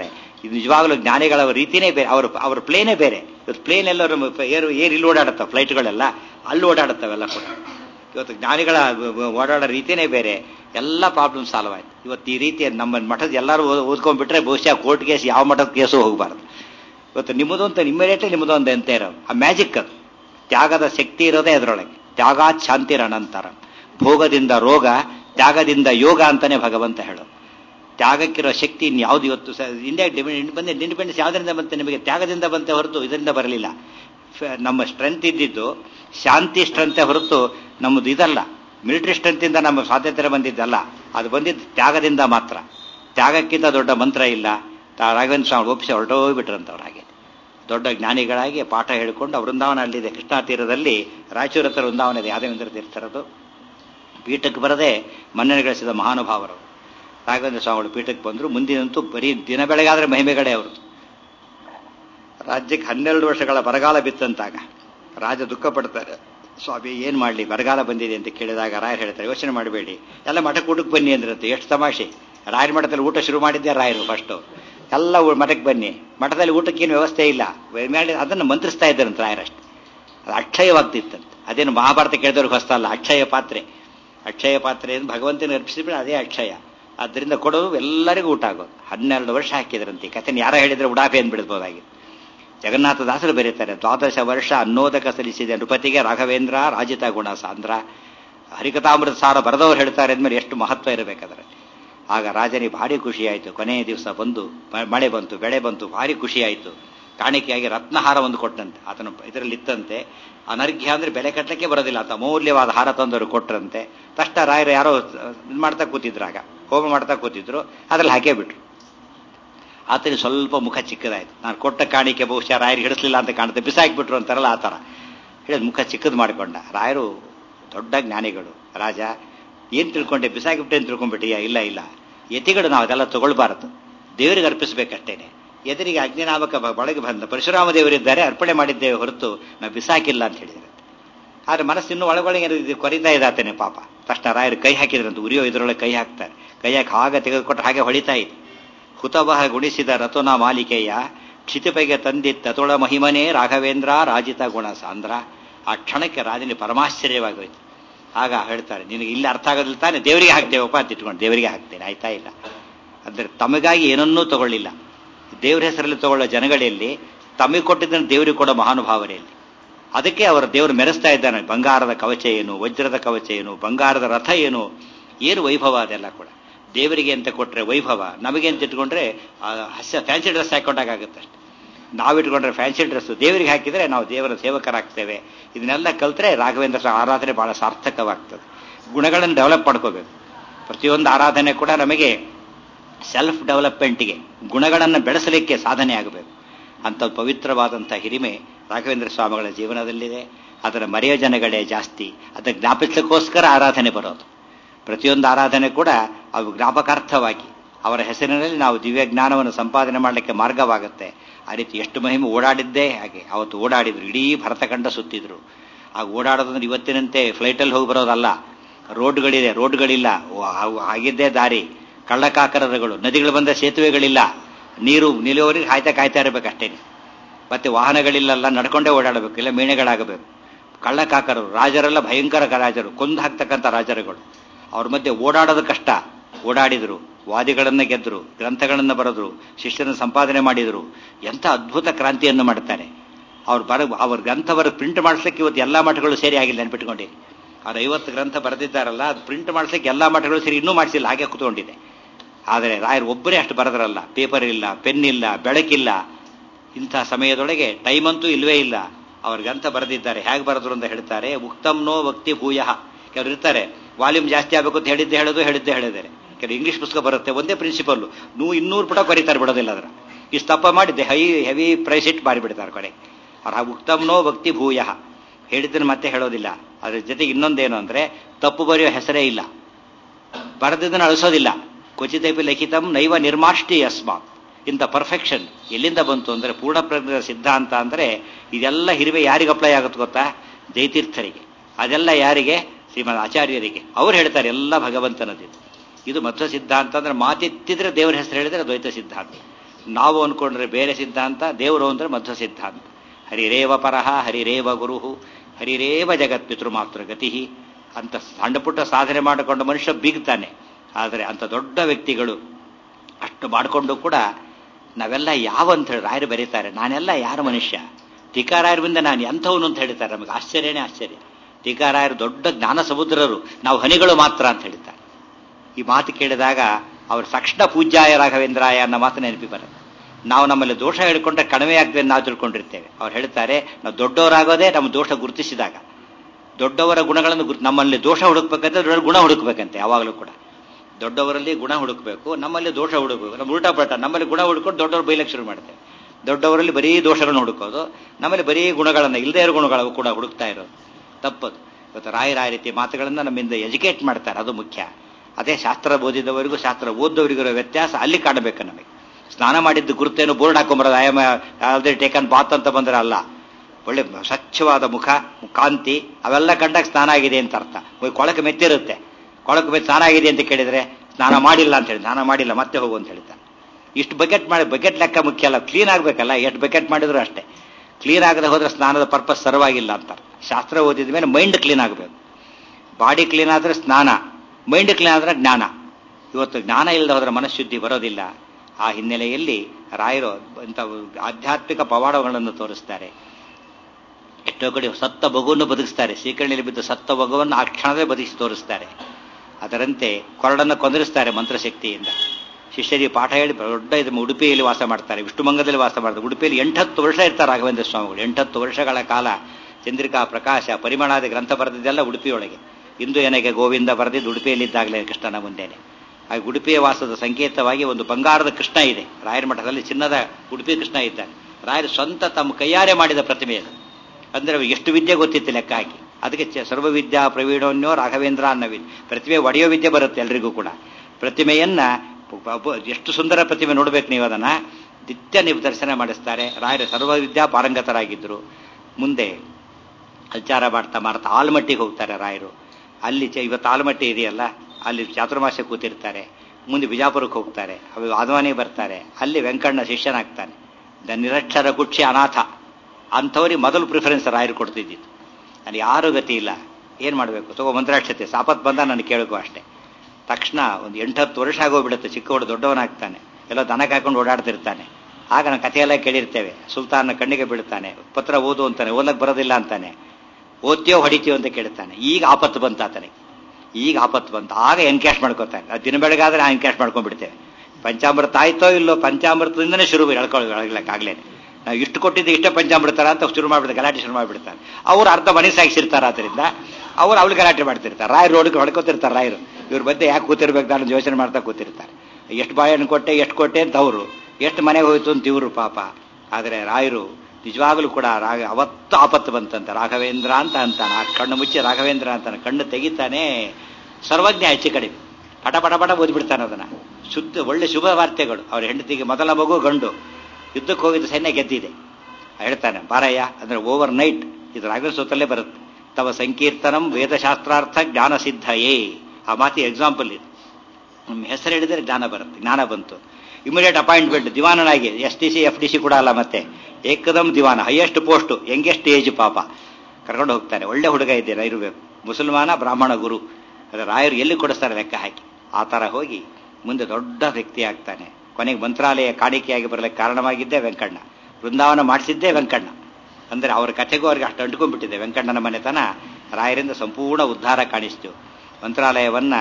ಇದು ನಿಜವಾಗ್ಲೂ ಜ್ಞಾನಿಗಳ ರೀತಿನೇ ಬೇರೆ ಅವ್ರ ಅವ್ರ ಪ್ಲೇನೇ ಬೇರೆ ಇವತ್ತು ಪ್ಲೇನ್ ಎಲ್ಲರೂ ಏರ್ ಏರ್ ಇಲ್ಲಿ ಓಡಾಡುತ್ತವೆ ಫ್ಲೈಟ್ಗಳೆಲ್ಲ ಅಲ್ಲಿ ಓಡಾಡುತ್ತವೆಲ್ಲ ಕೂಡ ಇವತ್ತು ಜ್ಞಾನಿಗಳ ಓಡಾಡೋ ರೀತಿನೇ ಬೇರೆ ಎಲ್ಲ ಪ್ರಾಬ್ಲಮ್ ಸಾಲ್ವ್ ಆಯ್ತು ಇವತ್ತು ಈ ರೀತಿ ನಮ್ಮ ಮಠದ ಎಲ್ಲರೂ ಓದ್ಕೊಂಡ್ಬಿಟ್ರೆ ಬಹುಶಃ ಕೋರ್ಟ್ ಕೇಸ್ ಯಾವ ಮಠದ ಕೇಸು ಹೋಗಬಾರ್ದು ಇವತ್ತು ನಿಮ್ಮದು ಅಂತ ಇಮ್ಮಿಡಿಯೇಟ್ಲಿ ನಿಮ್ಮದು ಒಂದು ಅಂತ ಇರೋದು ಆ ಮ್ಯಾಜಿಕ್ ಅದು ತ್ಯಾಗದ ಶಕ್ತಿ ಇರೋದೇ ಅದರೊಳಗೆ ತ್ಯಾಗಾತ್ ಶಾಂತಿರ ಅನಂತರ ಭೋಗದಿಂದ ರೋಗ ತ್ಯಾಗದಿಂದ ಯೋಗ ಅಂತಾನೆ ಭಗವಂತ ಹೇಳೋದು ತ್ಯಾಗಕ್ಕಿರೋ ಶಕ್ತಿ ಇನ್ಯಾವುದು ಇವತ್ತು ಇಂಡಿಯಾ ಬಂದ ಇಂಡಿಪೆಂಡೆನ್ಸ್ ಯಾವುದರಿಂದ ಬಂತೆ ನಿಮಗೆ ತ್ಯಾಗದಿಂದ ಬಂತೆ ಹೊರತು ಇದರಿಂದ ಬರಲಿಲ್ಲ ನಮ್ಮ ಸ್ಟ್ರೆಂತ್ ಇದ್ದಿದ್ದು ಶಾಂತಿ ಸ್ಟ್ರೆಂತೆ ಹೊರತು ನಮ್ಮದು ಇದಲ್ಲ ಮಿಲಿಟರಿ ಸ್ಟ್ರೆಂತಿಂದ ನಮ್ಮ ಸ್ವಾತಂತ್ರ್ಯ ಬಂದಿದ್ದಲ್ಲ ಅದು ಬಂದಿದ್ದು ತ್ಯಾಗದಿಂದ ಮಾತ್ರ ತ್ಯಾಗಕ್ಕಿಂತ ದೊಡ್ಡ ಮಂತ್ರ ಇಲ್ಲ ರಾಘವೇಂದ್ರ ಸ್ವಾಮಿ ಒಪ್ಪಿಸಿ ಹೊರಟೋಗ್ಬಿಟ್ರಂತವ್ರು ಹಾಗೆ ದೊಡ್ಡ ಜ್ಞಾನಿಗಳಾಗಿ ಪಾಠ ಹೇಳಿಕೊಂಡು ವೃಂದಾವನ ಅಲ್ಲಿದೆ ಕೃಷ್ಣಾ ತೀರದಲ್ಲಿ ರಾಯಚೂರು ಹತ್ರ ವೃಂದಾವನ ಇದೆ ಯಾದವೇಂದ್ರ ತೀರ್ಥರದು ಪೀಠಕ್ಕೆ ಬರದೆ ಮನ್ನಣೆ ಗಳಿಸಿದ ಮಹಾನುಭಾವರು ರಾಘವೇಂದ್ರ ಸ್ವಾಮಿಗಳು ಪೀಠಕ್ಕೆ ಬಂದರು ಮುಂದಿನಂತೂ ಬರೀ ದಿನ ಬೆಳಗಾದ್ರೆ ಮಹಿಮೆಗಳೇ ಅವರು ರಾಜ್ಯಕ್ಕೆ ಹನ್ನೆರಡು ವರ್ಷಗಳ ಬರಗಾಲ ಬಿತ್ತಂತಾಗ ರಾಜ ದುಃಖ ಪಡ್ತಾರೆ ಸ್ವಾಮಿ ಏನ್ ಮಾಡಲಿ ಬರಗಾಲ ಬಂದಿದೆ ಅಂತ ಕೇಳಿದಾಗ ರಾಯರು ಹೇಳ್ತಾರೆ ಯೋಚನೆ ಮಾಡಬೇಡಿ ಎಲ್ಲ ಮಠಕ್ಕೆ ಊಟಕ್ಕೆ ಬನ್ನಿ ಅಂದ್ರಂತೆ ಎಷ್ಟು ತಮಾಷೆ ರಾಯರ ಮಠದಲ್ಲಿ ಊಟ ಶುರು ಮಾಡಿದ್ದೆ ರಾಯರು ಫಸ್ಟು ಎಲ್ಲ ಮಠಕ್ಕೆ ಬನ್ನಿ ಮಠದಲ್ಲಿ ಊಟಕ್ಕೇನು ವ್ಯವಸ್ಥೆ ಇಲ್ಲ ಮೇಲೆ ಅದನ್ನು ಮಂತ್ರಿಸ್ತಾ ಇದ್ದಾರಂತೆ ರಾಯರಷ್ಟು ಅದು ಅಕ್ಷಯವಾಗ್ತಿತ್ತಂತೆ ಅದೇನು ಮಹಾಭಾರತ ಕೇಳಿದವ್ರಿಗೆ ಹೊಸ್ತಲ್ಲ ಅಕ್ಷಯ ಪಾತ್ರೆ ಅಕ್ಷಯ ಪಾತ್ರೆ ಭಗವಂತನ ಅರ್ಪಿಸಿಬಿಟ್ಟು ಅದೇ ಅಕ್ಷಯ ಅದರಿಂದ ಕೊಡೋದು ಎಲ್ಲರಿಗೂ ಊಟ ಆಗೋದು ಹನ್ನೆರಡು ವರ್ಷ ಹಾಕಿದ್ರಂತೆ ಕಥೆನ ಯಾರ ಹೇಳಿದ್ರೆ ಉಡಾಫೆ ಅಂದ್ಬಿಡ್ಬೋದಾಗಿತ್ತು ಜಗನ್ನಾಥದಾಸರು ಬರೀತಾರೆ ದ್ವಾದಶ ವರ್ಷ ಅನ್ನೋದಕ ಸಲ್ಲಿಸಿದೆ ನೃಪತಿಗೆ ರಾಘವೇಂದ್ರ ರಾಜಿತ ಗುಣ ಸಾಂದ್ರ ಹರಿಕಥಾಮೃತ ಸಾರ ಬರೆದವರು ಹೇಳ್ತಾರೆ ಅಂದ್ಮೇಲೆ ಎಷ್ಟು ಮಹತ್ವ ಇರಬೇಕಾದ್ರೆ ಆಗ ರಾಜನಿಗೆ ಭಾರಿ ಖುಷಿಯಾಯಿತು ಕೊನೆಯ ದಿವಸ ಬಂದು ಮಳೆ ಬಂತು ಬೆಳೆ ಬಂತು ಭಾರಿ ಖುಷಿಯಾಯಿತು ಕಾಣಿಕೆಯಾಗಿ ರತ್ನಹಾರ ಒಂದು ಕೊಟ್ಟಂತೆ ಆತನ ಇದರಲ್ಲಿ ಇತ್ತಂತೆ ಅನರ್ಘ್ಯ ಅಂದ್ರೆ ಬೆಲೆ ಕಟ್ಟಲಿಕ್ಕೆ ಬರೋದಿಲ್ಲ ಅಂತ ಅಮೂಲ್ಯವಾದ ಹಾರ ತಂದವರು ಕೊಟ್ಟರಂತೆ ತಕ್ಷಣ ರಾಯರು ಯಾರೋ ಇದು ಮಾಡ್ತಾ ಕೂತಿದ್ರಾಗ ಹೋಮ ಮಾಡ್ತಾ ಕೂತಿದ್ರು ಅದ್ರಲ್ಲಿ ಹಾಕೇ ಬಿಟ್ರು ಆತನಿಗೆ ಸ್ವಲ್ಪ ಮುಖ ಚಿಕ್ಕದಾಯ್ತು ನಾನು ಕೊಟ್ಟ ಕಾಣಿಕೆ ಬಹುಶಃ ರಾಯರು ಹಿಡಿಸ್ಲಿಲ್ಲ ಅಂತ ಕಾಣುತ್ತೆ ಬಿಸಾಕಿಬಿಟ್ರು ಅಂತಾರಲ್ಲ ಆ ಥರ ಹೇಳಿದ್ ಮುಖ ಚಿಕ್ಕದು ಮಾಡಿಕೊಂಡ ರಾಯರು ದೊಡ್ಡ ಜ್ಞಾನಿಗಳು ರಾಜ ಏನ್ ತಿಳ್ಕೊಂಡೆ ಬಿಸಾಕಿಬಿಟ್ಟೆ ಅಂತ ತಿಳ್ಕೊಂಡ್ಬಿಟ್ಟಿಯಾ ಇಲ್ಲ ಇಲ್ಲ ಯತಿಗಳು ನಾವು ಅದೆಲ್ಲ ತಗೊಳ್ಬಾರದು ದೇವರಿಗೆ ಅರ್ಪಿಸಬೇಕಷ್ಟೇನೆ ಎದುರಿಗೆ ಅಗ್ನಿನಾಮಕ ಬಳಗೆ ಬಂದ ಪರಶುರಾಮ ದೇವರಿದ್ದಾರೆ ಅರ್ಪಣೆ ಮಾಡಿದ್ದೇವೆ ಹೊರತು ನಾವು ಬಿಸಾಕಿಲ್ಲ ಅಂತ ಹೇಳಿದ್ರೆ ಆದ್ರೆ ಮನಸ್ಸಿನ್ನು ಒಳಗೊಳಗೆ ಕೊರಿತಾ ಇದ್ದಾತೇನೆ ಪಾಪ ತಕ್ಷಣ ರಾಯರು ಕೈ ಹಾಕಿದ್ರಂತ ಉರಿಯೋ ಇದರೊಳಗೆ ಕೈ ಹಾಕ್ತಾರೆ ಕೈ ಹಾಕಿ ಹಾಗೆ ತೆಗೆದುಕೊಟ್ಟು ಹಾಗೆ ಹೊಳಿತಾ ಇದೆ ಹುತವಹ ಗುಣಿಸಿದ ರತುನ ಮಾಲಿಕೆಯ ಕ್ಷಿತಿಪೈಗೆ ತಂದಿತ್ತತೊಳ ಮಹಿಮನೇ ರಾಘವೇಂದ್ರ ರಾಜಿತ ಗುಣ ಸಾಂದ್ರ ಆ ಕ್ಷಣಕ್ಕೆ ರಾಜನಿಗೆ ಪರಮಾಶ್ಚರ್ಯವಾಗೋಯ್ತು ಆಗ ಹೇಳ್ತಾರೆ ನಿನಗೆ ಇಲ್ಲಿ ಅರ್ಥ ಆಗೋದಿಲ್ಲ ತಾನೆ ದೇವರಿಗೆ ಹಾಕ್ತೇವಪ್ಪ ಅಂತ ಇಟ್ಕೊಂಡು ದೇವರಿಗೆ ಹಾಕ್ತೇನೆ ಆಯ್ತಾ ಇಲ್ಲ ಅಂದ್ರೆ ತಮಗಾಗಿ ಏನನ್ನೂ ತಗೊಳ್ಳಿಲ್ಲ ದೇವರ ಹೆಸರಲ್ಲಿ ತಗೊಳ್ಳೋ ಜನಗಳಲ್ಲಿ ತಮಗೆ ಕೊಟ್ಟಿದ್ದನ್ನು ದೇವರಿಗೆ ಕೊಡೋ ಮಹಾನುಭಾವರಲ್ಲಿ ಅದಕ್ಕೆ ಅವರ ದೇವರು ಮೆರೆಸ್ತಾ ಇದ್ದಾನೆ ಬಂಗಾರದ ಕವಚ ಏನು ವಜ್ರದ ಕವಚ ಏನು ಬಂಗಾರದ ರಥ ಏನು ಏನು ವೈಭವ ಅದೆಲ್ಲ ಕೂಡ ದೇವರಿಗೆ ಅಂತ ಕೊಟ್ರೆ ವೈಭವ ನಮಗೆ ಅಂತ ಇಟ್ಕೊಂಡ್ರೆ ಹಸ ಫ್ಯಾನ್ಸಿ ಡ್ರೆಸ್ ಹಾಕೊಂಡಾಗುತ್ತೆ ಅಷ್ಟೆ ನಾವಿಟ್ಕೊಂಡ್ರೆ ಫ್ಯಾನ್ಸಿ ಡ್ರೆಸ್ ದೇವರಿಗೆ ಹಾಕಿದ್ರೆ ನಾವು ದೇವರ ಸೇವಕರಾಗ್ತೇವೆ ಇದನ್ನೆಲ್ಲ ಕಲ್ತ್ರೆ ರಾಘವೇಂದ್ರ ಆರಾಧನೆ ಬಹಳ ಸಾರ್ಥಕವಾಗ್ತದೆ ಗುಣಗಳನ್ನು ಡೆವಲಪ್ ಮಾಡ್ಕೋಬೇಕು ಪ್ರತಿಯೊಂದು ಆರಾಧನೆ ಕೂಡ ನಮಗೆ ಸೆಲ್ಫ್ ಡೆವಲಪ್ಮೆಂಟ್ಗೆ ಗುಣಗಳನ್ನು ಬೆಳೆಸಲಿಕ್ಕೆ ಸಾಧನೆ ಆಗಬೇಕು ಅಂತ ಪವಿತ್ರವಾದಂಥ ಹಿರಿಮೆ ರಾಘವೇಂದ್ರ ಸ್ವಾಮಿಗಳ ಜೀವನದಲ್ಲಿದೆ ಅದರ ಮರೆಯ ಜನಗಳೇ ಜಾಸ್ತಿ ಅದರ ಜ್ಞಾಪಿಸಲಿಕ್ಕೋಸ್ಕರ ಆರಾಧನೆ ಬರೋದು ಪ್ರತಿಯೊಂದು ಆರಾಧನೆ ಕೂಡ ಅವು ಜ್ಞಾಪಕಾರ್ಥವಾಗಿ ಅವರ ಹೆಸರಿನಲ್ಲಿ ನಾವು ದಿವ್ಯ ಜ್ಞಾನವನ್ನು ಸಂಪಾದನೆ ಮಾಡಲಿಕ್ಕೆ ಮಾರ್ಗವಾಗುತ್ತೆ ಆ ರೀತಿ ಎಷ್ಟು ಮಹಿಮೆ ಓಡಾಡಿದ್ದೇ ಹಾಗೆ ಅವತ್ತು ಓಡಾಡಿದ್ರು ಇಡೀ ಭರತಖಂಡ ಸುತ್ತಿದ್ರು ಆಗ ಓಡಾಡೋದಂದ್ರೆ ಇವತ್ತಿನಂತೆ ಫ್ಲೈಟಲ್ಲಿ ಹೋಗಿ ಬರೋದಲ್ಲ ರೋಡ್ಗಳಿದೆ ರೋಡ್ಗಳಿಲ್ಲ ಆಗಿದ್ದೇ ದಾರಿ ಕಳ್ಳಕಾಕರಗಳು ನದಿಗಳು ಬಂದ ಸೇತುವೆಗಳಿಲ್ಲ ನೀರು ನಿಲ್ಲುವವರಿಗೆ ಕಾಯ್ತಾ ಕಾಯ್ತಾ ಇರಬೇಕಷ್ಟೇನೆ ಮತ್ತೆ ವಾಹನಗಳಿಲ್ಲಲ್ಲ ನಡ್ಕೊಂಡೇ ಓಡಾಡಬೇಕು ಇಲ್ಲ ಮೀಣೆಗಳಾಗಬೇಕು ಕಳ್ಳಕಾಕರರು ರಾಜರೆಲ್ಲ ಭಯಂಕರ ರಾಜರು ಕೊಂದು ಹಾಕ್ತಕ್ಕಂಥ ರಾಜರುಗಳು ಅವ್ರ ಮಧ್ಯೆ ಓಡಾಡೋದು ಕಷ್ಟ ಓಡಾಡಿದ್ರು ವಾದಿಗಳನ್ನ ಗೆದ್ರು ಗ್ರಂಥಗಳನ್ನ ಬರೆದ್ರು ಶಿಷ್ಯರನ್ನು ಸಂಪಾದನೆ ಮಾಡಿದ್ರು ಎಂಥ ಅದ್ಭುತ ಕ್ರಾಂತಿಯನ್ನು ಮಾಡ್ತಾರೆ ಅವ್ರು ಬರ ಅವ್ರ ಗ್ರಂಥವರ ಪ್ರಿಂಟ್ ಮಾಡಿಸ್ಲಿಕ್ಕೆ ಇವತ್ತು ಎಲ್ಲಾ ಮಠಗಳು ಸೇರಿ ಆಗಿಲ್ಲ ನೆನ್ಪಿಟ್ಕೊಂಡಿರಿ ಅವ್ರು ಐವತ್ತು ಗ್ರಂಥ ಬರೆದಿದ್ದಾರಲ್ಲ ಅದು ಪ್ರಿಂಟ್ ಮಾಡಿಸ್ಲಿಕ್ಕೆ ಎಲ್ಲಾ ಮಠಗಳು ಸೇರಿ ಇನ್ನೂ ಮಾಡಿಸಿಲ್ಲ ಹಾಗೆ ಕೂತ್ಕೊಂಡಿದೆ ಆದರೆ ರಾಯರು ಒಬ್ಬರೇ ಅಷ್ಟು ಬರೆದ್ರಲ್ಲ ಪೇಪರ್ ಇಲ್ಲ ಪೆನ್ ಇಲ್ಲ ಬೆಳಕಿಲ್ಲ ಇಂಥ ಸಮಯದೊಳಗೆ ಟೈಮ್ ಅಂತೂ ಇಲ್ವೇ ಇಲ್ಲ ಅವ್ರ ಗ್ರಂಥ ಬರೆದಿದ್ದಾರೆ ಹೇಗೆ ಬರೆದ್ರು ಅಂತ ಹೇಳ್ತಾರೆ ಉಕ್ತಮ್ನೋ ಭಕ್ತಿ ಭೂಯ ಕೆಲವರು ಇರ್ತಾರೆ ವಾಲ್ಯೂಮ್ ಜಾಸ್ತಿ ಆಗಬೇಕು ಅಂತ ಹೇಳಿದ್ದೆ ಹೇಳೋದು ಹೇಳಿದ್ದೆ ಹೇಳಿದ್ದಾರೆ ಕೆಲವು ಇಂಗ್ಲಿಷ್ ಪುಸ್ತಕ ಬರುತ್ತೆ ಒಂದೇ ಪ್ರಿನ್ಸಿಪಲ್ ನೂ ಇನ್ನೂರು ಪುಟ ಬರೀತಾರೆ ಬಿಡೋದಿಲ್ಲ ಅದರ ಇಷ್ಟು ತಪ್ಪ ಮಾಡಿದ್ದೆ ಹೈ ಹೆವಿ ಪ್ರೈಸ್ ಇಟ್ಟು ಮಾರಿಬಿಡ್ತಾರೆ ಕೊನೆ ಅವ್ರ ಉಕ್ತಮ್ನೋ ಭಕ್ತಿ ಭೂಯ ಹೇಳಿದ್ದನ್ನು ಮತ್ತೆ ಹೇಳೋದಿಲ್ಲ ಅದ್ರ ಜೊತೆಗೆ ಇನ್ನೊಂದೇನು ಅಂದ್ರೆ ತಪ್ಪು ಬರೆಯೋ ಹೆಸರೇ ಇಲ್ಲ ಬರೆದಿದ್ದನ್ನು ಅಳಿಸೋದಿಲ್ಲ ಕ್ವಚಿತಪಿ ಲಿಖಿತಂ ನೈವ ನಿರ್ಮಾಷ್ಟಿ ಅಸ್ಮಾತ್ ಇಂಥ ಪರ್ಫೆಕ್ಷನ್ ಎಲ್ಲಿಂದ ಬಂತು ಅಂದ್ರೆ ಪೂರ್ಣ ಪ್ರಜ್ಞದ ಸಿದ್ಧಾಂತ ಅಂದ್ರೆ ಇದೆಲ್ಲ ಹಿರಿವೆ ಯಾರಿಗೆ ಅಪ್ಲೈ ಆಗುತ್ತೆ ಗೊತ್ತಾ ಜೈತೀರ್ಥರಿಗೆ ಅದೆಲ್ಲ ಯಾರಿಗೆ ಶ್ರೀಮದ್ ಆಚಾರ್ಯರಿಗೆ ಅವ್ರು ಹೇಳ್ತಾರೆ ಎಲ್ಲ ಭಗವಂತನದಿದ್ದು ಇದು ಮಧ್ವ ಸಿದ್ಧಾಂತ ಅಂದ್ರೆ ಮಾತೆತ್ತಿದ್ರೆ ದೇವರ ಹೆಸರು ಹೇಳಿದ್ರೆ ದ್ವೈತ ಸಿದ್ಧಾಂತ ನಾವು ಅನ್ಕೊಂಡ್ರೆ ಬೇರೆ ಸಿದ್ಧಾಂತ ದೇವರು ಅಂದ್ರೆ ಮಧ್ವ ಸಿದ್ಧಾಂತ ಹರಿರೇವ ಪರಹ ಹರಿರೇವ ಗುರು ಹರಿರೇವ ಜಗತ್ ಪಿತೃಮಾತೃ ಗತಿ ಅಂತ ಸಣ್ಣ ಪುಟ್ಟ ಸಾಧನೆ ಮಾಡಿಕೊಂಡ ಮನುಷ್ಯ ಬೀಗ್ತಾನೆ ಆದರೆ ಅಂತ ದೊಡ್ಡ ವ್ಯಕ್ತಿಗಳು ಅಷ್ಟು ಮಾಡಿಕೊಂಡು ಕೂಡ ನಾವೆಲ್ಲ ಯಾವ ಅಂತ ಹೇಳಿ ರಾಯರು ಬರೀತಾರೆ ನಾನೆಲ್ಲ ಯಾರ ಮನುಷ್ಯ ಟೀಕಾರಾಯರಿಂದ ನಾನು ಎಂಥವನು ಅಂತ ಹೇಳ್ತಾರೆ ನಮಗೆ ಆಶ್ಚರ್ಯನೇ ಆಶ್ಚರ್ಯ ಟೀಕಾರಾಯರು ದೊಡ್ಡ ಜ್ಞಾನ ಸಮುದ್ರರು ನಾವು ಹನಿಗಳು ಮಾತ್ರ ಅಂತ ಹೇಳ್ತಾರೆ ಈ ಮಾತು ಕೇಳಿದಾಗ ಅವರು ತಕ್ಷಣ ಪೂಜ್ಯಾಯ ರಾಘವೇಂದ್ರಾಯ ಅನ್ನೋ ಮಾತು ನೆನಪಿ ಬರುತ್ತೆ ನಾವು ನಮ್ಮಲ್ಲಿ ದೋಷ ಹೇಳ್ಕೊಂಡ್ರೆ ಕಡಿಮೆ ಆಗ್ತದೆ ಅಂತ ನಾವು ತಿಳ್ಕೊಂಡಿರ್ತೇವೆ ಅವ್ರು ಹೇಳ್ತಾರೆ ನಾವು ದೊಡ್ಡವರಾಗೋದೇ ನಮ್ಮ ದೋಷ ಗುರುತಿಸಿದಾಗ ದೊಡ್ಡವರ ಗುಣಗಳನ್ನು ಗುರ್ತು ನಮ್ಮಲ್ಲಿ ದೋಷ ಹುಡುಕ್ಬೇಕಂತೆ ಅದರಲ್ಲಿ ಗುಣ ಹುಡುಕ್ಬೇಕಂತೆ ಯಾವಾಗಲೂ ಕೂಡ ದೊಡ್ಡವರಲ್ಲಿ ಗುಣ ಹುಡುಕಬೇಕು ನಮ್ಮಲ್ಲಿ ದೋಷ ಹುಡುಕಬೇಕು ನಮ್ಮ ಉಲ್ಟಾ ಪಲ್ಟಾ ನಮ್ಮಲ್ಲಿ ಗುಣ ಹುಡುಕೊಂಡು ದೊಡ್ಡವರು ಬೈಲಕ್ಕೆ ಶುರು ಮಾಡ್ತೇವೆ ದೊಡ್ಡವರಲ್ಲಿ ಬರೀ ದೋಷಗಳನ್ನು ಹುಡುಕೋದು ನಮ್ಮಲ್ಲಿ ಬರೀ ಗುಣಗಳನ್ನು ಇಲ್ಲದೇ ಇರೋ ಗುಣಗಳು ಕೂಡ ಹುಡುಕ್ತಾ ಇರೋದು ತಪ್ಪದು ಇವತ್ತು ರಾಯರ ಆ ರೀತಿ ಮಾತುಗಳನ್ನು ನಮ್ಮಿಂದ ಎಜುಕೇಟ್ ಮಾಡ್ತಾರೆ ಅದು ಮುಖ್ಯ ಅದೇ ಶಾಸ್ತ್ರ ಓದಿದವರಿಗೂ ಶಾಸ್ತ್ರ ಓದೋರಿಗಿರೋ ವ್ಯತ್ಯಾಸ ಅಲ್ಲಿ ಕಾಣಬೇಕು ನಮಗೆ ಸ್ನಾನ ಮಾಡಿದ್ದು ಗುರುತೇನು ಬೋರ್ಡ್ ಹಾಕೊಂಬರೋದು I am already taken bath ಅಂತ ಬಂದ್ರೆ ಅಲ್ಲ ಒಳ್ಳೆ ಸ್ವಚ್ಛವಾದ ಮುಖ ಕಾಂತಿ ಅವೆಲ್ಲ ಕಂಡಾಗ ಸ್ನಾನ ಆಗಿದೆ ಅಂತ ಅರ್ಥ ಕೊಳಕು ಮೆತ್ತಿರುತ್ತೆ ಕೊಳಕು ಮೆತ್ತಿ ಸ್ನಾನ ಆಗಿದೆ ಅಂತ ಕೇಳಿದ್ರೆ ಸ್ನಾನ ಮಾಡಿಲ್ಲ ಅಂತ ಹೇಳಿ ಸ್ನಾನ ಮಾಡಿಲ್ಲ ಮತ್ತೆ ಹೋಗು ಅಂತ ಹೇಳ್ತಾನೆ ಇಷ್ಟು ಬಕೆಟ್ ಮಾಡಿ ಬಕೆಟ್ ಲೆಕ್ಕ ಮುಖ್ಯ ಅಲ್ಲ ಕ್ಲೀನ್ ಆಗಬೇಕಲ್ಲ ಎಷ್ಟು ಬಕೆಟ್ ಮಾಡಿದ್ರು ಅಷ್ಟೇ ಕ್ಲೀನ್ ಆಗದೆ ಹೋದ್ರೆ ಸ್ನಾನದ ಪರ್ಪಸ್ ಸರ್ವಾಗಿಲ್ಲ ಅಂತ ಶಾಸ್ತ್ರ ಓದಿದ ಮೇಲೆ ಮೈಂಡ್ ಕ್ಲೀನ್ ಆಗಬೇಕು ಬಾಡಿ ಕ್ಲೀನ್ ಆದ್ರೆ ಸ್ನಾನ ಮೈಂಡ್ ಕ್ಲೀನ್ ಆದ್ರೆ ಜ್ಞಾನ ಇವತ್ತು ಜ್ಞಾನ ಇಲ್ಲದೆ ಹೋದ್ರೆ ಮನಃಶುದ್ಧಿ ಬರೋದಿಲ್ಲ ಆ ಹಿನ್ನೆಲೆಯಲ್ಲಿ ರಾಯರು ಇಂಥ ಆಧ್ಯಾತ್ಮಿಕ ಪವಾಡಗಳನ್ನು ತೋರಿಸ್ತಾರೆ ಎಷ್ಟೋ ಕಡೆ ಸತ್ತ ಮಗುವನ್ನು ಬದುಕಿಸ್ತಾರೆ ಶ್ರೀಕರಣಿಯಲ್ಲಿ ಬಿದ್ದ ಸತ್ತ ಮಗುವನ್ನು ಆ ಕ್ಷಣವೇ ಬದುಕಿಸಿ ತೋರಿಸ್ತಾರೆ ಅದರಂತೆ ಕೊರಡನ್ನು ಕೊಂದರಿಸ್ತಾರೆ ಮಂತ್ರಶಕ್ತಿಯಿಂದ ಶಿಷ್ಯರಿಗೆ ಪಾಠ ಹೇಳಿ ದೊಡ್ಡ ಇದು ಉಡುಪಿಯಲ್ಲಿ ವಾಸ ಮಾಡ್ತಾರೆ ವಿಷ್ಣುಮಂಗದಲ್ಲಿ ವಾಸ ಮಾಡ್ತಾರೆ ಉಡುಪಿಯಲ್ಲಿ ಎಂಟತ್ತು ವರ್ಷ ಇರ್ತಾರೆ ರಾಘವೇಂದ್ರ ಸ್ವಾಮಿಗಳು ಎಂಟತ್ತು ವರ್ಷಗಳ ಕಾಲ ಚಂದ್ರಿಕಾ ಪ್ರಕಾಶ ಪರಿಮಳಾದಿ ಗ್ರಂಥ ಬರೆದಿದ್ದೆಲ್ಲ ಉಡುಪಿಯೊಳಗೆ ಇಂದು ನನಗೆ ಗೋವಿಂದ ಬರೆದಿದ್ದು ಉಡುಪಿಯಲ್ಲಿದ್ದಾಗಲೇ ಕೃಷ್ಣನ ಮುಂದೆನೆ ಆ ಉಡುಪಿಯ ವಾಸದ ಸಂಕೇತವಾಗಿ ಒಂದು ಬಂಗಾರದ ಕೃಷ್ಣ ಇದೆ ರಾಯರ ಮಠದಲ್ಲಿ ಚಿನ್ನದ ಉಡುಪಿ ಕೃಷ್ಣ ಇದ್ದಾನೆ ರಾಯರು ಸ್ವಂತ ತಮ್ಮ ಕೈಯಾರೆ ಮಾಡಿದ ಪ್ರತಿಮೆ ಅದು ಅಂದ್ರೆ ಎಷ್ಟು ವಿದ್ಯೆ ಗೊತ್ತಿತ್ತು ಲೆಕ್ಕ ಹಾಕಿ ಅದಕ್ಕೆ ಸರ್ವವಿದ್ಯಾ ಪ್ರವೀಣೋನ್ಯೋ ರಾಘವೇಂದ್ರ ಅನ್ನವಿ ಪ್ರತಿಮೆ ಒಡೆಯೋ ವಿದ್ಯೆ ಬರುತ್ತೆ ಎಲ್ರಿಗೂ ಕೂಡ ಪ್ರತಿಮೆಯನ್ನ ಎಷ್ಟು ಸುಂದರ ಪ್ರತಿಮೆ ನೋಡ್ಬೇಕು ನೀವು ಅದನ್ನ ನಿತ್ಯ ನೀವು ದರ್ಶನ ಮಾಡಿಸ್ತಾರೆ ರಾಯರ ಸರ್ವವಿದ್ಯಾ ಪಾರಂಗತರಾಗಿದ್ದರು ಮುಂದೆ ಅಚಾರ ಮಾಡ್ತಾ ಮಾಡ್ತಾ ಆಲ್ಮಟ್ಟಿಗೆ ಹೋಗ್ತಾರೆ ರಾಯರು ಅಲ್ಲಿ ಇವತ್ತು ಆಲ್ಮಟ್ಟಿ ಇದೆಯಲ್ಲ ಅಲ್ಲಿ ಚಾತುರ್ಮಾಸ ಕೂತಿರ್ತಾರೆ ಮುಂದೆ ಬಿಜಾಪುರಕ್ಕೆ ಹೋಗ್ತಾರೆ ಅವಾಗ ಆದ್ವಾನಿ ಬರ್ತಾರೆ ಅಲ್ಲಿ ವೆಂಕಣ್ಣ ಶಿಷ್ಯನಾಗ್ತಾನೆ ದ ನಿರಕ್ಷರ ಕುಕ್ಷಿ ಅನಾಥ ಅಂಥವ್ರಿಗೆ ಮೊದಲು ಪ್ರಿಫರೆನ್ಸ್ ರಾಯರು ಕೊಡ್ತಿದ್ದಿತ್ತು ನಾನು ಯಾರೂ ಗತಿ ಇಲ್ಲ ಏನು ಮಾಡಬೇಕು ತಗೋ ಮಂತ್ರಾಕ್ಷತೆ ಸಾಪತ್ ಬಂದ ನಾನು ಕೇಳಬೇಕು ಅಷ್ಟೇ ತಕ್ಷಣ ಒಂದು ಎಂಟತ್ತು ವರ್ಷ ಆಗೋಗ್ಬಿಡುತ್ತೆ ಚಿಕ್ಕವಡು ದೊಡ್ಡವನಾಗ್ತಾನೆ ಎಲ್ಲ ದನ ಕಾಯ್ಕೊಂಡು ಓಡಾಡ್ತಿರ್ತಾನೆ ಆಗ ನಾನು ಕಥೆಯೆಲ್ಲ ಕೇಳಿರ್ತೇವೆ ಸುಲ್ತಾನ ಕಣ್ಣಿಗೆ ಬೀಳ್ತಾನೆ ಪತ್ರ ಓದು ಅಂತಾನೆ ಓದಕ್ಕೆ ಬರೋದಿಲ್ಲ ಅಂತಾನೆ ಓದ್ತೀಯೋ ಹೊಡಿತೀಯೋ ಅಂತ ಕೇಳ್ತಾನೆ ಈಗ ಆಪತ್ತು ಬಂತ ಆತನಿಗೆ ಈಗ ಆಪತ್ತು ಬಂತು ಆಗ ಎನ್ಕ್ಯಾಶ್ ಮಾಡ್ಕೋತಾನೆ ಅದು ದಿನ ಬೆಳಗಾದ್ರೆ ಎನ್ಕ್ಯಾಶ್ ಮಾಡ್ಕೊಂಡ್ಬಿಡ್ತೇವೆ ಪಂಚಾಮೃತ ಆಯ್ತೋ ಇಲ್ಲೋ ಪಂಚಾಮೃತದಿಂದನೇ ಶುರು ಹೇಳ್ಕೊಳ್ಳೋಕ್ಕಾಗ್ಲೇ ನಾವು ಇಷ್ಟು ಕೊಟ್ಟಿದ್ದು ಇಷ್ಟೇ ಪಂಚಾಮೃತರ ಅಂತ ಶುರು ಮಾಡ್ಬಿಡ್ತಾರೆ ಗಲಾಟೆ ಶುರು ಮಾಡ್ಬಿಡ್ತಾರೆ ಅವ್ರು ಅರ್ಧ ಮನೆ ಸಾಗಿಸಿರ್ತಾರೆ ಆದ್ರಿಂದ ಅವ್ರು ಅವ್ಳು ಗಲಾಟೆ ಮಾಡ್ತಿರ್ತಾರೆ ರಾಯರು ರೋಡ್ಗೆ ಹೊಡ್ಕೋತಿರ್ತಾರೆ ರಾಯರು ಇವ್ರ ಮಧ್ಯೆ ಯಾಕೆ ಕೂತಿರ್ಬೇಕು ನಾನು ಯೋಚನೆ ಮಾಡ್ತಾ ಕೂತಿರ್ತಾರೆ ಎಷ್ಟು ಬಾಳೆಹಣ್ಣು ಕೊಟ್ಟೆ ಎಷ್ಟು ಕೊಟ್ಟೆ ಅಂತ ಅವರು ಎಷ್ಟು ಮನೆಗೆ ಹೋಯ್ತು ಅಂತ ಇವರು ಪಾಪ ಆದರೆ ರಾಯರು ನಿಜವಾಗಲೂ ಕೂಡ ರಾಗ ಅವತ್ತು ಆಪತ್ತು ಬಂತಂತ ರಾಘವೇಂದ್ರ ಅಂತ ಅಂತಾನೆ ಆ ಕಣ್ಣು ಮುಚ್ಚಿ ರಾಘವೇಂದ್ರ ಅಂತಾನೆ ಕಣ್ಣು ತೆಗಿತಾನೆ ಸರ್ವಜ್ಞ ಹೆಚ್ಚು ಕಡಿಮೆ ಪಟ ಪಟ ಪಟ ಓದ್ಬಿಡ್ತಾನೆ ಅದನ್ನ ಶುದ್ಧ ಒಳ್ಳೆ ಶುಭ ವಾರ್ತೆಗಳು ಅವ್ರ ಹೆಂಡತಿಗೆ ಮೊದಲ ಮಗು ಗಂಡು ಯುದ್ಧಕ್ಕೆ ಹೋಗಿದ್ದು ಸೈನ್ಯ ಗೆದ್ದಿದೆ ಹೇಳ್ತಾನೆ ಬಾರಯ್ಯ ಅಂದ್ರೆ ಓವರ್ ನೈಟ್ ಇದು ರಾಘವೇಂದ್ರ ಸೂತ್ರಲ್ಲೇ ಬರುತ್ತೆ ತವ ಸಂಕೀರ್ತನಂ ವೇದಶಾಸ್ತ್ರಾರ್ಥ ಜ್ಞಾನ ಸಿದ್ಧಯೇ ಆ ಮಾತಿ ಎಕ್ಸಾಂಪಲ್ ಇದು ನಮ್ಮ ಹೆಸರು ಹೇಳಿದರೆ ಜ್ಞಾನ ಬರುತ್ತೆ ಜ್ಞಾನ ಬಂತು ಇಮಿಡಿಯೇಟ್ ಅಪಾಯಿಂಟ್ಮೆಂಟ್ ದಿವಾನನಾಗಿ S T C F D C ಕೂಡ ಅಲ್ಲ ಮತ್ತೆ ಏಕದಮ್ ದಿವಾನ ಹೈಯೆಸ್ಟ್ ಪೋಸ್ಟ್ ಯಂಗೆಸ್ಟ್ ಏಜ್ ಪಾಪ ಕರ್ಕೊಂಡು ಹೋಗ್ತಾನೆ ಒಳ್ಳೆ ಹುಡುಗ ಇದ್ದೀರಾ ಇರಬೇಕು ಮುಸಲ್ಮಾನ ಬ್ರಾಹ್ಮಣ ಗುರು ಅದು ರಾಯರು ಎಲ್ಲಿ ಕೊಡಿಸ್ತಾರೆ ಲೆಕ್ಕ ಹಾಕಿ ಆ ಥರ ಹೋಗಿ ಮುಂದೆ ದೊಡ್ಡ ವ್ಯಕ್ತಿ ಆಗ್ತಾನೆ ಕೊನೆಗೆ ಮಂತ್ರಾಲಯ ಕಾಣಿಕೆಯಾಗಿ ಬರಲಿಕ್ಕೆ ಕಾರಣವಾಗಿದ್ದೇ ವೆಂಕಣ್ಣ ವೃಂದಾವನ ಮಾಡಿಸಿದ್ದೇ ವೆಂಕಣ್ಣ ಅಂದರೆ ಅವರ ಕಥೆಗೂ ಅವ್ರಿಗೆ ಅಷ್ಟು ಅಂಟ್ಕೊಂಡ್ಬಿಟ್ಟಿದೆ ವೆಂಕಣ್ಣನ ಮನೆತನ ರಾಯರಿಂದ ಸಂಪೂರ್ಣ ಉದ್ಧಾರ ಕಾಣಿಸ್ತು ಮಂತ್ರಾಲಯವನ್ನ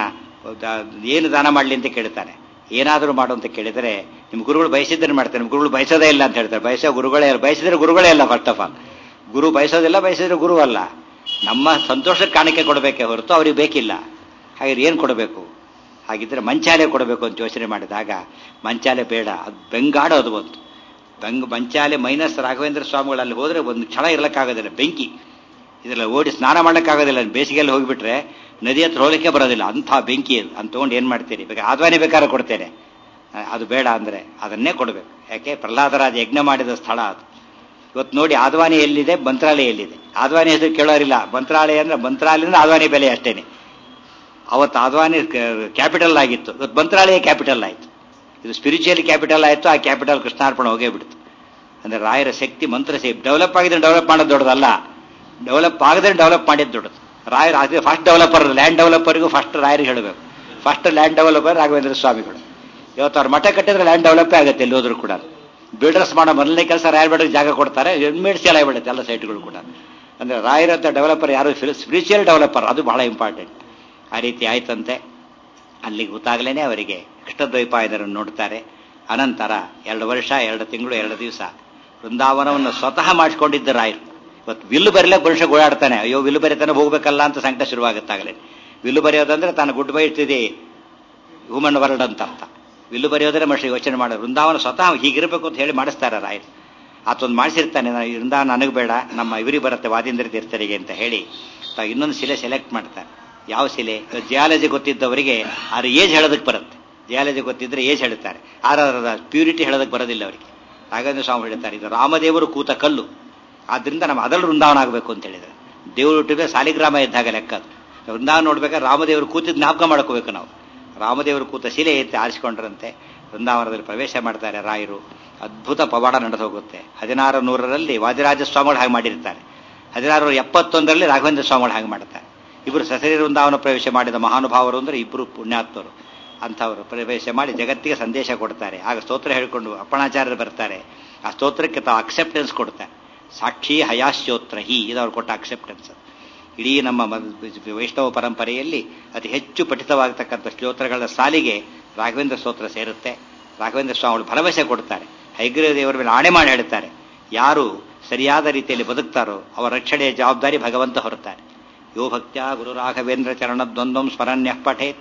ಏನು ದಾನ ಮಾಡಲಿ ಅಂತ ಕೇಳ್ತಾನೆ ಏನಾದರೂ ಮಾಡು ಅಂತ ಕೇಳಿದರೆ ನಿಮ್ಮ ಗುರುಗಳು ಬಯಸಿದ್ದನ್ನು ಮಾಡ್ತಾರೆ ನಿಮ್ಮ ಗುರುಗಳು ಬಯಸೋದೇ ಇಲ್ಲ ಅಂತ ಹೇಳ್ತಾರೆ ಬಯಸೋ ಗುರುಗಳೇ ಇಲ್ಲ ಬಯಸಿದ್ರೆ ಗುರುಗಳೇ ಅಲ್ಲ ಫಸ್ಟ್ ಆಫ್ ಆಲ್ ಗುರು ಬಯಸೋದಿಲ್ಲ ಬಯಸಿದ್ರೆ ಗುರು ಅಲ್ಲ ನಮ್ಮ ಸಂತೋಷಕ್ಕೆ ಕಾಣಿಕೆ ಕೊಡಬೇಕೇ ಹೊರತು ಅವ್ರಿಗೆ ಬೇಕಿಲ್ಲ ಹಾಗೆ ಏನು ಕೊಡಬೇಕು ಹಾಗಿದ್ರೆ ಮಂಚಾಲೆ ಕೊಡಬೇಕು ಅಂತ ಯೋಚನೆ ಮಾಡಿದಾಗ ಮಂಚಾಲೆ ಬೇಡ ಅದು ಬೆಂಗಾಡು ಅದು ಬಂತು ಬೆಂಗ್ ಮಂಚಾಲೆ ಮೈನಸ್ ರಾಘವೇಂದ್ರ ಸ್ವಾಮಿಗಳಲ್ಲಿ ಹೋದ್ರೆ ಒಂದು ಕ್ಷಣ ಇರಲಿಕ್ಕಾಗೋದಿಲ್ಲ ಬೆಂಕಿ ಇದರಲ್ಲಿ ಓಡಿ ಸ್ನಾನ ಮಾಡೋಕ್ಕಾಗೋದಿಲ್ಲ ಬೇಸಿಗೆಯಲ್ಲಿ ಹೋಗಿಬಿಟ್ರೆ ನದಿ ಹತ್ರ ಹೋಗಲಿಕ್ಕೆ ಬರೋದಿಲ್ಲ ಅಂಥ ಬೆಂಕಿ ಅದು ಅಂತ ತೊಗೊಂಡು ಏನು ಮಾಡ್ತೀರಿ ಬೇಕಾದ್ರೆ ಆದ್ವಾನಿ ಬೇಕಾದ್ರೆ ಕೊಡ್ತೇನೆ ಅದು ಬೇಡ ಅಂದರೆ ಅದನ್ನೇ ಕೊಡಬೇಕು ಯಾಕೆ ಪ್ರಹ್ಲಾದರಾಜ ಯಜ್ಞ ಮಾಡಿದ ಸ್ಥಳ ಅದು ಇವತ್ತು ನೋಡಿ ಆದ್ವಾನಿ ಎಲ್ಲಿದೆ ಮಂತ್ರಾಲಯ ಎಲ್ಲಿದೆ ಆದ್ವಾನಿ ಹೆಸರು ಕೇಳೋರಿಲ್ಲ ಮಂತ್ರಾಲಯ ಅಂದ್ರೆ ಮಂತ್ರಾಲಯದಿಂದ ಆದ್ವಾನಿ ಬೆಲೆ ಅಷ್ಟೇನೆ ಅವತ್ತು ಆದ್ವಾನಿ ಕ್ಯಾಪಿಟಲ್ ಆಗಿತ್ತು ಇವತ್ತು ಮಂತ್ರಾಲಯ ಕ್ಯಾಪಿಟಲ್ ಆಯಿತು ಇದು ಸ್ಪಿರಿಚುವಲ್ ಕ್ಯಾಪಿಟಲ್ ಆಯಿತು ಆ ಕ್ಯಾಪಿಟಲ್ ಕೃಷ್ಣಾರ್ಪಣ ಹೋಗೇ ಬಿಡ್ತು ಅಂದ್ರೆ ರಾಯರ ಶಕ್ತಿ ಮಂತ್ರ ಶಕ್ತಿ ಡೆವಲಪ್ ಆಗಿದ್ರೆ ಡೆವಲಪ್ ಮಾಡೋದು ದೊಡ್ಡದಲ್ಲ ಡೆವಲಪ್ ಆಗದ್ರೆ ಡೆವಲಪ್ ಮಾಡಿದ್ದು ದೊಡ್ಡದು ರಾಯರ್ ಅದೇ ಫಸ್ಟ್ ಡೆವಲಪರ್ ಲ್ಯಾಂಡ್ ಡೆವಲಪರ್ಗೂ ಫಸ್ಟ್ ರಾಯರಿಗೆ ಹೇಳಬೇಕು ಫಸ್ಟ್ ಲ್ಯಾಂಡ್ ಡೆವಲಪರ್ ರಾಘವೇಂದ್ರ ಸ್ವಾಮಿಗಳು ಇವತ್ತು ಅವ್ರು ಮಠ ಕಟ್ಟಿದ್ರೆ ಲ್ಯಾಂಡ್ ಡೆವಲಪೇ ಆಗುತ್ತೆ ಎಲ್ಲಿ ಹೋದ್ರು ಕೂಡ ಬಿಲ್ಡರ್ಸ್ ಮಾಡೋ ಮೊದಲನೇ ಕೆಲಸ ರಾಯರ್ ಬೇಡ್ರಿಗೆ ಜಾಗ ಕೊಡ್ತಾರೆ ಎಮ್ಮೆಡ್ಸಿ ಎಲ್ಲ ಬಿಡುತ್ತೆ ಎಲ್ಲ ಸೈಟ್ಗಳು ಕೂಡ ಅಂದ್ರೆ ರಾಯರಂತ ಡೆವಲಪರ್ ಯಾರು ಸ್ಪಿರಿಚುವಲ್ ಡೆವಲಪರ್ ಅದು ಬಹಳ ಇಂಪಾರ್ಟೆಂಟ್ ಆ ರೀತಿ ಆಯ್ತಂತೆ ಅಲ್ಲಿಗೆ ಗೊತ್ತಾಗಲೇ ಅವರಿಗೆ ಕೃಷ್ಣದ್ವೈಪಾಯನರನ್ನು ನೋಡ್ತಾರೆ ಅನಂತರ ಎರಡು ವರ್ಷ ಎರಡು ತಿಂಗಳು ಎರಡು ದಿವಸ ವೃಂದಾವನವನ್ನು ಸ್ವತಃ ಮಾಡಿಕೊಂಡಿದ್ದ ರಾಯರು ಇವತ್ತು ವಿಲ್ಲು ಬರೀಲಕ್ಕೆ ಮನುಷ್ಯ ಓಡಾಡ್ತಾನೆ ಅಯ್ಯೋ ವಿಲ್ಲು ಬರೀತಾನೆ ಹೋಗ್ಬೇಕಲ್ಲ ಅಂತ ಸಂಕಟ ಶುರುವಾಗುತ್ತಾಗಲೇ ವಿಲ್ಲು ಬರೆಯೋದಂದ್ರೆ ತಾನು ಗುಡ್ ಬೈ ಇರ್ತಿದೆ ಹ್ಯೂಮನ್ ವರ್ಲ್ಡ್ ಅಂತ ಅರ್ಥ ವಿಲ್ಲು ಬರೆಯೋದ್ರೆ ಮನುಷ್ಯ ಯೋಚನೆ ಮಾಡೋದು ವೃಂದಾವನ ಸ್ವತಃ ಹೀಗಿರಬೇಕು ಅಂತ ಹೇಳಿ ಮಾಡಿಸ್ತಾರೆ ರಾಯರು ಆತೊಂದು ಮಾಡಿಸಿರ್ತಾನೆ ನಾನು ಈ ವೃಂದಾವನ ನನಗೆ ಬೇಡ ನಮ್ಮ ಇವರಿಗೆ ಬರುತ್ತೆ ವಾದೀಂದ್ರ ತೀರ್ಥರಿಗೆ ಅಂತ ಹೇಳಿ ತಾವು ಇನ್ನೊಂದು ಶಿಲೆ ಸೆಲೆಕ್ಟ್ ಮಾಡ್ತಾರೆ ಯಾವ ಶಿಲೆ ಜಿಯಾಲಜಿ ಗೊತ್ತಿದ್ದವರಿಗೆ ಅದ್ರ ಏಜ್ ಹೇಳೋದಕ್ಕೆ ಬರುತ್ತೆ ಜಿಯಾಲಜಿ ಗೊತ್ತಿದ್ರೆ ಏಜ್ ಹೇಳ್ತಾರೆ ಆದ್ರೆ ಅದರ ಪ್ಯೂರಿಟಿ ಹೇಳೋದಕ್ಕೆ ಬರೋದಿಲ್ಲ ಅವರಿಗೆ ರಾಘವೇಂದ್ರ ಸ್ವಾಮಿ ಹೇಳ್ತಾರೆ ಇದು ರಾಮದೇವರು ಕೂತ ಕಲ್ಲು ಆದ್ರಿಂದ ನಮ್ಮ ಅದರಲ್ಲಿ ವೃಂದಾವನ ಆಗಬೇಕು ಅಂತ ಹೇಳಿದ್ರೆ ದೇವರು ಹುಟ್ಟಿದ್ರೆ ಸಾಲಿಗ್ರಾಮ ಇದ್ದಾಗ ಲೆಕ್ಕ ಅದು ವೃಂದಾವನ ನೋಡ್ಬೇಕಾದ್ರೆ ರಾಮದೇವರು ಕೂತಿದ್ದು ಜ್ಞಾಪಕ ಮಾಡ್ಕೋಬೇಕು ನಾವು ರಾಮದೇವರು ಕೂತ ಶಿಲೆ ಎತ್ತಿ ಆರಿಸಿಕೊಂಡ್ರಂತೆ ವೃಂದಾವನದಲ್ಲಿ ಪ್ರವೇಶ ಮಾಡ್ತಾರೆ ರಾಯರು ಅದ್ಭುತ ಪವಾಡ ನಡೆದು ಹೋಗುತ್ತೆ ಹದಿನಾರು ನೂರರಲ್ಲಿ ವಾದಿರಾಜ ಸ್ವಾಮಿಗಳು ಹಾಗೆ ಮಾಡಿರ್ತಾರೆ ಹದಿನಾರು ನೂರ ಎಪ್ಪತ್ತೊಂದರಲ್ಲಿ ರಾಘವೇಂದ್ರ ಸ್ವಾಮಿಗಳು ಹಾಗೆ ಮಾಡ್ತಾರೆ ಇಬ್ಬರು ಸಸರಿ ವೃಂದಾವನ ಪ್ರವೇಶ ಮಾಡಿದ ಮಹಾನುಭಾವರು ಅಂದರೆ ಇಬ್ಬರು ಪುಣ್ಯಾತ್ಮರು ಅಂಥವರು ಪ್ರವೇಶ ಮಾಡಿ ಜಗತ್ತಿಗೆ ಸಂದೇಶ ಕೊಡ್ತಾರೆ ಆಗ ಸ್ತೋತ್ರ ಹೇಳಿಕೊಂಡು ಅಪ್ಪಣಾಚಾರ್ಯರು ಬರ್ತಾರೆ ಆ ಸ್ತೋತ್ರಕ್ಕೆ ತಾವು ಅಕ್ಸೆಪ್ಟೆನ್ಸ್ ಕೊಡ್ತಾರೆ ಸಾಕ್ಷಿ ಹಯಾಶ್ಯೋತ್ರ ಹಿ ಇದು ಅವ್ರು ಕೊಟ್ಟ ಅಕ್ಸೆಪ್ಟೆನ್ಸ್ ಇಡೀ ನಮ್ಮ ವೈಷ್ಣವ ಪರಂಪರೆಯಲ್ಲಿ ಅತಿ ಹೆಚ್ಚು ಪಠಿತವಾಗತಕ್ಕಂಥ ಸ್ತೋತ್ರಗಳ ಸಾಲಿಗೆ ರಾಘವೇಂದ್ರ ಸ್ತೋತ್ರ ಸೇರುತ್ತೆ ರಾಘವೇಂದ್ರ ಸ್ವಾಮಿಗಳು ಭರವಸೆ ಕೊಡ್ತಾರೆ ಹೈಗ್ರೀವ ದೇವರ ಮೇಲೆ ಆಣೆ ಮಾಡಿ ಹೇಳ್ತಾರೆ ಯಾರು ಸರಿಯಾದ ರೀತಿಯಲ್ಲಿ ಬದುಕ್ತಾರೋ ಅವರ ರಕ್ಷಣೆಯ ಜವಾಬ್ದಾರಿ ಭಗವಂತ ಹೊರುತ್ತಾರೆ ಯೋ ಭಕ್ತ್ಯ ಗುರು ರಾಘವೇಂದ್ರ ಚರಣದ್ವಂದ್ವಂ ಸ್ಮರಣ್ಯ ಪಠೇತ್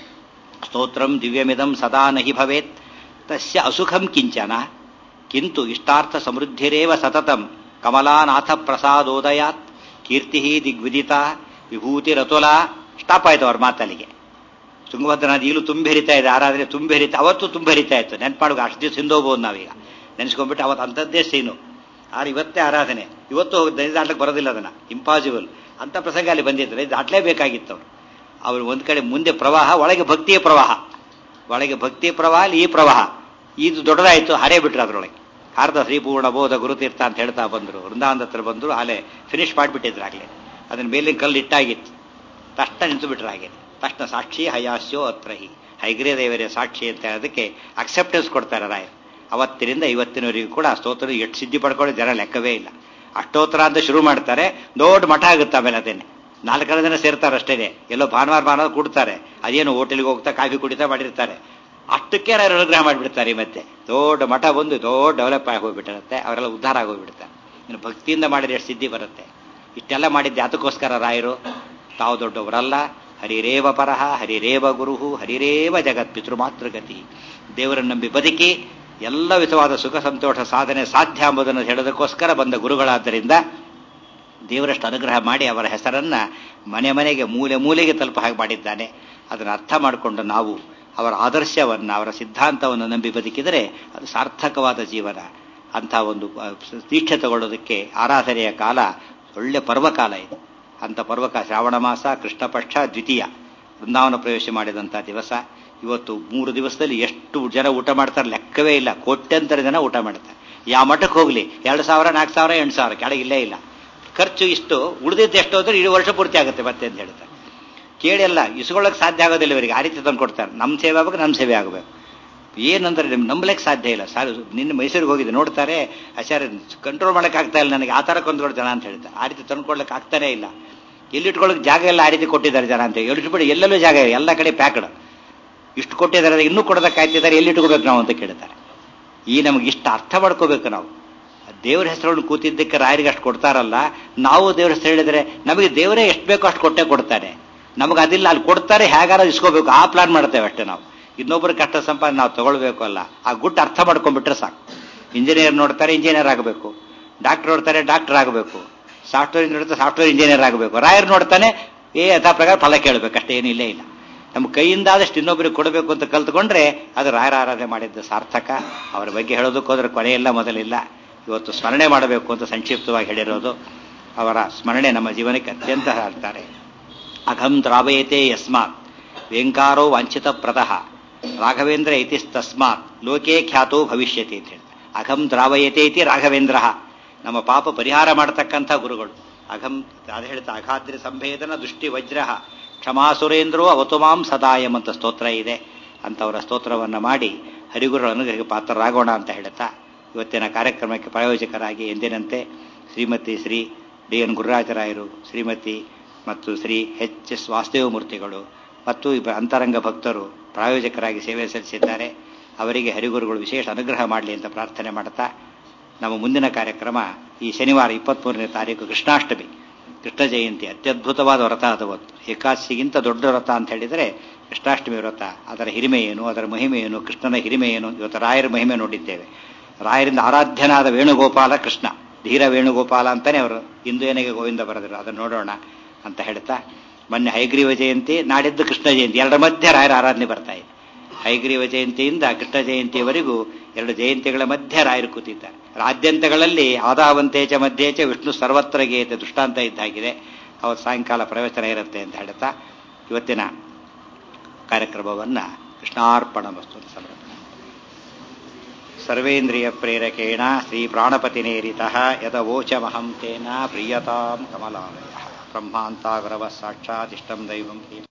ಸ್ತೋತ್ರಂ ದಿವ್ಯಮಿದಂ ಸದಾ ನಹಿ ಭವೇತ್ ತಸ್ಯ ಅಸುಖಂ ಕಿಂಚನ ಕಿಂತು ಇಷ್ಟಾರ್ಥ ಸಮೃದ್ಧಿರೇವ ಸತತಂ ಕಮಲಾನಾಥ ಪ್ರಸಾದೋದಯಾತ್ ಕೀರ್ತಿ ದಿಗ್ವಿದಿತ ವಿಭೂತಿ ರತುಲ ಸ್ಟಾಪ್ ಆಯ್ತು ಅವ್ರ ಮಾತಲ್ಲಿಗೆ ತುಂಗಭದ್ರಾ ನದಿ ಈಗಲೂ ತುಂಬಿ ಹರಿತಾ ಇದೆ ಆರಾಧನೆ ತುಂಬಿ ಹರಿತಾ ಅವತ್ತು ತುಂಬಿ ಹರಿತಾ ಇತ್ತು ನೆನ್ಪು ಮಾಡುವ ಅಷ್ಟು ದಿವಸ ಹಿಂದೋಗ್ಬೋದು ನಾವೀಗ ನೆನೆಸ್ಕೊಂಡ್ಬಿಟ್ಟು ಅವತ್ತು ಅಂಥದ್ದೇ ಸೀನು ಆದ್ರೆ ಇವತ್ತೇ ಆರಾಧನೆ ಇವತ್ತು ದನಿ ದಾಟ್ಲಿಕ್ಕೆ ಬರೋದಿಲ್ಲ ಅದನ್ನ ಇಂಪಾಸಿಬಲ್ ಅಂತ ಪ್ರಸಂಗ ಅಲ್ಲಿ ಬಂದಿದ್ರೆ ದಾಟ್ಲೇಬೇಕಾಗಿತ್ತು ಅವರು ಅವರು ಒಂದ್ ಕಡೆ ಮುಂದೆ ಪ್ರವಾಹ ಒಳಗೆ ಭಕ್ತಿಯ ಪ್ರವಾಹ ಒಳಗೆ ಭಕ್ತಿಯ ಪ್ರವಾಹ ಅಲ್ಲಿ ಈ ಪ್ರವಾಹ ಇದು ದೊಡ್ಡದಾಯಿತು ಹರೇ ಬಿಟ್ರು ಅದರೊಳಗೆ ಅರ್ಧ ಶ್ರೀಪೂರ್ಣ ಬೋಧ ಗುರುತೀರ್ಥ ಅಂತ ಹೇಳ್ತಾ ಬಂದರು ವೃಂದಾವನದ ಹತ್ರ ಬಂದರು ಅಲ್ಲೇ ಫಿನಿಶ್ ಮಾಡಿಬಿಟ್ಟಿದ್ರು ಆಗಲೇ ಅದನ್ನ ಮೇಲಿನ ಕಲ್ಲು ಇಟ್ಟಾಗಿತ್ತು ತಕ್ಷಣ ನಿಂತು ಬಿಟ್ರು ಹಾಗೆ ತಕ್ಷಣ ಸಾಕ್ಷಿ ಹಯಾಸ್ಯೋ ಅತ್ರಹಿ ಹೈಗ್ರೇ ದೇವರೇ ಸಾಕ್ಷಿ ಅಂತ ಹೇಳೋದಕ್ಕೆ ಅಕ್ಸೆಪ್ಟೆನ್ಸ್ ಕೊಡ್ತಾರೆ ರಾಯ ಅವತ್ತಿನಿಂದ ಇವತ್ತಿನವರೆಗೂ ಕೂಡ ಸ್ತೋತ್ರ ಎಷ್ಟು ಸಿದ್ಧಿ ಪಡ್ಕೊಳ್ಳೋ ಜನ ಲೆಕ್ಕವೇ ಇಲ್ಲ ಅಷ್ಟೋತ್ತರ ಅಂತ ಶುರು ಮಾಡ್ತಾರೆ ದೊಡ್ಡ ಮಠ ಆಗುತ್ತೆ ಆಮೇಲೆ ಅದೇನೆ ನಾಲ್ಕರ ಜನ ಸೇರ್ತಾರೆ ಅಷ್ಟೇನೆ ಎಲ್ಲೋ ಭಾನುವಾರ ಭಾನುವಾರ ಕೂಡ್ತಾರೆ ಅದೇನು ಹೋಟೆಲ್ಗೆ ಹೋಗ್ತಾ ಕಾಫಿ ಕುಡಿತಾ ಮಾಡಿರ್ತಾರೆ ಅಷ್ಟಕ್ಕೆ ಯಾರು ಅನುಗ್ರಹ ಮಾಡಿಬಿಡ್ತಾರೆ ಮತ್ತೆ ದೊಡ್ಡ ಮಠ ಬಂದು ದೊಡ್ಡ ಡೆವಲಪ್ ಆಗಿ ಹೋಗ್ಬಿಟ್ಟಿರುತ್ತೆ ಅವರೆಲ್ಲ ಉದ್ಧಾರ ಆಗಿ ಹೋಗ್ಬಿಡ್ತಾರೆ ಇನ್ನು ಭಕ್ತಿಯಿಂದ ಮಾಡಿದ್ರೆ ಎಷ್ಟು ಸಿದ್ಧಿ ಬರುತ್ತೆ ಇಷ್ಟೆಲ್ಲ ಮಾಡಿದ್ದೆ ಅದಕ್ಕೋಸ್ಕರ ರಾಯರು ತಾವು ದೊಡ್ಡವರಲ್ಲ ಹರಿರೇವ ಪರಹ ಹರಿರೇವ ಗುರುಹು ಹರಿರೇವ ಜಗತ್ ಪಿತೃಮಾತೃಗತಿ ದೇವರನ್ನು ನಂಬಿ ಬದುಕಿ ಎಲ್ಲ ವಿಧವಾದ ಸುಖ ಸಂತೋಷ ಸಾಧನೆ ಸಾಧ್ಯ ಎಂಬುದನ್ನು ಹೇಳೋದಕ್ಕೋಸ್ಕರ ಬಂದ ಗುರುಗಳಾದ್ದರಿಂದ ದೇವರಷ್ಟು ಅನುಗ್ರಹ ಮಾಡಿ ಅವರ ಹೆಸರನ್ನ ಮನೆ ಮನೆಗೆ ಮೂಲೆ ಮೂಲೆಗೆ ತಲುಪ ಹಾಗೆ ಮಾಡಿದ್ದಾನೆ ಅದನ್ನು ಅರ್ಥ ಮಾಡಿಕೊಂಡು ನಾವು ಅವರ ಆದರ್ಶವನ್ನು ಅವರ ಸಿದ್ಧಾಂತವನ್ನು ನಂಬಿ ಬದುಕಿದರೆ ಅದು ಸಾರ್ಥಕವಾದ ಜೀವನ ಅಂಥ ಒಂದು ದೀಕ್ಷೆ ತಗೊಳ್ಳೋದಕ್ಕೆ ಆರಾಧನೆಯ ಕಾಲ ಒಳ್ಳೆ ಪರ್ವಕಾಲ ಇದು ಅಂಥ ಪರ್ವಕಾಲ ಶ್ರಾವಣ ಮಾಸ ಕೃಷ್ಣ ಪಕ್ಷ ದ್ವಿತೀಯ ವೃಂದಾವನ ಪ್ರವೇಶ ಮಾಡಿದಂಥ ದಿವಸ ಇವತ್ತು ಮೂರು ದಿವಸದಲ್ಲಿ ಎಷ್ಟು ಜನ ಊಟ ಮಾಡ್ತಾರೆ ಲೆಕ್ಕವೇ ಇಲ್ಲ ಕೋಟ್ಯಂತರ ಜನ ಊಟ ಮಾಡ್ತಾರೆ ಯಾವ ಮಠಕ್ಕೆ ಹೋಗ್ಲಿ ಎರಡು ಸಾವಿರ ನಾಲ್ಕು ಸಾವಿರ ಎಂಟು ಸಾವಿರ ಕೆಳಗೆ ಇಲ್ಲೇ ಇಲ್ಲ ಖರ್ಚು ಇಷ್ಟು ಉಳಿದಿದ್ದು ಎಷ್ಟು ಹೋದ್ರೆ ಇಡೀ ವರ್ಷ ಪೂರ್ತಿ ಆಗುತ್ತೆ ಮತ್ತೆ ಅಂತ ಹೇಳ್ತಾರೆ ಕೇಳಿ ಅಲ್ಲ ಇಸ್ಕೊಳ್ಳೋಕೆ ಸಾಧ್ಯ ಆಗೋದಿಲ್ಲ ಇವರಿಗೆ ಆ ರೀತಿ ತಂದು ಕೊಡ್ತಾರೆ ನಮ್ಮ ಸೇವೆ ಆಗಬೇಕು ನಮ್ಮ ಸೇವೆ ಆಗಬೇಕು ಏನಂದ್ರೆ ನಿಮ್ಗೆ ನಂಬಲಿಕ್ಕೆ ಸಾಧ್ಯ ಇಲ್ಲ ಸಾರ್ ನಿನ್ನೆ ಮೈಸೂರಿಗೆ ಹೋಗಿದ್ದೆ ನೋಡ್ತಾರೆ ಆಚಾರ್ಯ ಕಂಟ್ರೋಲ್ ಮಾಡಕ್ಕೆ ಆಗ್ತಾ ಇಲ್ಲ ನನಗೆ ಆ ಥರ ಕೊಂದ್ಕೊಡು ಜನ ಅಂತ ಹೇಳ್ತಾರೆ ಆ ರೀತಿ ತಂದ್ಕೊಡ್ಲಿಕ್ಕೆ ಆಗ್ತಾನೆ ಇಲ್ಲ ಎಲ್ಲಿಟ್ಕೊಳ್ಳೋಕೆ ಜಾಗ ಎಲ್ಲ ಆ ರೀತಿ ಕೊಟ್ಟಿದ್ದಾರೆ ಜನ ಅಂತ ಎಲ್ಲಿಟ್ಬಿಡಿ ಎಲ್ಲೆಲ್ಲೂ ಜಾಗ ಇದೆ ಎಲ್ಲ ಕಡೆ ಪ್ಯಾಕ್ಡ್ ಇಷ್ಟು ಕೊಟ್ಟಿದ್ದಾರೆ ಇನ್ನೂ ಕೊಡೋದಕ್ಕೆ ಕಾಯ್ತಿದ್ದಾರೆ ಎಲ್ಲಿಟ್ಕೋಬೇಕು ನಾವು ಅಂತ ಕೇಳ್ತಾರೆ ಈ ನಮಗೆ ಇಷ್ಟು ಅರ್ಥ ಮಾಡ್ಕೋಬೇಕು ನಾವು ದೇವರ ಹೆಸರನ್ನು ಕೂತಿದ್ದಕ್ಕೆ ರಾಯರಿಗೆ ಅಷ್ಟು ಕೊಡ್ತಾರಲ್ಲ ನಾವು ದೇವರ ಹೆಸರು ಹೇಳಿದ್ರೆ ನಮಗೆ ದೇವರೇ ಎಷ್ಟು ಬೇಕೋ ಅಷ್ಟು ಕೊಟ್ಟೆ ಕೊಡ್ತಾರೆ ನಮಗೆ ಅದಿಲ್ಲ ಅಲ್ಲಿ ಕೊಡ್ತಾರೆ ಹೇಗಾರ ಇಸ್ಕೋಬೇಕು ಆ ಪ್ಲಾನ್ ಮಾಡ್ತೇವೆ ಅಷ್ಟೇ ನಾವು ಇನ್ನೊಬ್ಬರ ಕಷ್ಟ ಸಂಪಾದನೆ ನಾವು ತಗೊಳ್ಬೇಕು ಅಲ್ಲ ಆ ಗುಟ್ಟು ಅರ್ಥ ಮಾಡ್ಕೊಂಡ್ಬಿಟ್ರೆ ಸಾಕು ಇಂಜಿನಿಯರ್ ನೋಡ್ತಾರೆ ಇಂಜಿನಿಯರ್ ಆಗಬೇಕು ಡಾಕ್ಟರ್ ನೋಡ್ತಾರೆ ಡಾಕ್ಟರ್ ಆಗಬೇಕು ಸಾಫ್ಟ್ವೇರ್ ನೋಡ್ತಾರೆ ಸಾಫ್ಟ್ವೇರ್ ಇಂಜಿನಿಯರ್ ಆಗಬೇಕು ರಾಯರ್ ನೋಡ್ತಾನೆ ಏ ಯಥಾ ಪ್ರಕಾರ ಫಲ ಕೇಳಬೇಕು ಅಷ್ಟೇ ಏನಿಲ್ಲೇ ಇಲ್ಲ ನಮ್ಮ ಕೈಯಿಂದಾದಷ್ಟು ಇನ್ನೊಬ್ಬರಿಗೆ ಕೊಡಬೇಕು ಅಂತ ಕಲ್ತ್ಕೊಂಡ್ರೆ ಅದು ರಾಯರ ಆರಾಧನೆ ಮಾಡಿದ್ದ ಸಾರ್ಥಕ ಅವರ ಬಗ್ಗೆ ಹೇಳೋದಕ್ಕೆ ಹೋದ್ರೆ ಕೊನೆಯಿಲ್ಲ ಮೊದಲಿಲ್ಲ ಇವತ್ತು ಸ್ಮರಣೆ ಮಾಡಬೇಕು ಅಂತ ಸಂಕ್ಷಿಪ್ತವಾಗಿ ಹೇಳಿರೋದು ಅವರ ಸ್ಮರಣೆ ನಮ್ಮ ಜೀವನಕ್ಕೆ ಅತ್ಯಂತ ಹೇಳ್ತಾರೆ ಅಘಂ ದ್ರಾವಯತೆ ಯಸ್ಮಾತ್ ವೇಂಕಾರೋ ವಾಂಛಿತ ಪ್ರತಃ ರಾಘವೇಂದ್ರ ಇತಿಸ್ತಸ್ಮಾತ್ ಲೋಕೇ ಖ್ಯಾತೋ ಭವಿಷ್ಯತಿ ಅಂತ ಹೇಳಿ ಅಘಂ ದ್ರಾವಯತೆ ಇತಿ ರಾಘವೇಂದ್ರ ನಮ್ಮ ಪಾಪ ಪರಿಹಾರ ಮಾಡತಕ್ಕಂಥ ಗುರುಗಳು ಅಘಂ ಅದು ಹೇಳ್ತಾ ಅಘಾದ್ರಿ ಸಂಭೇದನ ದೃಷ್ಟಿ ವಜ್ರ ಕ್ಷಮಾಸುರೇಂದ್ರೋ ಅವತುಮಾಂ ಸದಾಯಂ ಅಂತ ಸ್ತೋತ್ರ ಇದೆ ಅಂತವರ ಸ್ತೋತ್ರವನ್ನು ಮಾಡಿ ಹರಿಗುರುಗಳ ಅನುಗ್ರಹಕ್ಕೆ ಪಾತ್ರರಾಗೋಣ ಅಂತ ಹೇಳುತ್ತಾ ಇವತ್ತಿನ ಕಾರ್ಯಕ್ರಮಕ್ಕೆ ಪ್ರಾಯೋಜಕರಾಗಿ ಎಂದಿನಂತೆ ಶ್ರೀಮತಿ ಶ್ರೀ ಡಿ ಎನ್ ಗುರುರಾಜರಾಯರು ಶ್ರೀಮತಿ ಮತ್ತು ಶ್ರೀ ಎಚ್ ಎಸ್ ವಾಸುದೇವ ಮೂರ್ತಿಗಳು ಮತ್ತು ಇಬ್ಬ ಅಂತರಂಗ ಭಕ್ತರು ಪ್ರಾಯೋಜಕರಾಗಿ ಸೇವೆ ಸಲ್ಲಿಸಿದ್ದಾರೆ ಅವರಿಗೆ ಹರಿಗುರುಗಳು ವಿಶೇಷ ಅನುಗ್ರಹ ಮಾಡಲಿ ಅಂತ ಪ್ರಾರ್ಥನೆ ಮಾಡುತ್ತಾ ನಮ್ಮ ಮುಂದಿನ ಕಾರ್ಯಕ್ರಮ ಈ ಶನಿವಾರ ಇಪ್ಪತ್ಮೂರನೇ ತಾರೀಕು ಕೃಷ್ಣಾಷ್ಟಮಿ ಕೃಷ್ಣ ಜಯಂತಿ ಅತ್ಯದ್ಭುತವಾದ ವ್ರತ ಅದು ಹೊತ್ತು ಏಕಾದಶಿಗಿಂತ ದೊಡ್ಡ ವ್ರತ ಅಂತ ಹೇಳಿದರೆ ಕೃಷ್ಣಾಷ್ಟಮಿ ವ್ರತ ಅದರ ಹಿರಿಮೆ ಏನು ಅದರ ಮಹಿಮೆ ಏನು ಕೃಷ್ಣನ ಹಿರಿಮೆ ಏನು ಇವತ್ತು ರಾಯರ ಮಹಿಮೆ ನೋಡಿದ್ದೇವೆ ರಾಯರಿಂದ ಆರಾಧ್ಯನಾದ ವೇಣುಗೋಪಾಲ ಕೃಷ್ಣ ಧೀರ ವೇಣುಗೋಪಾಲ ಅಂತಾನೆ ಅವರು ಇಂದು ಏನಿಗೆ ಗೋವಿಂದ ಬರೆದರು ಅದನ್ನು ನೋಡೋಣ ಅಂತ ಹೇಳ್ತಾ ಮೊನ್ನೆ ಹೈಗ್ರೀವ ಜಯಂತಿ ನಾಡಿದ್ದು ಕೃಷ್ಣ ಜಯಂತಿ ಎರಡರ ಮಧ್ಯೆ ರಾಯರ ಆರಾಧನೆ ಬರ್ತಾ ಇದೆ ಹೈಗ್ರೀವ ಜಯಂತಿಯಿಂದ ಕೃಷ್ಣ ಜಯಂತಿಯವರೆಗೂ ಎರಡು ಜಯಂತಿಗಳ ಮಧ್ಯೆ ರಾಯರು ಕೂತಿದ್ದಾರೆ ಆದ್ಯಂತಗಳಲ್ಲಿ ಆದಾವಂತೇಚ ಮಧ್ಯೇಚ ವಿಷ್ಣು ಸರ್ವತ್ರ ಗೀತೆ ದೃಷ್ಟಾಂತ ಇದ್ದಾಗಿದೆ ಅವತ್ತು ಸಾಯಂಕಾಲ ಪ್ರವಚನ ಇರುತ್ತೆ ಅಂತ ಹೇಳ್ತಾ ಇವತ್ತಿನ ಕಾರ್ಯಕ್ರಮವನ್ನು ಕೃಷ್ಣಾರ್ಪಣ ವಸ್ತು ಸಮರ್ಪಣೆ ಸರ್ವೇಂದ್ರಿಯ ಪ್ರೇರಕೇಣ ಶ್ರೀ ಪ್ರಾಣಪತಿನೇರಿತ ಯದವೋಚಮಹಂ ತೇನ ಪ್ರಿಯತಾಂ ಕಮಲಾಲಯ ಬ್ರಹ್ಮಾಂತಾಗರವ ಸಾಕ್ಷಾದಿಷ್ಟಂ ದೈವಂ